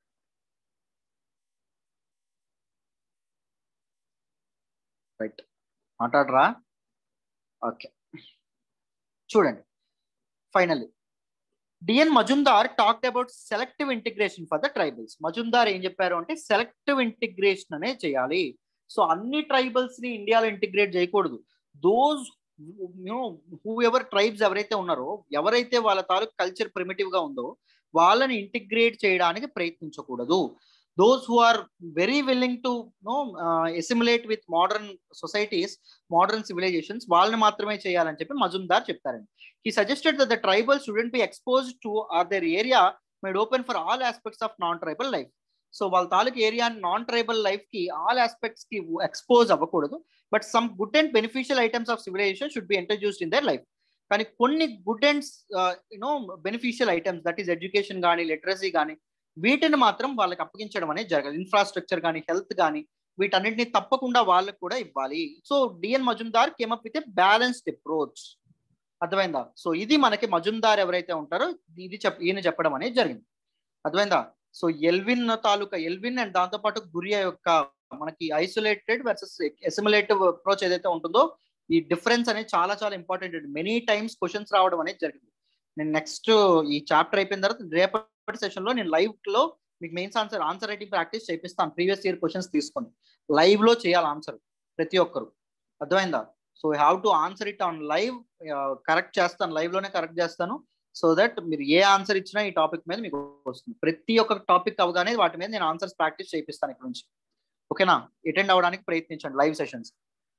రైట్ మాట్లాడరా ఓకే చూడండి finally D N Majumdar talked about selective integration for the tribals Majumdar ఏం చెప్పారు అంటే సెలెక్టివ్ ఇంటిగ్రేషన్ అనే చేయాలి సో అన్ని ట్రైబల్స్ ని ఇండియాలో ఇంటిగ్రేట్ చేయకూడదు those you know whoever tribes ఎవరైతే ఉన్నారో ఎవరైతే వాళ్ళ తాలూకు కల్చర్ ప్రిమిటివ్ గా ఉందో వాళ్ళని ఇంటిగ్రేట్ చేయడానికి ప్రయత్నించకూడదు those who are very willing to no assimilate with modern societies modern civilisations వాళ్ళని మాత్రమే చేయాలని చెప్పి మజుందార్ చెప్తారండి he suggested that the tribal shouldn't be exposed to or their area made open for all aspects of non-tribal life. So వాళ్ళ తాలూకు area non tribal life కి all aspects కి expose అవ్వకూడదు but some good and beneficial items of civilisation should be introduced in their life కానీ కొన్ని good and you know beneficial items that is education కానీ literacy కానీ వీటిని మాత్రం వాళ్ళకి అప్పగించడం అనేది జరగాలి ఇన్ఫ్రాస్ట్రక్చర్ కానీ హెల్త్ కానీ వీటన్నిటిని తప్పకుండా వాళ్ళకి కూడా ఇవ్వాలి so D N Majumdar came up with a balanced approach అర్థమైందా సో ఇది మనకి మజుందార్ ఎవరైతే ఉంటారో ఇది చెప్ ఈయన చెప్పడం అనేది జరిగింది అర్థమైందా సో ఎల్విన్ తాలూకా ఎల్విన్ అండ్ దాంతో పాటు గురియా యొక్క మనకి ఐసోలేటెడ్ వర్సెస్ ఎసిములేటివ్ అప్రోచ్ ఏదైతే ఉంటుందో ఈ డిఫరెన్స్ అనేది చాలా చాలా ఇంపార్టెంట్ అండి మెనీ టైమ్స్ క్వశ్చన్స్ రావడం అనేది జరిగింది నేను నెక్స్ట్ ఈ చాప్టర్ అయిపోయిన తర్వాత రేపటి సెషన్ లో నేను లైవ్ లో మీకు mains answer answer writing practice చేపిస్తాను ప్రీవియస్ ఇయర్ క్వశ్చన్స్ తీసుకొని లైవ్ లో చేయాలి ఆన్సర్ ప్రతి ఒక్కరు అర్థమైందా so have to answer it on live correct చేస్తాను లైవ్ లోనే కరెక్ట్ చేస్తాను సో దట్ మీరు ఏ ఆన్సర్ ఇచ్చినా ఈ టాపిక్ మీద మీకు వస్తుంది ప్రతి ఒక్క టాపిక్ అవగానే వాటి మీద నేను ఆన్సర్స్ ప్రాక్టీస్ చేపిస్తాను ఇక్కడ నుంచి ఓకేనా అటెండ్ అవ్వడానికి ప్రయత్నించండి లైవ్ సెషన్స్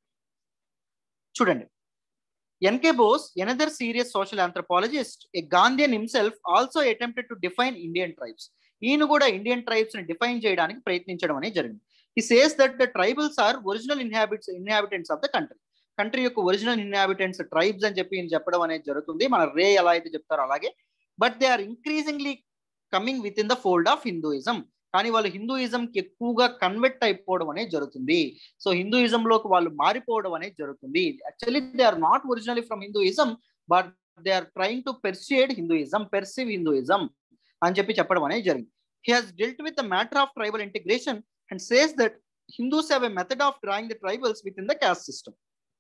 చూడండి N K Bose another serious social anthropologist a Gandhian himself also attempted to define Indian tribes ఈయన కూడా ఇండియన్ ట్రైబ్స్ ని డిఫైన్ చేయడానికి ప్రయత్నించడం అనేది జరిగింది ఈ says that the tribals are original inhabits inhabitants of the country country యొక్క ఒరిజినల్ ఇన్హాబిటెంట్స్ ట్రైబ్స్ అని చెప్పి ఈయన చెప్పడం అనేది జరుగుతుంది మన రే ఎలా అయితే చెప్తారో అలాగే but they are increasingly coming with in the fold of Hinduism కానీ వాళ్ళు హిందూయిజం కి ఎక్కువగా కన్వర్ట్ అయిపోవడం అనేది జరుగుతుంది సో హిందూయిజం లోకి వాళ్ళు మారిపోవడం అనేది జరుగుతుంది actually they are not originally from Hinduism but they are trying to persuade Hinduism perceive Hinduism అని చెప్పి చెప్పడం అనేది జరిగింది he has dealt with the matter of tribal integration and says that Hindus have a method of drawing the tribals with in the caste system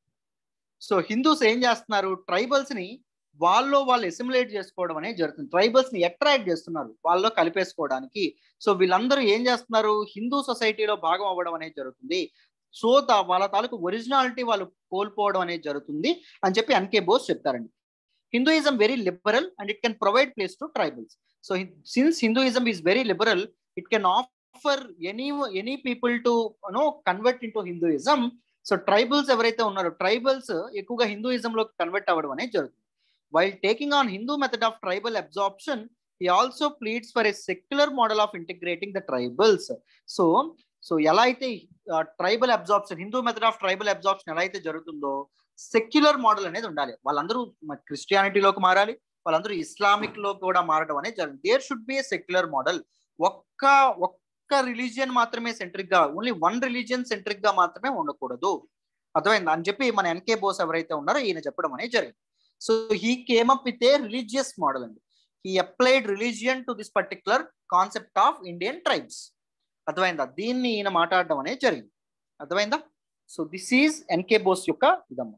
so Hindus ఏం చేస్తున్నారు tribals ని వాళ్ళలో వాళ్ళు ఎసిములేట్ చేసుకోవడం అనేది జరుగుతుంది ట్రైబల్స్ ని అట్రాక్ట్ చేస్తున్నారు వాళ్ళలో కలిపేసుకోవడానికి సో వీళ్ళందరూ ఏం చేస్తున్నారు హిందూ సొసైటీలో భాగం అవ్వడం అనేది జరుగుతుంది సో వాళ్ళ తాలూకు ఒరిజినాలిటీ వాళ్ళు కోల్పోవడం అనేది జరుగుతుంది అని చెప్పి ఎన్కే బోస్ చెప్తారండి Hinduism very liberal and it can provide place to tribals so since Hinduism is very liberal it can offer any any people to no convert in to Hinduism so tribals ఎవరైతే ఉన్నారో tribals ఎక్కువగా Hinduism లోకి convert అవ్వడం అనేది జరుగుతుంది while taking on Hindu method of tribal absorption he also pleads for a secular model of integrating the tribals so so ఎలా అయితే tribal absorption Hindu method of tribal absorption ఎలా అయితే జరుగుతుందో సెక్యులర్ మోడల్ అనేది ఉండాలి వాళ్ళందరూ క్రిస్టియానిటీలోకి మారాలి వాళ్ళందరూ ఇస్లామిక్ లో కూడా మారడం అనేది జరిగింది there should be a secular model ఒక్క ఒక్క రిలీజియన్ మాత్రమే సెంట్రిక్ గా ఓన్లీ వన్ రిలీజియన్ సెంట్రిక్ గా మాత్రమే ఉండకూడదు అర్థమైంది అని చెప్పి మన ఎన్కే బోస్ ఎవరైతే ఉన్నారో ఈయన చెప్పడం అనేది జరిగింది so he came up with a religious model అండి he applied religion to this particular concept of Indian tribes అర్థమైందా దీన్ని ఈయన మాట్లాడడం అనేది జరిగింది అర్థమైందా so this is N K Bose యొక్క ఇదమ్మ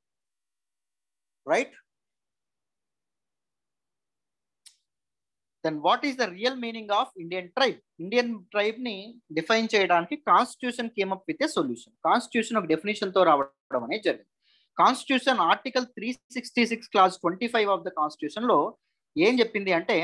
right then what is the real meaning of Indian tribe Indian tribe ని డిఫైన్ చేయడానికి constitution came up with a solution constitution ఒక డెఫినేషన్ తో రావడం అనేది జరిగింది constitution article three sixty six class twenty five of the constitution లో ఏం చెప్పింది అంటే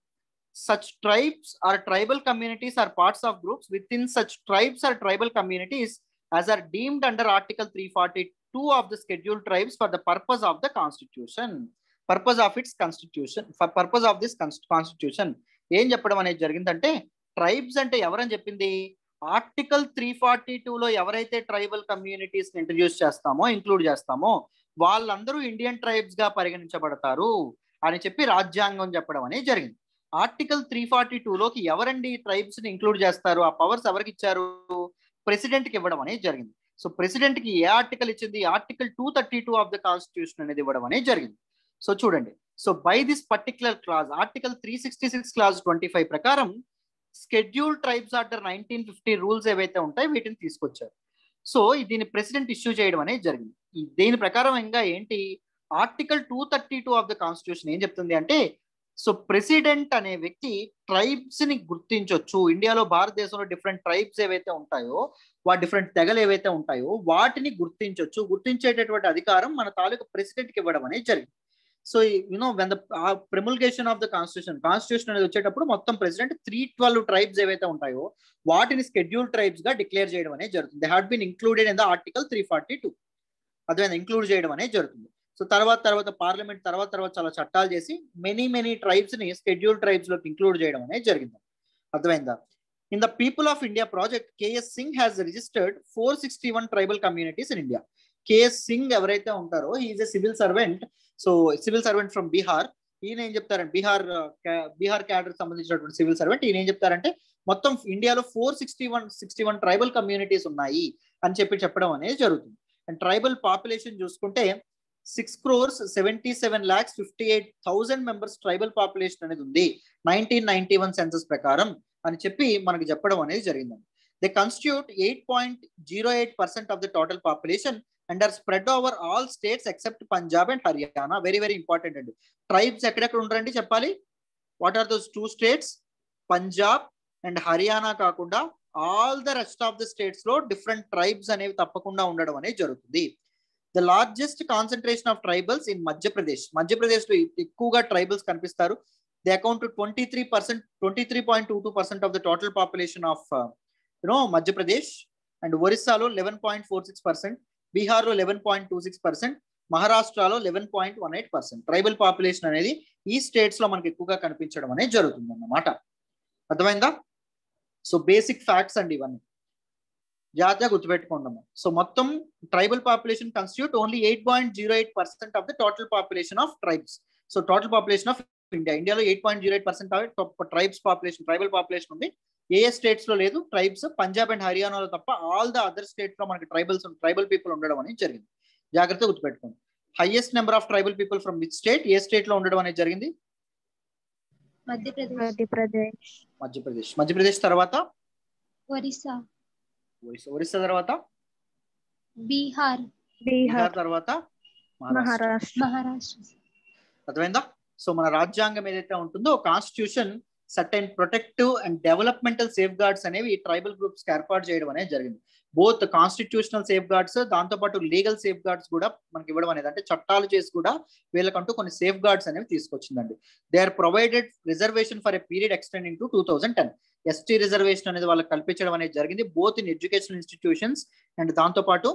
such tribes or tribal communities or parts of groups with in such tribes or tribal communities as are deemed under article three forty two of the schedule tribes for the purpose of the constitution purpose of its constitution for purpose of this constitution ఏం చెప్పడం అనేది జరిగిందంటే tribes అంటే ఎవరని చెప్పింది article three forty టూలో ఎవరైతే tribal communities introduce చేస్తామో ఇంక్లూడ్ చేస్తామో వాళ్ళందరూ ఇండియన్ ట్రైబ్స్ గా పరిగణించబడతారు అని చెప్పి రాజ్యాంగం చెప్పడం అనేది జరిగింది ఆర్టికల్ త్రీ ఫార్టీ టూలోకి ఎవరండి ట్రైబ్స్ ని ఇంక్లూడ్ చేస్తారు ఆ పవర్స్ ఎవరికి ఇచ్చారు ప్రెసిడెంట్ కి ఇవ్వడం అనేది జరిగింది సో ప్రెసిడెంట్ కి ఏ ఆర్టికల్ ఇచ్చింది article two thirty two of the constitution అనేది ఇవ్వడం అనేది జరిగింది సో చూడండి so by this particular clause article three sixty six clause twenty five ప్రకారం schedule tribes order nineteen fifty rules ఏవైతే ఉంటాయో వీటిని తీసుకొచ్చారు సో దీని ప్రెసిడెంట్ ఇష్యూ చేయడం అనేది జరిగింది దీని ప్రకారం ఇంకా ఏంటి article two thirty two of the constitution ఏం చెప్తుంది అంటే సో ప్రెసిడెంట్ అనే వ్యక్తి ట్రైబ్స్ ని గుర్తించవచ్చు ఇండియాలో భారతదేశంలో డిఫరెంట్ ట్రైబ్స్ ఏవైతే ఉంటాయో వా డిఫరెంట్ తెగలు ఏవైతే ఉంటాయో వాటిని గుర్తించవచ్చు గుర్తించేటటువంటి అధికారం మన తాలూకు ప్రెసిడెంట్ కి ఇవ్వడం అనేది జరిగింది so you know when the promulgation of the constitution constitution అనేది వచ్చేటప్పుడు మొత్తం ప్రెసిడెంట్ త్రీ ట్వెల్వ్ ట్రైబ్స్ ఏవైతే ఉంటాయో వాటిని స్కెడ్యూల్ ట్రైబ్స్ గా డిక్లేర్ చేయడం అనేది జరుగుతుంది they had been included in the article three forty two అదే ఇంక్లూడ్ చేయడం అనేది జరుగుతుంది సో తర్వాత తర్వాత పార్లమెంట్ తర్వాత తర్వాత చాలా చట్టాలు చేసి మెనీ మెనీ ట్రైబ్స్ ని స్కెడ్యూల్ ట్రైబ్స్ లోకి ఇంక్లూడ్ చేయడం అనేది జరిగింది అర్థమైందా in the people of India project K S Singh has registered four sixty one tribal communities in India K S Singh ఎవరైతే ఉంటారో is a civil servant so civil servant from Bihar ఈయన ఏం చెప్తారంటే బీహార్ బీహార్ క్యాడర్ సంబంధించినటువంటి సివిల్ సర్వెంట్ ఈయన ఏం చెప్తారంటే మొత్తం ఇండియాలో four sixty one sixty one tribal communities ఉన్నాయి అని చెప్పి చెప్పడం అనేది జరుగుతుంది అండ్ ట్రైబల్ పాపులేషన్ చూసుకుంటే six crores seventy seven lakhs fifty eight thousand members tribal population అనేది ఉంది నైన్టీన్ నైన్టీ వన్ సెన్సస్ ప్రకారం అని చెప్పి మనకి చెప్పడం అనేది జరిగిందండి they constitute eight point zero eight percent of the total population and are spread over all states except Punjab and Haryana very very important అండి ట్రైబ్స్ ఎక్కడెక్కడ ఉంటారండి చెప్పాలి what are those two states Punjab and Haryana కాకుండా all the rest of the states లో different tribes అనేవి తప్పకుండా ఉండడం అనేది జరుగుతుంది the largest concentration of tribals in Madhya Pradesh Madhya Pradesh లో ఎక్కువగా ట్రైబల్స్ కనిపిస్తారు they account twenty three percent twenty three point two two percent of the total population of you know Madhya Pradesh and ఒరిస్సాలో eleven point four six percent బీహార్లో eleven point two six percent మహారాష్ట్రలో eleven point one eight percent tribal population అనేది ఈ states లో మనకి ఎక్కువగా కనిపించడం అనేది జరుగుతుంది అన్నమాట అర్థమైందా సో బేసిక్ ఫ్యాక్ట్స్ అండి ఇవన్నీ జాగ్రత్తగా గుర్తుపెట్టుకుందాము సో మొత్తం tribal population constitute only eight point zero eight percent of the total population of tribes so total population of India ఇండియాలో eight point zero eight percent tribes population tribal population ఉంది ఏ ఏ states లో లేదు tribes Punjab and హర్యానాలో తప్ప all the other states లో మనకి tribals tribal people ఉండడం అనేది జరిగింది జాగ్రత్తగా గుర్తుపెట్టుకోండి highest number of tribal people from which state ఏ స్టేట్ లో ఉండడం అనేది జరిగింది మధ్యప్రదేశ్ మధ్యప్రదేశ్ మధ్యప్రదేశ్ మధ్యప్రదేశ్ తర్వాత ఒరిస్సా ఒరిస్సా ఒరిస్సా తర్వాత బీహార్ బీహార్ బీహార్ తర్వాత మహారాష్ట్ర మహారాష్ట్ర మహారాష్ట్ర అర్థమైందా సో మన రాజ్యాంగం ఏదైతే ఉంటుందో constitution certain protective and developmental safeguards అనేవి ట్రైబల్ గ్రూప్స్ కి ఏర్పాటు చేయడం అనేది జరిగింది బోత్ కాన్స్టిట్యూషనల్ సేఫ్ గార్డ్స్ దాంతో పాటు లీగల్ సేఫ్ గార్డ్స్ కూడా మనకి ఇవ్వడం అనేది అంటే చట్టాలు చేసి కూడా వీళ్ళకంటూ కొన్ని సేఫ్ గార్డ్స్ అనేవి తీసుకొచ్చిందండి they are provided reservation for a period extending to two thousand ten ST reservation అనేది వాళ్ళకి కల్పించడం అనేది జరిగింది both in educational institutions and దాంతో పాటు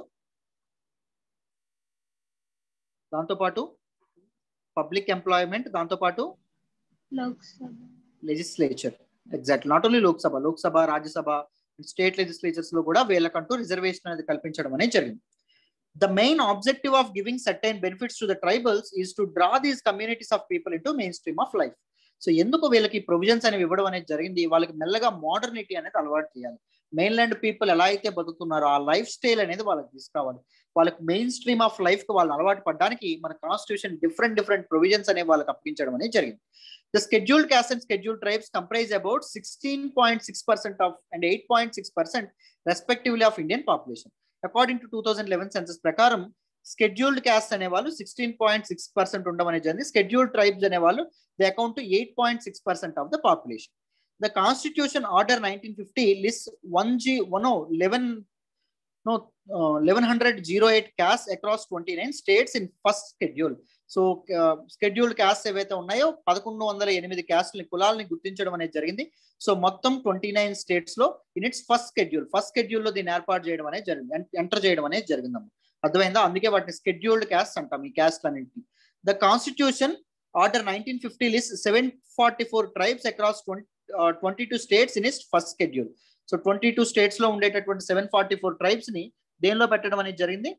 దాంతో పాటు పబ్లిక్ ఎంప్లాయ్మెంట్ దాంతో పాటు Lok Sabha legislature exact not only Lok Sabha Lok Sabha Rajya Sabha state legislatures లో కూడా వీళ్ళకంటూ రిజర్వేషన్ అనేది కల్పించడం అనేది జరిగింది the main objective of giving certain benefits to the tribals is to draw these communities of people into mainstream of life so ఎందుకు వీళ్ళకి ప్రొవిజన్స్ అనేవి ఇవ్వడం అనేది జరిగింది వాళ్ళకి మెల్లగా మోడర్నిటీ అనేది అలవాటు చేయాలి మెయిన్ ల్యాండ్ పీపుల్ ఎలా అయితే బతుకుతున్నారో ఆ లైఫ్ స్టైల్ అనేది వాళ్ళకి తీసుకురావాలి వాళ్ళకి మెయిన్ స్ట్రీమ్ ఆఫ్ లైఫ్ కి వాళ్ళు అలవాటు పడడానికి మన కాన్స్టిట్యూషన్ డిఫరెంట్ డిఫరెంట్ ప్రొవిజన్స్ అనేవి వాళ్ళకి అప్పించడం అనేది జరిగింది The scheduled castes and scheduled tribes comprise about 16.6% of and 8.6% respectively of Indian population. According to 2011 census ప్రకారం స్కెడ్యూల్డ్ క్యాస్ట్ అనేవాళ్ళు సిక్స్టీన్ పాయింట్ సిక్స్ పర్సెంట్ ఉండడం అనేది జరిగింది స్కెడ్యూల్డ్ ట్రైబ్స్ అనేవాళ్ళు they account to eight point six percent of the population the constitution order nineteen fifty list one G one eleven no uh, 1108 casts across 29 states in first schedule so scheduled caste ఏవైతే ఉన్నాయో పదకొండు వందల ఎనిమిది క్యాస్ట్ని కులాలని గుర్తించడం అనేది జరిగింది so మొత్తం ట్వంటీ నైన్ స్టేట్స్ లో in its first schedule first schedule లో దీన్ని ఏర్పాటు చేయడం అనేది జరిగింది ఎంటర్ చేయడం అనేది జరిగిందమ్మ అర్థమైందా అందుకే వాటిని స్కెడ్యూల్డ్ క్యాస్ట్ అంటాం ఈ క్యాస్ట్ అన్నింటిని the constitution order nineteen fifty list seven forty four tribes across twenty two states in is first schedule so twenty two states లో ఉండేటటువంటి సెవెన్ ఫార్టీ ఫోర్ ట్రైబ్స్ ని దేనిలో పెట్టడం అనేది జరిగింది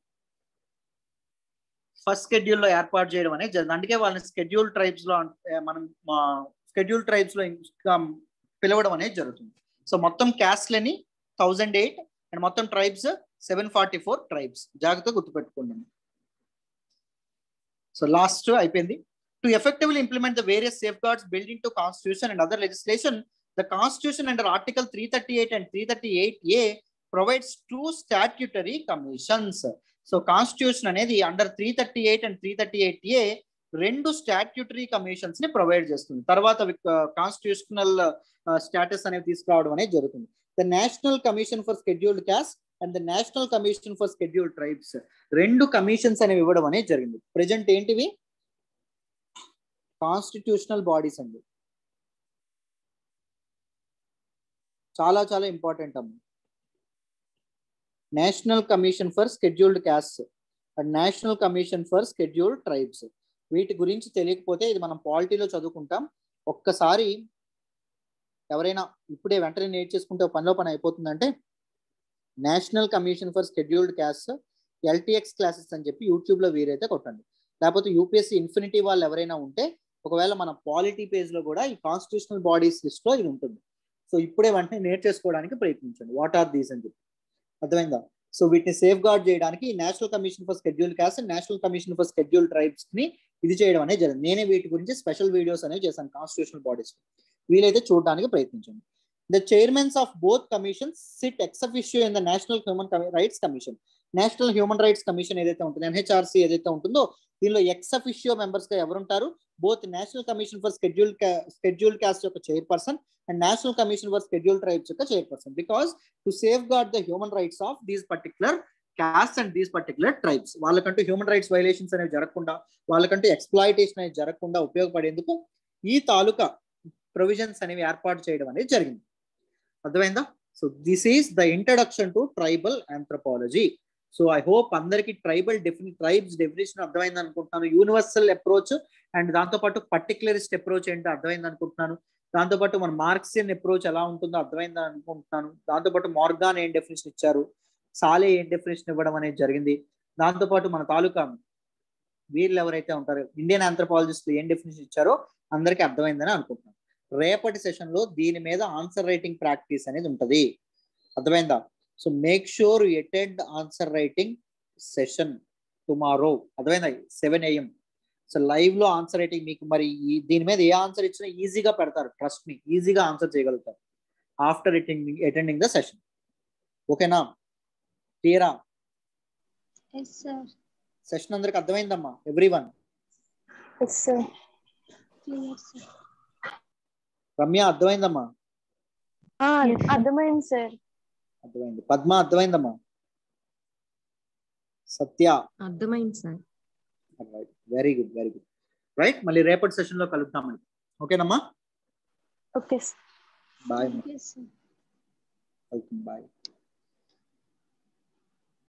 ఫస్ట్ స్కెడ్యూల్ లో ఏర్పాటు చేయడం అనేది జరిగింది అందుకే వాళ్ళని స్కెడ్యూల్ ట్రైబ్స్ లో మనం స్కెడ్యూల్ ట్రైబ్స్ లో ఇంకా పిలవడం అనేది జరుగుతుంది సో మొత్తం క్యాస్ట్లని థౌజండ్ ఎయిట్ అండ్ మొత్తం tribes seven forty four tribes జాగ్రత్తగా గుర్తుపెట్టుకోండి సో లాస్ట్ అయిపోయింది to effectively implement the various safeguards building to constitution and other legislation the constitution under article three thirty eight and three thirty eight A provides two statutory commissions so constitution అనేది under three thirty eight and three thirty eight A రెండు statutory commissions ని provide చేస్తుంది తర్వాత constitutional status అనేది తీసుకురావడం అనేది జరుగుతుంది the national commission for scheduled caste and the national commission for scheduled tribes రెండు కమిషన్స్ అనేవి ఇవ్వడం అనేది జరిగింది ప్రజెంట్ ఏంటివి కాన్స్టిట్యూషనల్ బాడీస్ అండి చాలా చాలా ఇంపార్టెంట్ అమ్మ national commission for scheduled caste and national commission for scheduled tribes వీటి గురించి తెలియకపోతే ఇది మనం పాలిటీలో చదువుకుంటాం ఒక్కసారి ఎవరైనా ఇప్పుడే వెంటనే నేర్చేసుకుంటే పనిలో పని అయిపోతుందంటే national commission for scheduled caste LTX classes అని చెప్పి యూట్యూబ్లో వీరైతే కొట్టండి లేకపోతే యూపీఎస్సీ ఇన్ఫినిటీ వాళ్ళు ఎవరైనా ఉంటే ఒకవేళ మన పాలిటీ పేజ్లో కూడా ఈ కాన్స్టిట్యూషనల్ బాడీస్ లిస్ట్లో ఇది ఉంటుంది సో ఇప్పుడే వెంటనే నేర్చేసుకోవడానికి ప్రయత్నించండి వాట్ ఆర్ దీస్ అని చెప్పి అర్థమైందా సో వీటిని సేఫ్ గార్డ్ చేయడానికి national commission for schedule caste national commission for schedule tribes ని ఇది చేయడం అనేది జరిగింది నేనే వీటి గురించి స్పెషల్ వీడియోస్ అనేవి చేశాను కాన్స్టిట్యూషనల్ బాడీస్ వీలైతే చూడడానికి ప్రయత్నించండి the chairmans of both commissions sit ex officio in the national human rights commission national human rights commission ఏదైతే ఉంటుందో ఎన్హెచ్ఆర్సీ ఏదైతే ఉంటుందో దీనిలో ఎక్సఫిషియో మెంబర్స్ గా ఎవరుంటారు both national commission for schedule schedule caste యొక్క chairperson and national commission for schedule tribes యొక్క chairperson because to safeguard the human rights of these particular caste and these particular tribes వాళ్ళకంటూ human rights violations అనేవి జరగకుండా వాళ్ళకంటూ exploitation అనేది జరగకుండా ఉపయోగపడేందుకు ఈ తాలూకా provisions అనేవి ఏర్పాటు చేయడం అనేది జరిగింది అర్థమైందా so this is the introduction to tribal anthropology so I hope అందరికి ట్రైబల్ డెఫిని ట్రైబ్స్ డెఫినేషన్ అర్థమైంది అనుకుంటున్నాను యూనివర్సల్ అప్రోచ్ అండ్ దాంతోపాటు పర్టికులరిస్ట్ అప్రోచ్ ఏంటో అర్థమైంది అనుకుంటున్నాను దాంతోపాటు మన మార్క్సియన్ అప్రోచ్ ఎలా ఉంటుందో అర్థమైంది అనుకుంటున్నాను దాంతోపాటు మార్గాన్ ఏం డెఫినేషన్ ఇచ్చారు సాలే ఏం డెఫినేషన్ ఇవ్వడం అనేది జరిగింది దాంతోపాటు మన తాలూకా వీళ్ళు ఎవరైతే ఉంటారో ఇండియన్ ఆంథ్రపాలజిస్ట్ ఏం డెఫినేషన్ ఇచ్చారో అందరికీ అర్థమైందని అనుకుంటున్నాను రేపటి సెషన్ లో దీని మీద ఆన్సర్ రైటింగ్ ప్రాక్టీస్ అనేది ఉంటది అర్థమైందా so make sure you attend answer writing session tomorrow అర్థమైందా సెవెన్ ఏఎం సో లైవ్ లో ఆన్సర్ రైటింగ్ మీకు మరి ఈ దీని మీద ఏ ఆన్సర్ ఇచ్చినా ఈజీగా పెడతారు ట్రస్ట్ మీ ఈజీగా ఆన్సర్ చేయగలుగుతారు after attending attending the session ఓకేనా క్లియరా ఎస్ సార్ సెషన్ అందరికి అర్థమైందమ్మా everyone yes sir clear sir Ramya అర్థమైందమ్మా అర్థమైంది సార్ అర్థమైంది పద్మ అర్థమైందమ్మా సత్య అర్థమైంది sir very good very good right మళ్ళీ రేపటి సెషన్ లో కలుద్దామండి ఓకేనమ్మా okay sir bye yes sir bye